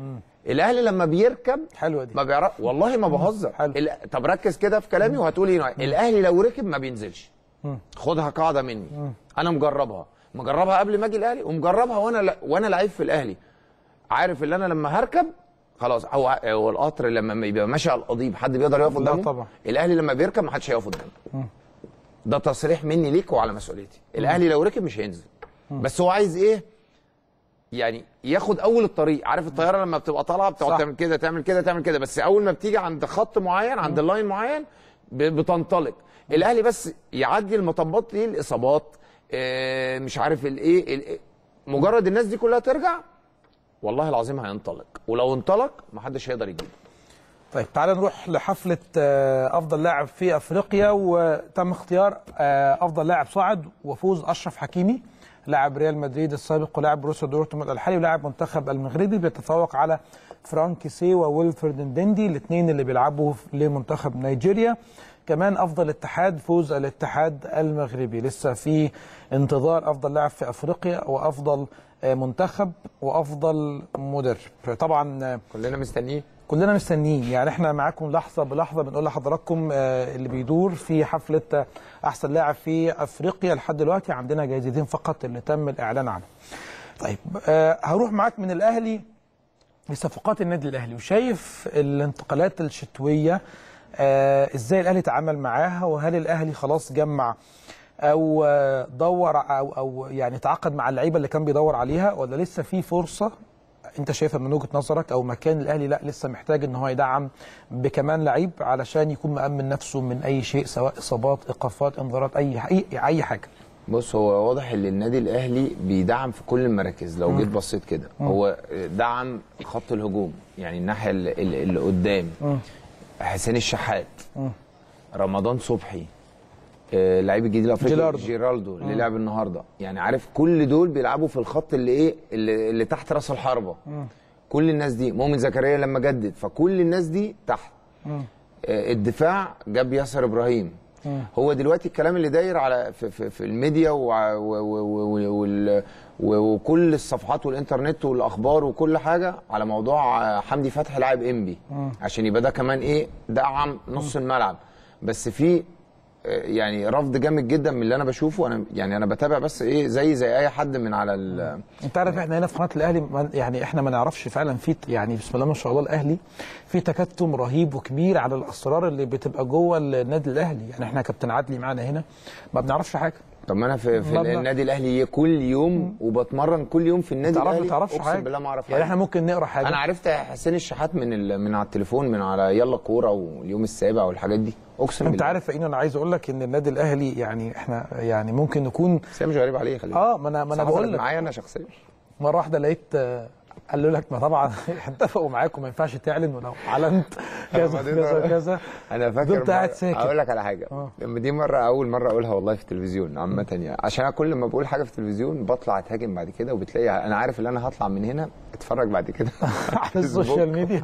الاهلي لما بيركب حلوه دي ما بيعرف والله ما بهزر حلو. ال... طب ركز كده في كلامي وهتقول ايه الاهلي لو ركب ما بينزلش خدها قاعده مني انا مجربها مجربها قبل ما اجي الاهلي ومجربها وانا لا... وانا لعيب في الاهلي عارف ان انا لما هركب خلاص هو هو القطر لما يبقى ماشي على القضيب حد بيقدر يقف لا قدامه طبعا. الاهلي لما بيركب ما حدش هيقف قدامه ده تصريح مني ليك وعلى مسؤوليتي الاهلي لو ركب مش هينزل بس هو عايز ايه يعني ياخد اول الطريق عارف الطياره لما بتبقى طالعه صح. بتقعد تعمل كده تعمل كده تعمل كده بس اول ما بتيجي عند خط معين عند اللاين معين ب- بتنطلق الاهلي بس يعدي المطبات دي الاصابات آه، مش عارف الايه ال- مجرد الناس دي كلها ترجع والله العظيم هينطلق ولو انطلق محدش هيقدر يجيبه طيب تعالى نروح لحفلة آه، أفضل لاعب في أفريقيا وتم اختيار آه، أفضل لاعب صاعد وفوز أشرف حكيمي لاعب ريال مدريد السابق ولاعب بروسيا دورتموند الحالي ولاعب منتخب المغربي بيتفوق على فرانكي سي وويلفرد ندندي الاثنين اللي بيلعبوا لمنتخب نيجيريا كمان افضل اتحاد فوز الاتحاد المغربي لسه في انتظار افضل لاعب في افريقيا وافضل آه، منتخب وافضل مدرب طبعا آه، كلنا مستنيين كلنا مستنيين يعني احنا معاكم لحظه بلحظه بنقول لحضراتكم آه، اللي بيدور في حفله آه، احسن لاعب في افريقيا لحد دلوقتي عندنا جايزتين فقط اللي تم الاعلان عنهم. طيب آه، هروح معاك من الاهلي لصفقات النادي الاهلي وشايف الانتقالات الشتويه آه، ازاي الاهلي تعامل معاها وهل الاهلي خلاص جمع او آه، دور او او يعني تعاقد مع اللعيبه اللي كان بيدور عليها ولا لسه في فرصه انت شايفها من وجهه نظرك او مكان الاهلي لا لسه محتاج ان هو يدعم بكمان لعيب علشان يكون مأمن نفسه من اي شيء سواء اصابات ايقافات انذارات اي اي اي حاجه بص هو واضح ان النادي الاهلي بيدعم في كل المراكز لو جيت بصيت كده هو دعم خط الهجوم يعني الناحيه ال- ال- اللي قدام حسين الشحات رمضان صبحي آه، لعيب الجديد الافريقي جيراردو. جيرالدو اللي لعب النهارده يعني عارف كل دول بيلعبوا في الخط اللي ايه اللي, اللي تحت راس الحربه كل الناس دي مؤمن زكريا لما جدد فكل الناس دي تحت آه، الدفاع جاب ياسر ابراهيم هو دلوقتي الكلام اللي داير على في, في, في الميديا وع- و و و وال- و وكل الصفحات والانترنت والاخبار وكل حاجه على موضوع آه، حمدي فتحي لاعب انبي عشان يبقى ده كمان ايه دعم نص الملعب بس في آه، يعني رفض جامد جدا من اللي انا بشوفه انا يعني انا بتابع بس ايه زي زي اي حد من على ال انت عارف احنا هنا في قناه الاهلي ما- يعني احنا ما نعرفش فعلا في يعني بسم الله ما شاء الله الاهلي في تكتم رهيب وكبير على الاسرار اللي بتبقى جوه النادي الاهلي يعني احنا كابتن عدلي معانا هنا ما بنعرفش حاجه طب ما انا في, في ما بنا- النادي الاهلي كل يوم وبتمرن كل يوم في النادي تعرف ما الاهلي تعرفش اقسم حاجه بالله ما اعرف يعني حاجة. احنا ممكن نقرا حاجه انا عرفت حسين الشحات من ال... من على التليفون من على يلا كوره واليوم السابع والحاجات دي اقسم انت بالله عارف يا اينو انا عايز اقول لك ان النادي الاهلي يعني احنا يعني ممكن نكون بس هي مش غريب عليه خليك اه ما انا ما انا بقول لك معايا انا شخصيا مره واحده لقيت آه، قالوا لك ما طبعا اتفقوا معاك وما ينفعش تعلن ولو اعلنت كذا بعدين كذا مرة- كذا انا فاكر فضلت قاعد مرة- ساكت. اقول لك على حاجه آه. لما دي مره اول مره اقولها والله في التلفزيون عامه يعني عشان أنا كل ما بقول حاجه في التلفزيون بطلع اتهاجم بعد كده وبتلاقي انا عارف ان انا هطلع من هنا اتفرج بعد كده على السوشيال ميديا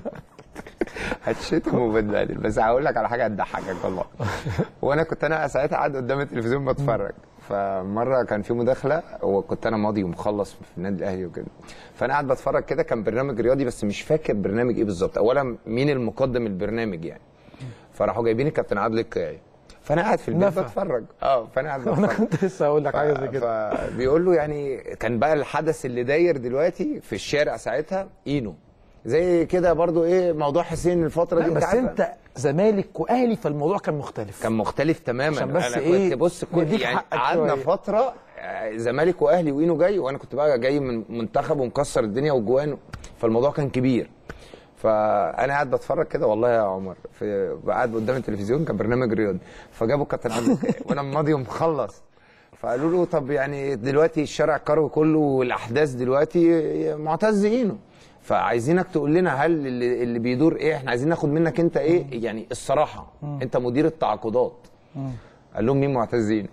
هتشتم وبتبهدل بس هقول لك على حاجه هتضحكك والله وانا كنت انا ساعتها قاعد قدام التلفزيون بتفرج فمره كان في مداخله وكنت انا ماضي ومخلص في النادي الاهلي وكده فانا قاعد بتفرج كده كان برنامج رياضي بس مش فاكر برنامج ايه بالظبط اولا مين المقدم البرنامج يعني فراحوا جايبين الكابتن عادل القيعي فانا قاعد في البيت نفع. بتفرج اه فانا قاعد انا بتفرج كنت لسه اقول لك حاجه زي كده فبيقول له يعني كان بقى الحدث اللي داير دلوقتي في الشارع ساعتها اينو زي كده برضو ايه موضوع حسين الفتره دي لا، بس عارف- انت زمالك واهلي فالموضوع كان مختلف كان مختلف تماما عشان بس انا إيه، كنت بص كنت نديك يعني حقك قعدنا شوية. فتره آه، زمالك واهلي واينو جاي وانا كنت بقى جاي من منتخب ومكسر الدنيا وجوان فالموضوع كان كبير فانا قاعد بتفرج كده والله يا عمر في قاعد قدام التلفزيون كان برنامج رياضي فجابوا الكابتن عبد الكريم وانا ماضي ومخلص فقالوا له طب يعني دلوقتي الشارع الكروي كله والاحداث دلوقتي معتز اينو فعايزينك تقول لنا هل اللي, اللي بيدور ايه احنا عايزين ناخد منك انت ايه يعني الصراحه انت مدير التعاقدات قال لهم مين معتز اينو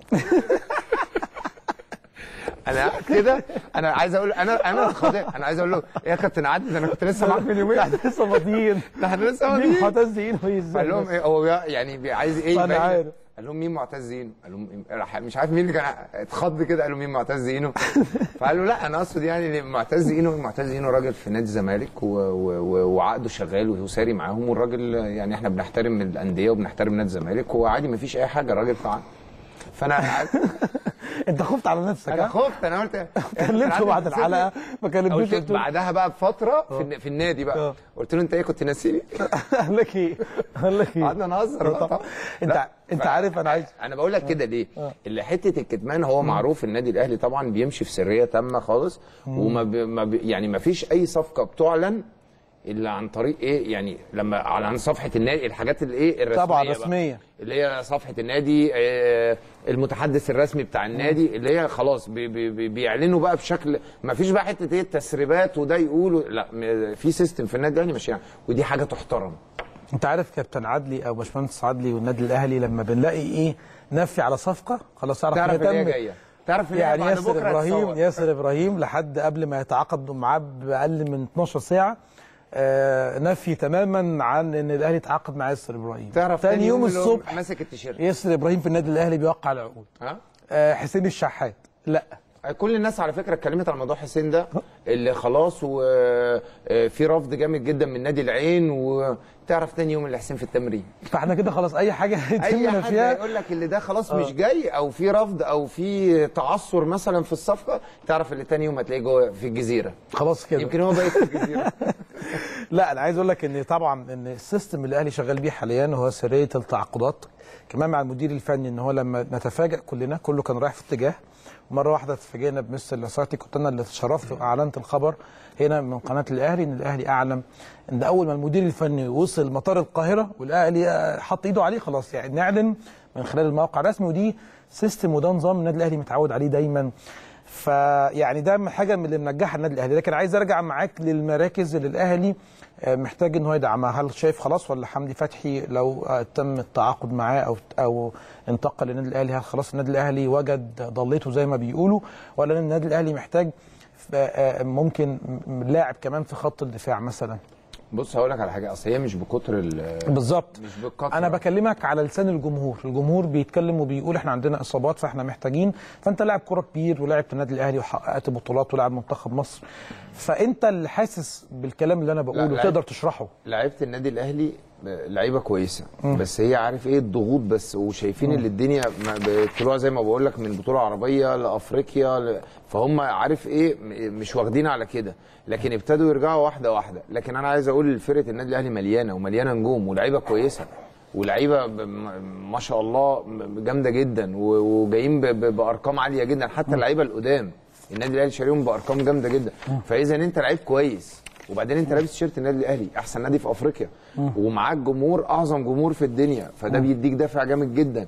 انا كده انا عايز اقول انا انا اتخضيت انا عايز اقول له إيه يا كابتن عادل ده انا كنت لسه معاك من يومين لسه ماضيين ده احنا لسه مين ماضيين معتزين هو ازاي قال لهم ايه هو بي- يعني بي- عايز ايه أنا يبين؟ عارف. قال لهم مين معتز اينو قال لهم إيه؟ راح مش عارف مين اللي كان اتخض كده قال له مين معتز اينو فقال له لا انا اقصد يعني إن معتز اينو معتز اينو راجل في نادي الزمالك و- و- و- وعقده شغال وساري معاهم والراجل يعني احنا بنحترم الانديه وبنحترم نادي الزمالك وعادي ما فيش اي حاجه الراجل فعال فانا انت خفت على نفسك انا ها؟ خفت انا قلت كلمته بعد الحلقه ما كلمتوش قلت قلت له بعدها بقى بفتره في, الن- في النادي بقى آه. قلت له انت ايه كنت ناسيني قال لك ايه؟ قال لك ايه؟ قعدنا نهزر بقى طبعا انت لا، انت ف- عارف انا عايز انا بقول لك كده ليه؟ اللي حته الكتمان هو معروف النادي الاهلي طبعا بيمشي في سريه تامه خالص وما بي ما بي يعني ما فيش اي صفقه بتعلن الا عن طريق ايه يعني لما على عن صفحه النادي الحاجات الايه الرسميه طبعا بقى. رسميه اللي هي صفحه النادي آه، المتحدث الرسمي بتاع النادي اللي هي خلاص بي بي بي بيعلنوا بقى بشكل ما فيش بقى حته ايه التسريبات وده يقول لا م- في سيستم في النادي الاهلي ماشي ودي حاجه تحترم انت عارف كابتن عدلي او باشمهندس عدلي والنادي الاهلي لما بنلاقي ايه نفي على صفقه خلاص اعرف تعرف إن ان هي تم. جايه تعرف ان هي يعني بعد ياسر بكرة ابراهيم هتصور. ياسر ابراهيم لحد قبل ما يتعاقد معاه باقل من 12 ساعه آه نفي تماما عن ان الاهلي تعاقد مع ياسر ابراهيم تعرف تاني يوم اللي هو الصبح ماسك التيشيرت ياسر ابراهيم في النادي الاهلي بيوقع العقود ها آه حسين الشحات لا كل الناس على فكره اتكلمت على موضوع حسين ده اللي خلاص وفي رفض جامد جدا من نادي العين وتعرف تاني يوم اللي حسين في التمرين فاحنا كده خلاص اي حاجه اي يتم حد نفيها يقول لك اللي ده خلاص مش جاي او في رفض او في تعثر مثلا في الصفقه تعرف اللي تاني يوم هتلاقيه جوه في الجزيره خلاص كده يمكن هو بقيت في الجزيره لا انا عايز اقول لك ان طبعا ان السيستم اللي الاهلي شغال بيه حاليا هو سريه التعاقدات كمان مع المدير الفني ان هو لما نتفاجئ كلنا كله كان رايح في اتجاه مره واحده اتفاجئنا بمستر لاسارتي كنت انا اللي اتشرفت واعلنت الخبر هنا من قناه الاهلي ان الاهلي اعلن ان اول ما المدير الفني وصل مطار القاهره والاهلي آه، حط ايده عليه خلاص يعني نعلن من خلال الموقع الرسمي ودي سيستم وده نظام النادي الاهلي متعود عليه دايما فيعني ده حاجه من اللي منجحها النادي الاهلي لكن عايز ارجع معاك للمراكز اللي الاهلي آه، محتاج ان هو يدعمها هل شايف خلاص ولا حمدي فتحي لو آه، تم التعاقد معاه او او انتقل للنادي الاهلي هل خلاص النادي الاهلي وجد ضليته زي ما بيقولوا ولا النادي الاهلي محتاج آه، آه، ممكن م- لاعب كمان في خط الدفاع مثلا بص هقول لك على حاجه اصل هي مش بكتر ال- بالظبط مش بالكتره انا بكلمك على لسان الجمهور الجمهور بيتكلم وبيقول احنا عندنا اصابات فاحنا محتاجين فانت لاعب كره كبير ولاعب في النادي الاهلي وحققت بطولات ولاعب منتخب مصر فانت اللي حاسس بالكلام اللي انا بقوله لا، تقدر تشرحه لعيبه النادي الاهلي لعيبه كويسه بس هي عارف ايه الضغوط بس وشايفين ان الدنيا ما- بطلوع زي ما بقول لك من بطوله عربيه لافريقيا ل- فهم عارف ايه م- مش واخدين على كده لكن ابتدوا يرجعوا واحده واحده لكن انا عايز اقول فرقه النادي الاهلي مليانه ومليانه نجوم ولاعيبه كويسه ولعيبه ب- م- ما شاء الله م- جامده جدا و- وجايين ب- ب- بارقام عاليه جدا حتى اللعيبه القدام النادي الاهلي شاريهم بارقام جامده جدا فاذا انت لعيب كويس وبعدين انت لابس تيشيرت النادي الاهلي احسن نادي في افريقيا ومعاك جمهور اعظم جمهور في الدنيا فده بيديك دافع جامد جدا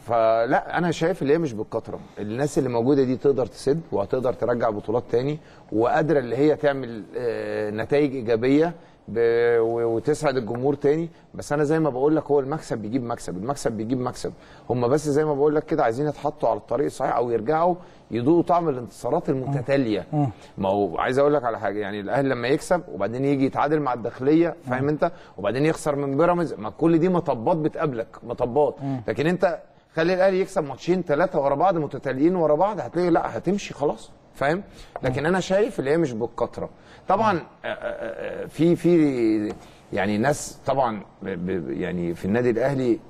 فلا انا شايف اللي هي مش بالكثره الناس اللي موجوده دي تقدر تسد وهتقدر ترجع بطولات تاني وقادره اللي هي تعمل آه، نتائج ايجابيه ب- و- وتسعد الجمهور تاني بس انا زي ما بقول لك هو المكسب بيجيب مكسب المكسب بيجيب مكسب هم بس زي ما بقول لك كده عايزين يتحطوا على الطريق الصحيح او يرجعوا يذوقوا طعم الانتصارات المتتاليه ما هو عايز اقول لك على حاجه يعني الاهلي لما يكسب وبعدين يجي يتعادل مع الداخليه فاهم انت وبعدين يخسر من بيراميدز ما كل دي مطبات بتقابلك مطبات لكن انت خلي الاهلي يكسب ماتشين ثلاثه ورا بعض متتاليين ورا بعض هتلاقي لا هتمشي خلاص فاهم لكن انا شايف اللي هي مش بالكثره طبعا آه، آه، آه، في في يعني ناس طبعا ب- ب- يعني في النادي الاهلي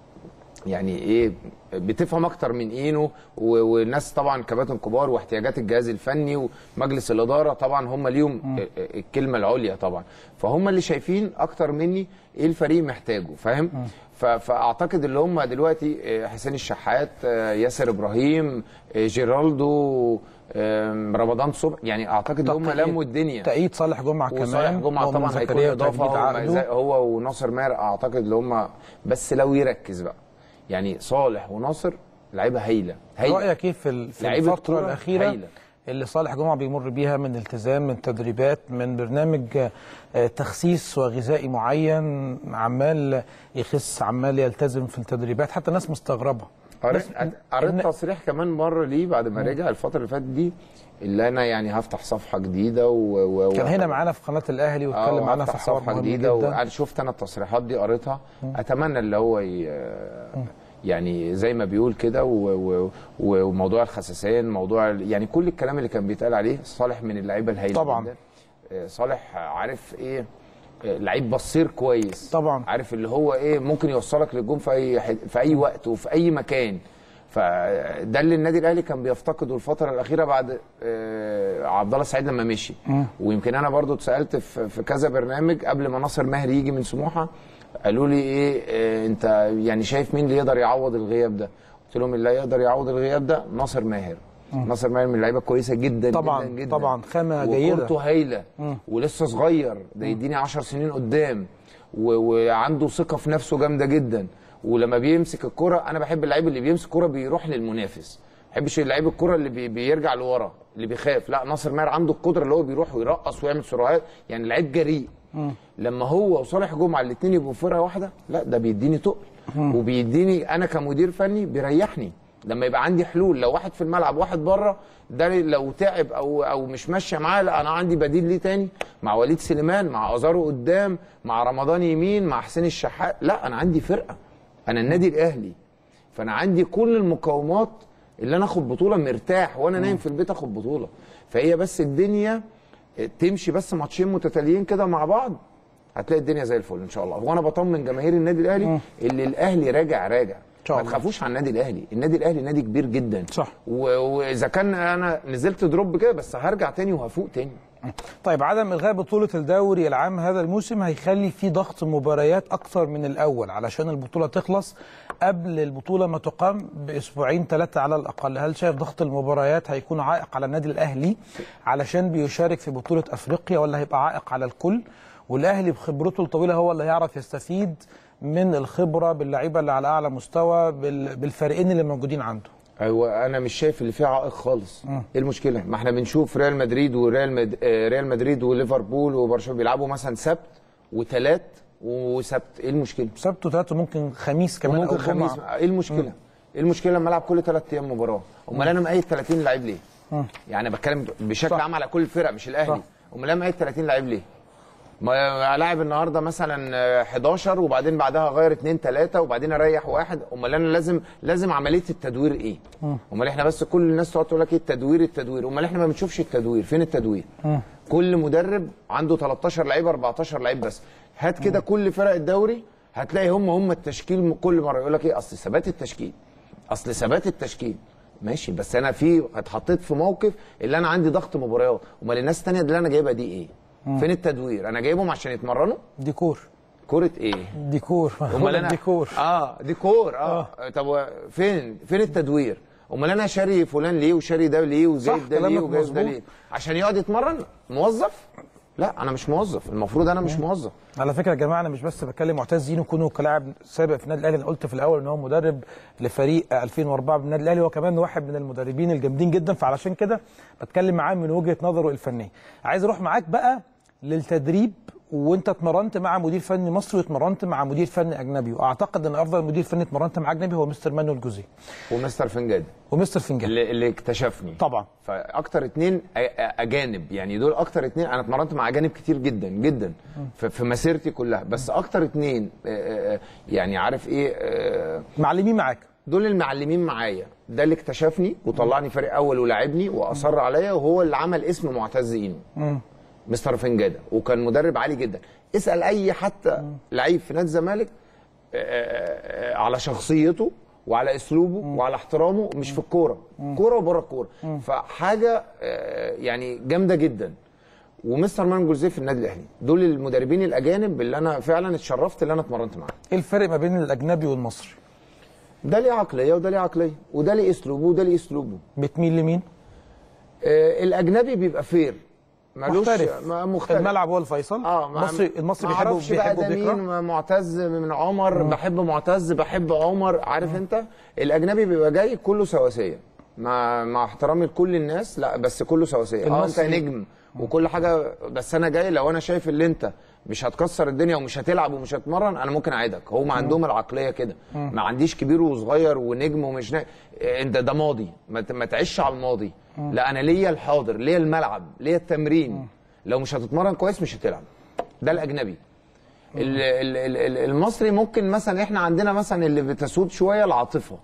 يعني ايه بتفهم اكتر من اينو و- والناس طبعا كباتن كبار واحتياجات الجهاز الفني ومجلس الاداره طبعا هم ليهم الكلمه العليا طبعا فهم اللي شايفين اكتر مني ايه الفريق محتاجه فاهم ف- فاعتقد اللي هم دلوقتي آه، حسين الشحات آه، ياسر ابراهيم آه، جيرالدو آه، رمضان صبحي يعني اعتقد هم تقييد- لموا الدنيا تأييد صالح جمعة كمان وصالح جمعه مؤمن طبعا هيكون زكريا اضافه وتجديد هو, عقده. زي- هو وناصر ماهر اعتقد اللي هم بس لو يركز بقى يعني صالح وناصر لعيبه هايله هايله رأيك ايه في ال- في لعيبة الفترة كورة الأخيرة هايلة. اللي صالح جمعة بيمر بيها من التزام من تدريبات من برنامج آه، تخسيس وغذائي معين عمال يخس عمال يلتزم في التدريبات حتى الناس مستغربة قريت بس قريت إن- تصريح كمان مره ليه بعد ما رجع الفتره اللي فاتت دي اللي انا يعني هفتح صفحه جديده و... و... كان هنا معانا في قناة الأهلي واتكلم معانا في هفتح حوار صفحه مهم جديده جدا وانا شفت انا التصريحات دي قريتها اتمنى اللي هو ي... يعني زي ما بيقول كده و... و... و- وموضوع الخساسين موضوع ال- يعني كل الكلام اللي كان بيتقال عليه صالح من اللعيبه الهايله طبعاً. جدا آه، صالح عارف ايه آه، لعيب بصير كويس طبعاً. عارف اللي هو ايه ممكن يوصلك للجون في اي حد في اي وقت وفي اي مكان فده اللي النادي الاهلي كان بيفتقده الفتره الاخيره بعد آه، عبد الله السعيد لما مشي ويمكن انا برضو اتسالت في في كذا برنامج قبل ما ناصر ماهر يجي من سموحه قالوا لي ايه آه، انت يعني شايف مين اللي يقدر يعوض الغياب ده قلت لهم اللي يقدر يعوض الغياب ده ناصر ماهر ناصر ماهر من اللعيبه كويسه جدا طبعاً، جدا جدا طبعاً، خامة جيدة. وكورته هايله ولسه صغير ده يديني 10 سنين قدام و- وعنده ثقه في نفسه جامده جدا ولما بيمسك الكره انا بحب اللعيب اللي بيمسك الكره بيروح للمنافس ما بحبش اللعيب الكره اللي بي بيرجع لورا اللي بيخاف لا ناصر ماهر عنده القدره اللي هو بيروح ويرقص ويعمل سرعات يعني لعيب جريء لما هو وصالح جمعه الاثنين يبقوا في فرقه واحده لا ده بيديني تقل وبيديني انا كمدير فني بيريحني لما يبقى عندي حلول لو واحد في الملعب واحد بره ده لو تعب او او مش ماشيه معاه لا انا عندي بديل ليه تاني مع وليد سليمان مع ازارو قدام مع رمضان يمين مع حسين الشحات لا انا عندي فرقه انا النادي الاهلي فانا عندي كل المقومات اللي انا اخد بطوله مرتاح وانا نايم في البيت اخد بطوله فهي بس الدنيا تمشي بس ماتشين متتاليين كده مع بعض هتلاقي الدنيا زي الفل ان شاء الله وانا بطمن جماهير النادي الاهلي اللي الاهلي راجع راجع شاء ما الله. تخافوش على النادي الاهلي النادي الاهلي نادي كبير جدا صح. و- واذا كان انا نزلت دروب كده بس هرجع تاني وهفوق تاني طيب عدم الغاء بطوله الدوري العام هذا الموسم هيخلي في ضغط مباريات اكثر من الاول علشان البطوله تخلص قبل البطوله ما تقام باسبوعين ثلاثه على الاقل هل شايف ضغط المباريات هيكون عائق على النادي الاهلي علشان بيشارك في بطوله افريقيا ولا هيبقى عائق على الكل والاهلي بخبرته الطويله هو اللي هيعرف يستفيد من الخبره باللعيبه اللي على اعلى مستوى بال- بالفريقين اللي موجودين عنده ايوه انا مش شايف اللي فيه عائق خالص ايه المشكله ما احنا بنشوف ريال مدريد وريال مد... آه، ريال مدريد وليفربول وبرشلونه بيلعبوا مثلا سبت وثلاث وسبت ايه المشكله سبت وثلاثه ممكن خميس كمان ممكن او جمعه خميس ايه المشكله ايه المشكله لما العب كل ثلاث ايام مباراه امال انا مقيد 30 لعيب ليه يعني أنا بتكلم بشكل صح. عام على كل الفرق مش الاهلي صح. امال انا مقيد 30 لعيب ليه ما الاعب النهارده مثلا آه، 11 وبعدين بعدها اغير 2 3 وبعدين اريح واحد امال انا لازم لازم عمليه التدوير ايه امال احنا بس كل الناس تقعد تقول لك ايه التدوير التدوير امال احنا ما بنشوفش التدوير فين التدوير كل مدرب عنده 13 لعيب 14 لعيب بس هات كده كل فرق الدوري هتلاقي هم هم التشكيل كل مره يقول لك ايه اصل ثبات التشكيل اصل ثبات التشكيل ماشي بس انا في اتحطيت في موقف اللي انا عندي ضغط مباريات امال الناس الثانيه اللي انا جايبها دي ايه فين التدوير انا جايبهم عشان يتمرنوا ديكور كره ايه ديكور امال انا ديكور اه ديكور اه, طب و- فين فين التدوير امال انا شاري فلان ليه وشاري ده ليه وجايب ده ليه كلامك وجايب ده مظبوط. ليه عشان يقعد يتمرن موظف لا انا مش موظف المفروض انا مش موظف على فكره يا جماعه انا مش بس بتكلم معتز زينو كونه كلاعب سابق في النادي الاهلي انا قلت في الاول ان هو مدرب لفريق 2004 بالنادي الاهلي هو كمان واحد من المدربين الجامدين جدا فعلشان كده بتكلم معاه من وجهه نظره الفنيه عايز اروح معاك بقى للتدريب وانت اتمرنت مع مدير فني مصري واتمرنت مع مدير فني اجنبي واعتقد ان افضل مدير فني اتمرنت مع اجنبي هو مستر مانويل جوزيه ومستر فنجاد ومستر فنجان اللي, اللي اكتشفني طبعا فاكتر اتنين أ- أ- اجانب يعني دول اكتر اتنين انا اتمرنت مع اجانب كتير جدا جدا في في مسيرتي كلها بس اكتر اتنين آه، آه، يعني عارف ايه آه، معلمين معاك دول المعلمين معايا ده اللي اكتشفني وطلعني فريق اول ولاعبني واصر عليا وهو اللي عمل اسم معتز اينو مستر فنجاده وكان مدرب عالي جدا اسال اي حتى لعيب في نادي الزمالك آه، آه، آه، على شخصيته وعلى اسلوبه وعلى احترامه مش في الكوره كوره وبره الكوره فحاجه آه، يعني جامده جدا ومستر مان جوزيه في النادي الاهلي دول المدربين الاجانب اللي انا فعلا اتشرفت اللي انا اتمرنت معاهم ايه الفرق ما بين الاجنبي والمصري ده ليه عقليه وده ليه عقليه وده ليه اسلوبه وده ليه اسلوبه بتميل لمين آه، الاجنبي بيبقى فير ملوش محترف ما- مختلف الملعب هو الفيصل اه ما- المصري المصري ما بيحبه أعرفش بقى بيحبه ده بيكره مين معتز من عمر بحب معتز بحب عمر عارف انت الاجنبي بيبقى جاي كله سواسيه مع مع احترامي لكل الناس لا بس كله سواسيه اه انت المصري- نجم وكل حاجه بس انا جاي لو انا شايف اللي انت مش هتكسر الدنيا ومش هتلعب ومش هتمرن انا ممكن اعيدك هم عندهم العقليه كده ما عنديش كبير وصغير ونجم ومش نجم. انت ده ماضي ما ت- ما تعيش على الماضي لا انا ليا الحاضر ليا الملعب ليا التمرين لو مش هتتمرن كويس مش هتلعب ده الاجنبي ال- ال- ال- ال- المصري ممكن مثلا احنا عندنا مثلا اللي بتسود شويه العاطفه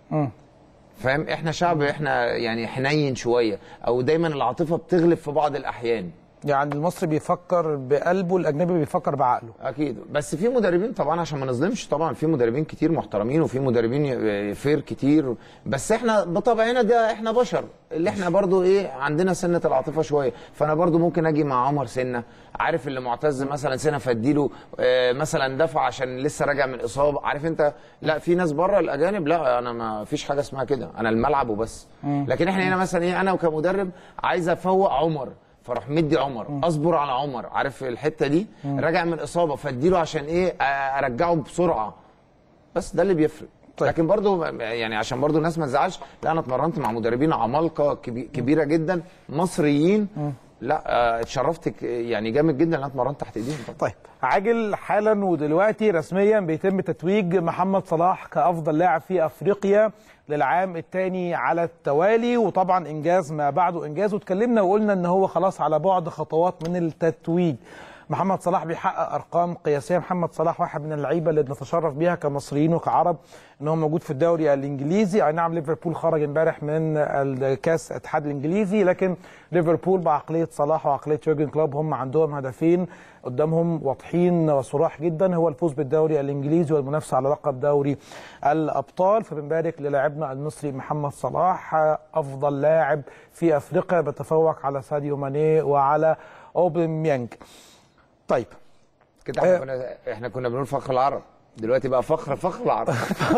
فاهم احنا شعب احنا يعني حنين شويه او دايما العاطفه بتغلب في بعض الاحيان يعني المصري بيفكر بقلبه الاجنبي بيفكر بعقله اكيد بس في مدربين طبعا عشان ما نظلمش طبعا في مدربين كتير محترمين وفي مدربين فير كتير بس احنا بطبعنا ده احنا بشر اللي احنا برضو ايه عندنا سنه العاطفه شويه فانا برضو ممكن اجي مع عمر سنه عارف اللي معتز مثلا سنه فاديله آه، مثلا دفع عشان لسه راجع من اصابه عارف انت لا في ناس بره الاجانب لا انا ما فيش حاجه اسمها كده انا الملعب وبس لكن احنا هنا مثلا ايه انا كمدرب عايز افوق عمر فاروح مدي عمر اصبر على عمر عارف الحته دي راجع من اصابه فاديله عشان ايه آه، ارجعه بسرعه بس ده اللي بيفرق طيب. طيب. لكن برضو يعني عشان برضو الناس ما تزعلش لا انا اتمرنت مع مدربين عمالقه كبي- كبيره جدا مصريين لا آه، اتشرفت ك- يعني جامد جدا ان انا اتمرنت تحت ايديهم طبعا طيب عاجل حالا ودلوقتي رسميا بيتم تتويج محمد صلاح كافضل لاعب في افريقيا للعام الثاني على التوالي وطبعا انجاز ما بعده انجاز واتكلمنا وقلنا ان هو خلاص على بعد خطوات من التتويج محمد صلاح بيحقق ارقام قياسيه محمد صلاح واحد من اللعيبه اللي نتشرف بيها كمصريين وكعرب ان هو موجود في الدوري الانجليزي اي نعم ليفربول خرج امبارح من الكاس الاتحاد الانجليزي لكن ليفربول بعقليه صلاح وعقليه يورجن كلوب هم عندهم هدفين قدامهم واضحين وصراح جدا هو الفوز بالدوري الانجليزي والمنافسه على لقب دوري الابطال فبنبارك للاعبنا المصري محمد صلاح افضل لاعب في افريقيا بتفوق على ساديو ماني وعلى اوباميانج طيب كده احنا كنا احنا كنا بنقول فخر العرب دلوقتي بقى فخر فخر العرب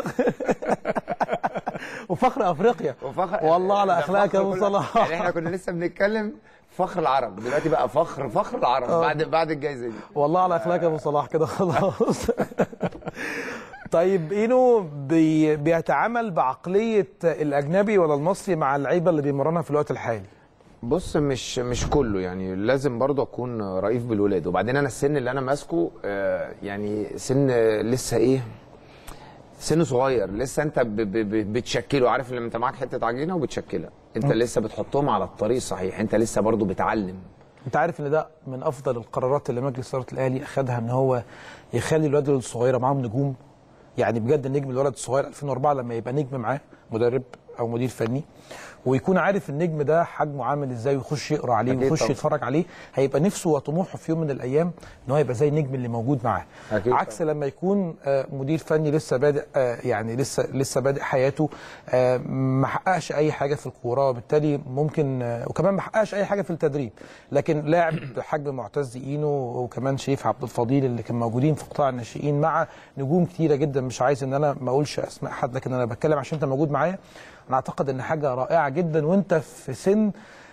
وفخر افريقيا وفخر والله على ده اخلاقك يا فخر ابو كل- صلاح يعني احنا كنا لسه بنتكلم فخر العرب دلوقتي بقى فخر فخر العرب بعد بعد الجايزه دي والله على اخلاقك يا ابو صلاح كده خلاص طيب اينو بي بيتعامل بعقليه الاجنبي ولا المصري مع اللعيبه اللي بيمرنها في الوقت الحالي بص مش مش كله يعني لازم برضه اكون رئيف بالولاد وبعدين انا السن اللي انا ماسكه آه، يعني سن لسه ايه سن صغير لسه انت ب- ب- ب- بتشكله عارف لما انت معاك حته عجينه وبتشكلها انت لسه بتحطهم على الطريق الصحيح انت لسه برضه بتعلم انت عارف ان ده من افضل القرارات اللي مجلس اداره الاهلي اخذها ان هو يخلي الولاد الصغيره معاهم نجوم يعني بجد النجم الولد الصغير 2004 لما يبقى نجم معاه مدرب او مدير فني ويكون عارف النجم ده حجمه عامل ازاي ويخش يقرا عليه أكيد ويخش طبعا. يتفرج عليه هيبقى نفسه وطموحه في يوم من الايام ان هو يبقى زي النجم اللي موجود معاه أكيد عكس لما يكون آه، مدير فني لسه بادئ آه، يعني لسه لسه بادئ حياته آه، ما حققش اي حاجه في الكوره وبالتالي ممكن آه، وكمان ما حققش اي حاجه في التدريب لكن لاعب بحجم معتز اينو وكمان شريف عبد الفضيل اللي كانوا موجودين في قطاع الناشئين مع نجوم كتيره جدا مش عايز ان انا ما اقولش اسماء حد لكن انا بتكلم عشان انت موجود معايا انا اعتقد ان حاجه رائعه جدا وانت في سن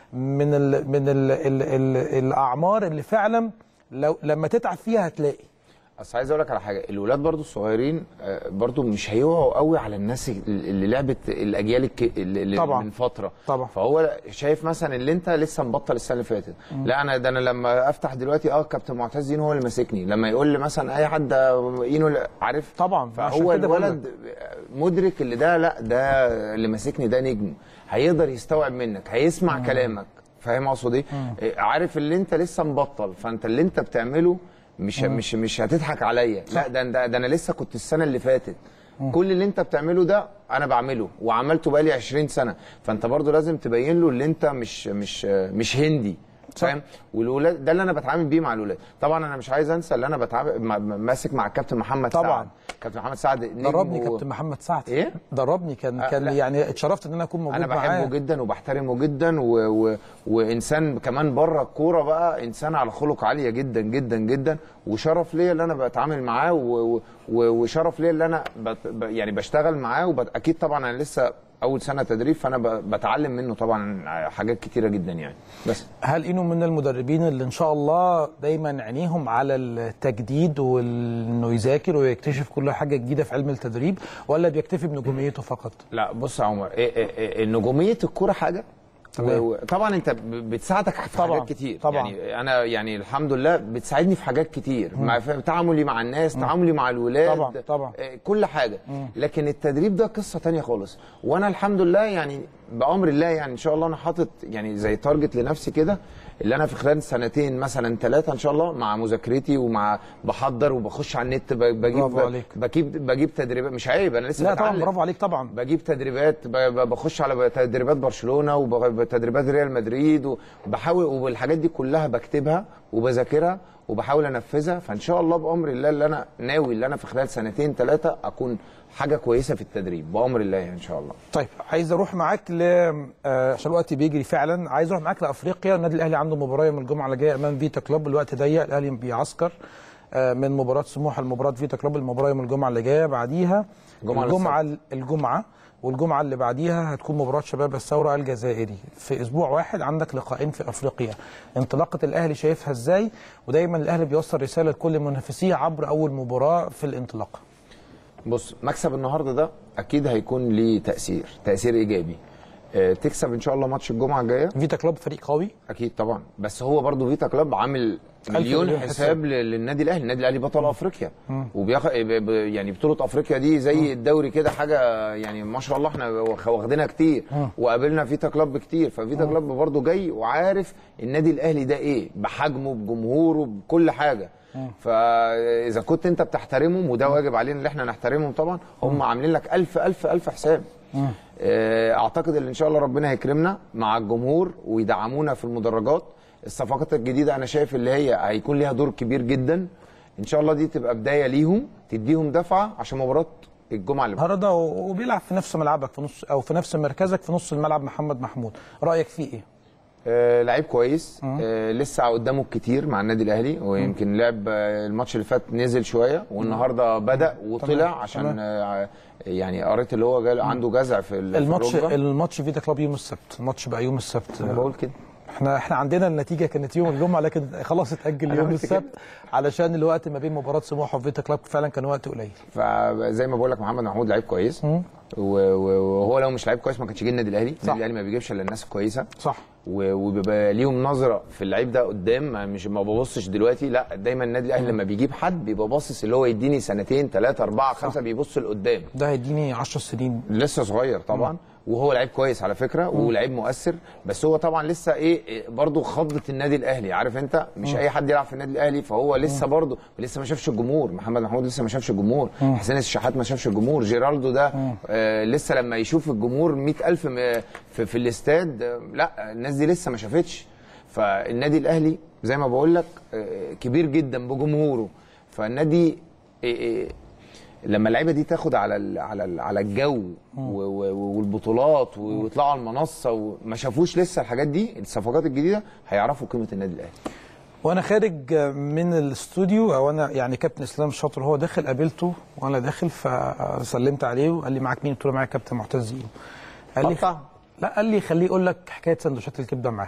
من ال من ال ال ال الاعمار اللي فعلا لو لما تتعب فيها هتلاقي اصل عايز اقول لك على حاجه الولاد برضو الصغيرين آه، برضو مش هيقعوا قوي على الناس اللي لعبت الاجيال الك... اللي طبعا. من فتره طبعا. فهو شايف مثلا اللي انت لسه مبطل السنه اللي فاتت لا انا ده انا لما افتح دلوقتي اه كابتن معتز اينو هو اللي ماسكني لما يقول لي مثلا اي حد ده اينو اللي- عارف طبعا عشان فهو كده بقول الولد مدرك اللي ده لا ده اللي ماسكني ده نجم هيقدر يستوعب منك هيسمع كلامك فاهم اقصد ايه؟ إيه، عارف اللي انت لسه مبطل فانت اللي انت بتعمله مش مش مش هتضحك عليا لا ده, ده ده انا لسه كنت السنه اللي فاتت كل اللي انت بتعمله ده انا بعمله وعملته بقالي 20 سنه فانت برضو لازم تبين له اللي انت مش مش مش هندي صح. فاهم والولاد ده اللي انا بتعامل بيه مع الولاد طبعا انا مش عايز انسى اللي انا بتعامل مع- ماسك مع الكابتن محمد طبعا. سعد كابتن محمد سعد نجم دربني و- كابتن محمد سعد إيه؟ دربني كان آه، كان لا. يعني اتشرفت ان انا اكون موجود انا بحبه معاه جدا وبحترمه جدا و... و... وانسان كمان بره الكوره بقى انسان على خلق عاليه جدا جدا جدا وشرف ليا اللي انا بتعامل معاه و... و... وشرف ليا اللي انا بت... ب- يعني بشتغل معاه وبت... اكيد طبعا انا لسه اول سنه تدريب فانا ب... بتعلم منه طبعا حاجات كتيره جدا يعني بس هل انه من المدربين اللي ان شاء الله دايما عينيهم على التجديد وانه يذاكر ويكتشف كل حاجه جديده في علم التدريب ولا بيكتفي بنجوميته فقط؟ لا بص يا عمر إيه إيه إيه نجوميه الكوره حاجه تمام. و- و- طبعا انت ب- بتساعدك في طبعاً، حاجات كتير طبعاً. يعني انا يعني الحمد لله بتساعدني في حاجات كتير مع ف- تعاملي مع الناس تعاملي مع الولاد طبعاً، طبعاً. آه، كل حاجه لكن التدريب ده قصه تانية خالص وانا الحمد لله يعني بامر الله يعني ان شاء الله انا حاطط يعني زي تارجت لنفسي كده اللي انا في خلال سنتين مثلا ثلاثه ان شاء الله مع مذاكرتي ومع بحضر وبخش على النت ب- بجيب برافو عليك. بجيب بجيب تدريبات مش عيب انا لسه لا طبعا بتعلم. برافو عليك طبعا بجيب تدريبات ب- ب- بخش على تدريبات برشلونه وتدريبات ريال مدريد وبحاول والحاجات دي كلها بكتبها وبذاكرها وبحاول انفذها فان شاء الله بامر الله اللي انا ناوي اللي انا في خلال سنتين ثلاثه اكون حاجه كويسه في التدريب بامر الله يعني ان شاء الله طيب عايز اروح معاك ل آه، عشان الوقت بيجري فعلا عايز اروح معاك لافريقيا النادي الاهلي عنده مباراه يوم الجمعه اللي جايه امام فيتا كلوب الوقت ضيق الاهلي بيعسكر آه، من مباراه سموحه لمباراه فيتا كلوب المباراه يوم الجمعه اللي جايه بعديها الجمعة الجمعه الجمعه والجمعه اللي بعديها هتكون مباراه شباب الثوره الجزائري في اسبوع واحد عندك لقاءين في افريقيا انطلاقه الاهلي شايفها ازاي ودايما الاهلي بيوصل رساله لكل منافسيه عبر اول مباراه في الانطلاقه بص مكسب النهارده ده اكيد هيكون ليه تاثير تاثير ايجابي آه، تكسب ان شاء الله ماتش الجمعه الجايه فيتا كلوب فريق قوي اكيد طبعا بس هو برضو فيتا كلوب عامل مليون مليون حساب حساب. لل- للنادي الاهلي النادي الاهلي بطل افريقيا وبياخد ب- ب- يعني بطوله افريقيا دي زي الدوري كده حاجه يعني ما شاء الله احنا واخ- واخدينها كتير وقابلنا فيتا كلوب كتير ففيتا كلوب برضو جاي وعارف النادي الاهلي ده ايه بحجمه بجمهوره بكل حاجه فاذا كنت انت بتحترمهم وده واجب علينا ان احنا نحترمهم طبعا هم عاملين لك الف الف الف حساب آه، اعتقد ان ان شاء الله ربنا هيكرمنا مع الجمهور ويدعمونا في المدرجات الصفقات الجديده انا شايف اللي هي هيكون ليها دور كبير جدا ان شاء الله دي تبقى بدايه ليهم تديهم دفعه عشان مباراه الجمعه اللي بعدها. النهارده وبيلعب في نفس ملعبك في نص او في نفس مركزك في نص الملعب محمد محمود رايك فيه ايه آه لعيب كويس آه لسه قدامه كتير مع النادي الاهلي ويمكن لعب آه الماتش اللي فات نزل شويه والنهارده بدا وطلع تمام، عشان تمام. آه يعني قريت اللي هو جال عنده جزع في ال- في الماتش الركبة. الماتش فيتا كلوب يوم السبت الماتش بقى يوم السبت انا بقول كده احنا احنا عندنا النتيجه كانت يوم الجمعه لكن خلاص اتاجل أنا يوم قلت كده. السبت علشان الوقت ما بين مباراه سموحه وفيتا كلوب فعلا كان وقت قليل فزي ما بقول لك محمد محمود لعيب كويس و- و- وهو لو مش لعيب كويس ما كانش جه النادي الاهلي النادي الاهلي ما بيجيبش الا الناس الكويسه صح و- وبيبقى ليهم نظره في اللعيب ده قدام ما مش ما ببصش دلوقتي لا دايما النادي الاهلي لما بيجيب حد بيبقى باصص اللي هو يديني سنتين ثلاثه اربعه خمسه بيبص لقدام ده هيديني 10 سنين لسه صغير طبعا وهو لعيب كويس على فكره ولعيب مؤثر بس هو طبعا لسه ايه إيه برضه خضه النادي الاهلي عارف انت مش اي حد يلعب في النادي الاهلي فهو لسه برضه لسه ما شافش الجمهور محمد محمود لسه ما شافش الجمهور حسين الشحات ما شافش الجمهور جيرالدو ده آه لسه لما يشوف الجمهور 100000 م- في, في الاستاد آه، لا الناس دي لسه ما شافتش فالنادي الاهلي زي ما بقول لك آه، كبير جدا بجمهوره فالنادي إيه إيه لما اللعيبه دي تاخد على ال على ال على الجو و- و- والبطولات ويطلعوا على المنصه وما شافوش لسه الحاجات دي الصفقات الجديده هيعرفوا قيمه النادي الاهلي وانا خارج من الاستوديو او انا يعني كابتن اسلام الشاطر هو داخل قابلته وانا داخل فسلمت عليه وقال لي معاك مين؟ قلت له معايا كابتن معتز ايوب قال لي قطع. لا قال لي خليه يقول لك حكايه سندوتشات الكبده معاه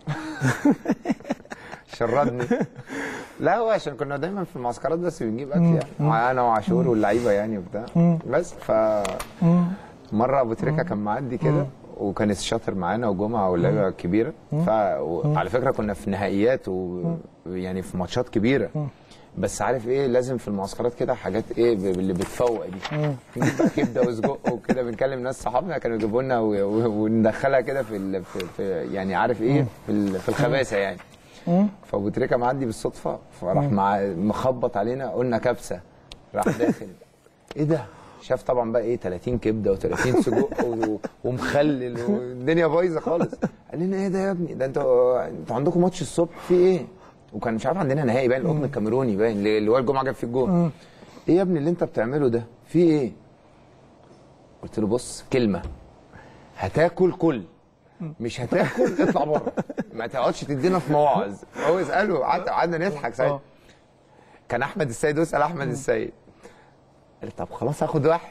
شردني لا هو عشان كنا دايما في المعسكرات بس بنجيب اكل يعني انا وعاشور واللعيبه يعني وبتاع بس ف مره ابو تريكه كان معدي كده وكان الشاطر معانا وجمعه واللعيبه الكبيره فعلى فكره كنا في نهائيات ويعني في ماتشات كبيره بس عارف ايه لازم في المعسكرات كده حاجات ايه ب- اللي بتفوق دي نجيب بقى كبده وسجق وكده بنكلم ناس صحابنا كانوا يجيبوا لنا و- و- وندخلها كده في, ال- في, في يعني عارف ايه في, ال- في الخباثه يعني فابو تريكه معدي بالصدفه فراح مع مخبط علينا قلنا كبسه راح داخل ايه ده شاف طبعا بقى ايه 30 كبده و30 سجق و- ومخلل والدنيا بايظه خالص قال لنا ايه ده يا ابني ده انتوا انتوا عندكم ماتش الصبح في ايه وكان مش عارف عندنا نهائي باين القطن الكاميروني باين اللي اللي هو الجمعه جاب فيه الجون ايه يا ابني اللي انت بتعمله ده في ايه قلت له بص كلمه هتاكل كل مش هتاكل اطلع بره ما تقعدش تدينا في مواعظ هو يساله قعدنا قعدنا نضحك ساعتها كان احمد السيد واسال احمد السيد قال لي طب خلاص هاخد واحد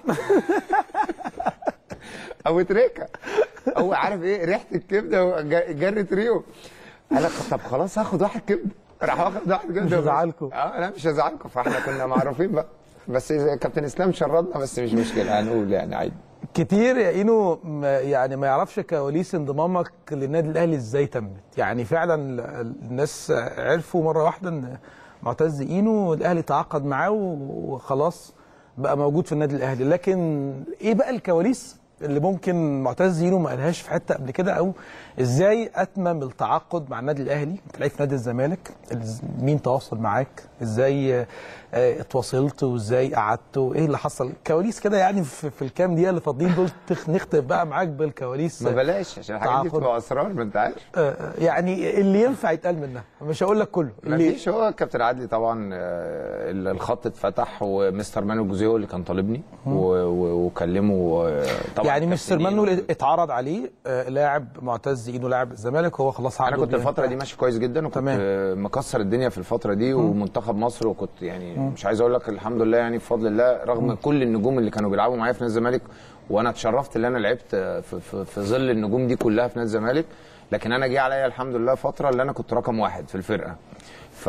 ابو تريكه هو عارف ايه ريحه الكبده وج- جرت ريو قال لك طب خلاص هاخد واحد كبده راح واخد واحد كبده مش هزعلكوا. اه لا مش هزعلكم فاحنا كنا معروفين بقى بس كابتن اسلام شردنا بس مش مشكله هنقول يعني عادي كتير يا اينو ما- يعني ما يعرفش كواليس انضمامك للنادي الاهلي ازاي تمت يعني فعلا ال- الناس عرفوا مره واحده ان معتز اينو الاهلي تعاقد معاه وخلاص بقى موجود في النادي الاهلي لكن ايه بقى الكواليس اللي ممكن معتز اينو ما قالهاش في حته قبل كده او ازاي اتمم التعاقد مع النادي الاهلي انت لعيب في نادي الزمالك إز- مين تواصل معاك ازاي آه، آه، اتواصلت وازاي قعدت وايه اللي حصل كواليس كده يعني في, في الكام دقيقه اللي فاضلين دول تخ- نختم بقى معاك بالكواليس ما بلاش عشان الحاجات دي تعاقد. بتبقى اسرار ما انت عارف آه، يعني اللي ينفع يتقال منها مش هقول لك كله ما اللي فيش هو كابتن عدلي طبعا آه، الخط اتفتح ومستر مانو جوزيه اللي كان طالبني و- و- وكلمه آه، طبعا يعني مش كابتنين سيرمانو و- اتعرض عليه آه، لاعب معتز ايده لاعب الزمالك هو خلاص انا عقده كنت بينتهي. الفتره دي ماشي كويس جدا وكنت تمام. آه، مكسر الدنيا في الفتره دي ومنتخب مصر وكنت يعني مش عايز اقول لك الحمد لله يعني بفضل الله رغم كل النجوم اللي كانوا بيلعبوا معايا في نادي الزمالك وانا اتشرفت ان انا لعبت آه، في, في, في ظل النجوم دي كلها في نادي الزمالك لكن انا جه عليا الحمد لله فتره اللي انا كنت رقم واحد في الفرقه ف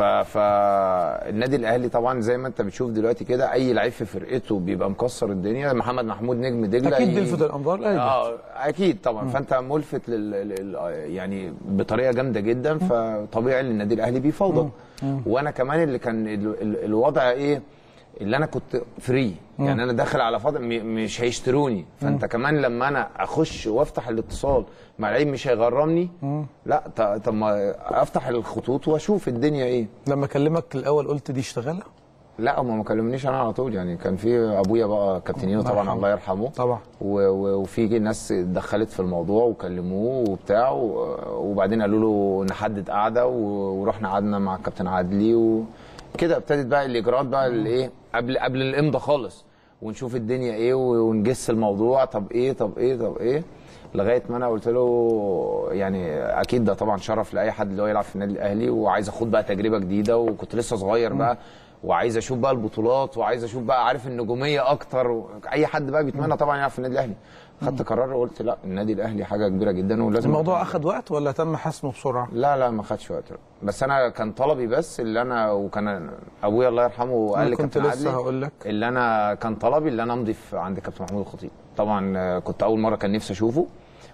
فالنادي الاهلي طبعا زي ما انت بتشوف دلوقتي كده اي لعيب في فرقته بيبقى مكسر الدنيا محمد محمود نجم دجله اكيد ي- بيلفت الانظار الاهلي اه اكيد طبعا فانت ملفت لل... لل... يعني بطريقه جامده جدا فطبيعي ان النادي الاهلي بيفاوضك وانا كمان اللي كان ال... ال... الوضع ايه اللي انا كنت فري يعني انا داخل على فاضل م... مش هيشتروني فانت كمان لما انا اخش وافتح الاتصال مع لعيب مش هيغرمني لا ط... طب ما افتح الخطوط واشوف الدنيا ايه لما اكلمك الاول قلت دي اشتغلها لا هم ما كلمنيش انا على طول يعني كان في ابويا بقى كابتنينو الله طبعا يرحمه. الله يرحمه طبعا و- و- وفي ناس دخلت في الموضوع وكلموه وبتاع و- وبعدين قالوا له نحدد قعده و- ورحنا قعدنا مع الكابتن عادلي وكده ابتدت بقى الاجراءات بقى الايه قبل قبل الامضاء خالص ونشوف الدنيا ايه و- ونجس الموضوع طب ايه طب ايه طب ايه لغايه ما انا قلت له يعني اكيد ده طبعا شرف لاي حد اللي هو يلعب في النادي الاهلي وعايز اخد بقى تجربه جديده وكنت لسه صغير بقى وعايز اشوف بقى البطولات وعايز اشوف بقى عارف النجوميه اكتر و... اي حد بقى بيتمنى طبعا يلعب في النادي الاهلي خدت قرار وقلت لا النادي الاهلي حاجه كبيره جدا ولازم الموضوع اخذ وقت ولا تم حسمه بسرعه لا لا ما خدش وقت بس انا كان طلبي بس اللي انا وكان ابويا الله يرحمه قال أنا لي كنت كابتن لسه عادلي هقول لك. اللي انا كان طلبي اللي انا امضي في عند كابتن محمود الخطيب طبعا آه، كنت اول مره كان نفسي اشوفه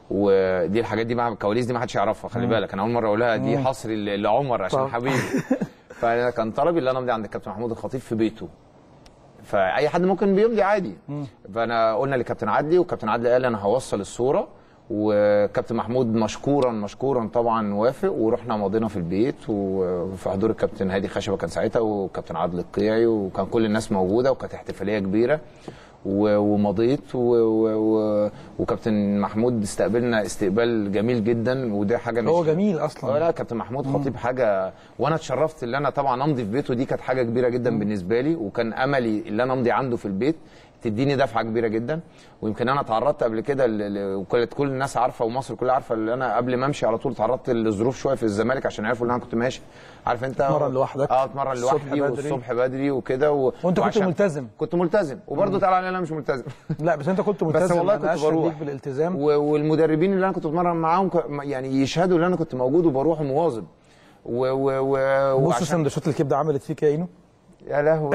ودي الحاجات دي مع الكواليس دي ما حدش يعرفها خلي بالك انا اول مره اقولها دي حصري ل- لعمر عشان طبعا. حبيبي فانا كان طلبي اللي انا امضي عند الكابتن محمود الخطيب في بيته فاي حد ممكن بيمضي عادي فانا قلنا لكابتن عدلي وكابتن عدلي قال انا هوصل الصوره وكابتن محمود مشكورا مشكورا طبعا وافق ورحنا مضينا في البيت وفي حضور الكابتن هادي خشبه كان ساعتها وكابتن عادل القيعي وكان كل الناس موجوده وكانت احتفاليه كبيره و- ومضيت و- و- و- وكابتن محمود استقبلنا استقبال جميل جدا وده حاجه مش هو جميل اه اصلا لا كابتن محمود خطيب حاجه وانا اتشرفت ان انا طبعا امضي في بيته دي كانت حاجه كبيره جدا بالنسبه لي وكان املي ان انا امضي عنده في البيت تديني دفعه كبيره جدا ويمكن انا اتعرضت قبل كده ل- ل- وكانت كل الناس عارفه ومصر كلها عارفه ان انا قبل ما امشي على طول اتعرضت لظروف شويه في الزمالك عشان يعرفوا ان انا كنت ماشي عارف انت تتمرن لوحدك. اه اتمرن الصبح لوحدي بدري. والصبح بدري وكده و... وانت كنت وعشان- ملتزم كنت ملتزم وبرضه اتقال علي انا مش ملتزم لا بس انت كنت ملتزم والله أنا كنت أشهد بروح. ليك بالالتزام و- والمدربين اللي انا كنت بتمرن معاهم ك- يعني يشهدوا ان انا كنت موجود وبروح ومواظب و و و بص وعشان- سندوتشات الكبده عملت فيك يا اينو يا لهوي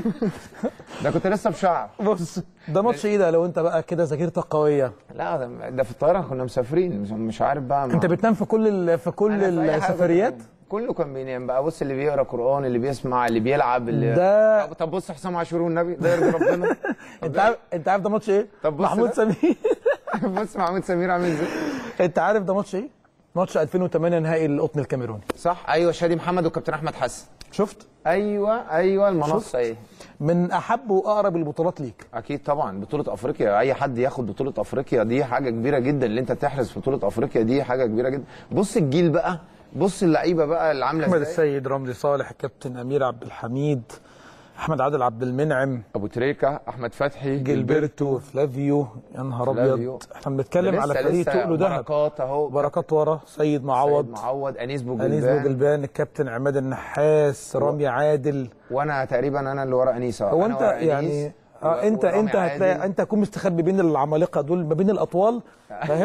ده كنت لسه بشعر بص ده ماتش ايه ده لو انت بقى كده ذاكرتك قويه لا ده, ده في الطياره كنا مسافرين مش, مش عارف بقى انت بتنام في كل ال... في كل أنا في أي حاجة السفريات كنت- كله كان بينام بقى بص اللي بيقرا قران اللي بيسمع اللي بيلعب اللي ده- طب- طب بص حسام عاشور والنبي ده يرضي ربنا انت عارف انت عارف ده ماتش ايه طب بص محمود ده. سمير بص محمود سمير عامل ازاي انت عارف ده ماتش ايه ماتش 2008 نهائي القطن الكاميروني صح ايوه شادي محمد والكابتن احمد حسن شفت ايوه ايوه شفت؟ المنصه ايه من احب واقرب البطولات ليك اكيد طبعا بطوله افريقيا اي حد ياخد بطوله افريقيا دي حاجه كبيره جدا اللي انت تحرز في بطوله افريقيا دي حاجه كبيره جدا بص الجيل بقى بص اللعيبه بقى اللي عامله احمد ازاي السيد رمزي صالح الكابتن امير عبد الحميد احمد عادل عبد المنعم ابو تريكه احمد فتحي جilberto فلافيو يا نهار فلافيو. ابيض احنا بنتكلم على لسه- فريق لسه تقله دهب بركات اهو بركات ورا سيد معوض سيد معوض انيس انيس بوجلبان بوجلبان الكابتن عماد النحاس رامي عادل وانا تقريبا انا اللي ورا انيس هو أنا انت ورا أنيس يعني و- اه انت ورامي انت هتلاقي عادل. انت هتكون مستخبي بين العمالقه دول ما بين الاطوال فاهم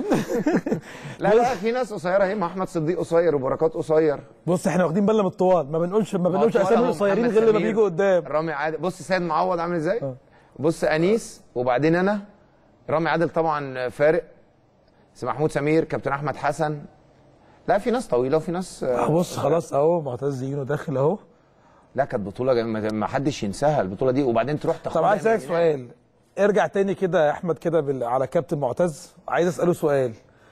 لا لا في ناس قصيره اهي ما احمد صديق قصير وبركات قصير بص احنا واخدين بالنا من الطوال ما بنقولش ما بنقولش أطوال اسامي أهو، القصيرين محمد غير لما سمير، بيجوا قدام رامي عادل بص سيد معوض عامل ازاي بص انيس وبعدين انا رامي عادل طبعا فارق بس محمود سمير كابتن احمد حسن لا في ناس طويله وفي ناس آه، بص خلاص اهو معتز يونو داخل اهو لا كانت بطوله جم- ما ما حدش ينساها البطوله دي وبعدين تروح تاخدها طب عايز اسالك من- سؤال ارجع تاني كده يا احمد كده بال... على كابتن معتز عايز اساله سؤال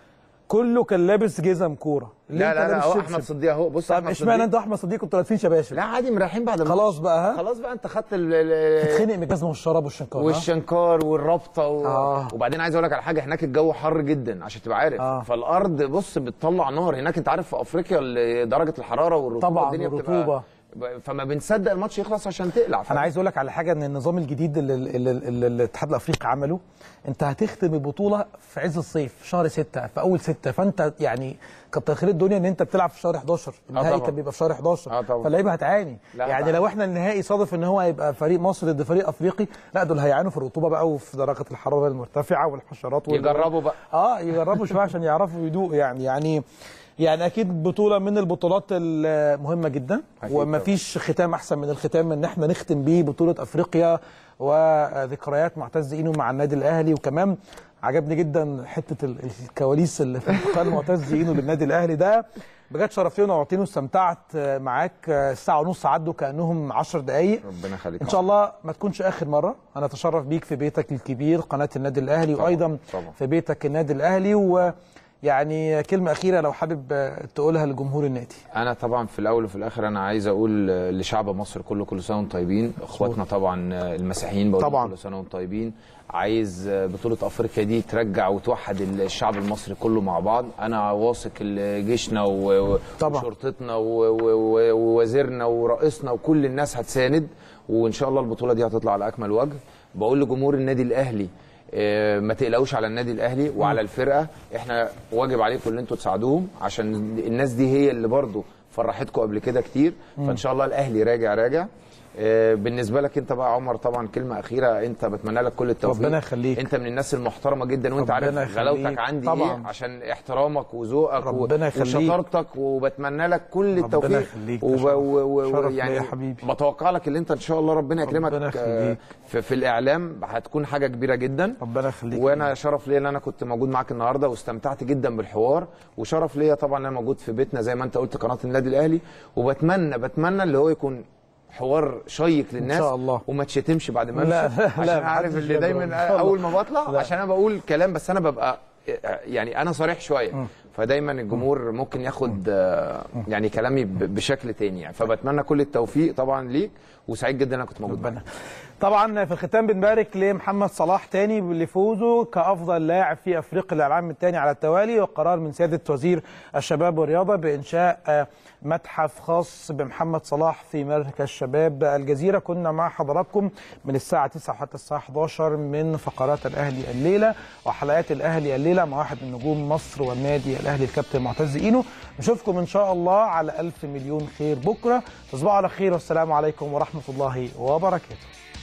كله كان لابس جزم كوره ليه لا انت لا لا لابس اهو شبشب؟ احمد صديق اهو بص طب احمد اشمعنى صديق انت واحمد صديق كنتوا لابسين شباشب لا عادي مريحين بعد الماتش. خلاص بقى ها خلاص بقى انت خدت ال- ال- تتخنق من الجزمه والشراب والشنكار ها؟ والشنكار والرابطه و... آه. وبعدين عايز اقول لك على حاجه هناك الجو حر جدا عشان تبقى عارف آه. فالارض بص بتطلع نار هناك انت عارف في افريقيا ال- درجه الحراره والرطوبه طبعاً، والدنيا والرطوبة. بتبقى فما بنصدق الماتش يخلص عشان تقلع انا عايز اقول لك على حاجه ان النظام الجديد اللي, اللي, اللي الاتحاد الافريقي عمله انت هتختم البطوله في عز الصيف في شهر 6 في اول 6 فانت يعني كتر خير الدنيا ان انت بتلعب في شهر 11 النهائي طبعاً. كان بيبقى في شهر 11 آه طبعاً. فاللعيبه هتعاني لا يعني هتعاني. لو احنا النهائي صادف ان هو هيبقى فريق مصر ضد فريق افريقي لا دول هيعانوا في الرطوبه بقى وفي درجه الحراره المرتفعه والحشرات وال- يجربوا بقى اه يجربوا شويه عشان يعرفوا يدوقوا يعني يعني يعني اكيد بطوله من البطولات المهمه جدا أكيد ومفيش ختام احسن من الختام ان احنا نختم بيه بطوله افريقيا وذكريات معتز اينو مع النادي الاهلي وكمان عجبني جدا حته ال- الكواليس اللي في انتقال معتز اينو للنادي الاهلي ده بجد شرفتني ونورتني واستمتعت معاك الساعه ونص عدوا كانهم 10 دقائق ربنا يخليك ان شاء الله ما تكونش اخر مره انا اتشرف بيك في بيتك الكبير قناه النادي الاهلي طبعاً، وايضا طبعاً. في بيتك النادي الاهلي ويعني كلمه اخيره لو حابب تقولها لجمهور النادي انا طبعا في الاول وفي الاخر انا عايز اقول لشعب مصر كله كل سنه وانتم طيبين اخواتنا طبعا المسيحيين بقول لهم طبعاً. كل سنه وانتم طيبين عايز بطوله افريقيا دي ترجع وتوحد الشعب المصري كله مع بعض انا واثق ال- جيشنا و- و- طبعاً. وشرطتنا و- و- و- ووزيرنا ورئيسنا وكل الناس هتساند وان شاء الله البطوله دي هتطلع على اكمل وجه بقول لجمهور النادي الاهلي آه، ما تقلقوش على النادي الاهلي وعلى الفرقه احنا واجب عليكم ان انتوا تساعدوهم عشان الناس دي هي اللي برضو فرحتكم قبل كده كتير فان شاء الله الاهلي راجع راجع آه، بالنسبه لك انت بقى عمر طبعا كلمه اخيره انت بتمنى لك كل التوفيق ربنا يخليك. انت من الناس المحترمه جدا وانت ربنا عارف يخليك. غلاوتك عندي طبعاً. ايه عشان احترامك وذوقك و- ربنا يخليك. وشطارتك وبتمنى لك كل ربنا التوفيق يخليك، ده وب- شرف. و- و- شرف ويعني ليا يا حبيبي. بتوقع لك اللي انت ان شاء الله ربنا يكرمك ربنا آه، يخليك. في, في الاعلام هتكون حاجه كبيره جدا ربنا يخليك وانا شرف ليا ان انا كنت موجود معاك النهارده واستمتعت جدا بالحوار وشرف ليا طبعا ان انا موجود في بيتنا زي ما انت قلت قناه النادي الاهلي وبتمنى بتمنى اللي هو يكون حوار شيق للناس شاء الله. وما تشتمش بعد ما لا، أمشي، لا، عشان لا، عارف محدش اللي يضرب. دايما إن شاء الله. اول ما بطلع لا. عشان انا بقول كلام بس انا ببقى يعني انا صريح شويه فدايما الجمهور ممكن ياخد آه، يعني كلامي ب- بشكل تاني يعني فبتمنى كل التوفيق طبعا ليك وسعيد جدا انا كنت موجود معاك طبعا في الختام بنبارك لمحمد صلاح تاني لفوزه كافضل لاعب في افريقيا العام الثاني على التوالي وقرار من سياده وزير الشباب والرياضه بانشاء آه، متحف خاص بمحمد صلاح في مركز شباب الجزيره كنا مع حضراتكم من الساعه 9 حتى الساعه 11 من فقرات الاهلي الليله وحلقات الاهلي الليله مع واحد من نجوم مصر والنادي الاهلي الكابتن معتز اينو نشوفكم ان شاء الله على الف مليون خير بكره تصبحوا على خير والسلام عليكم ورحمه الله وبركاته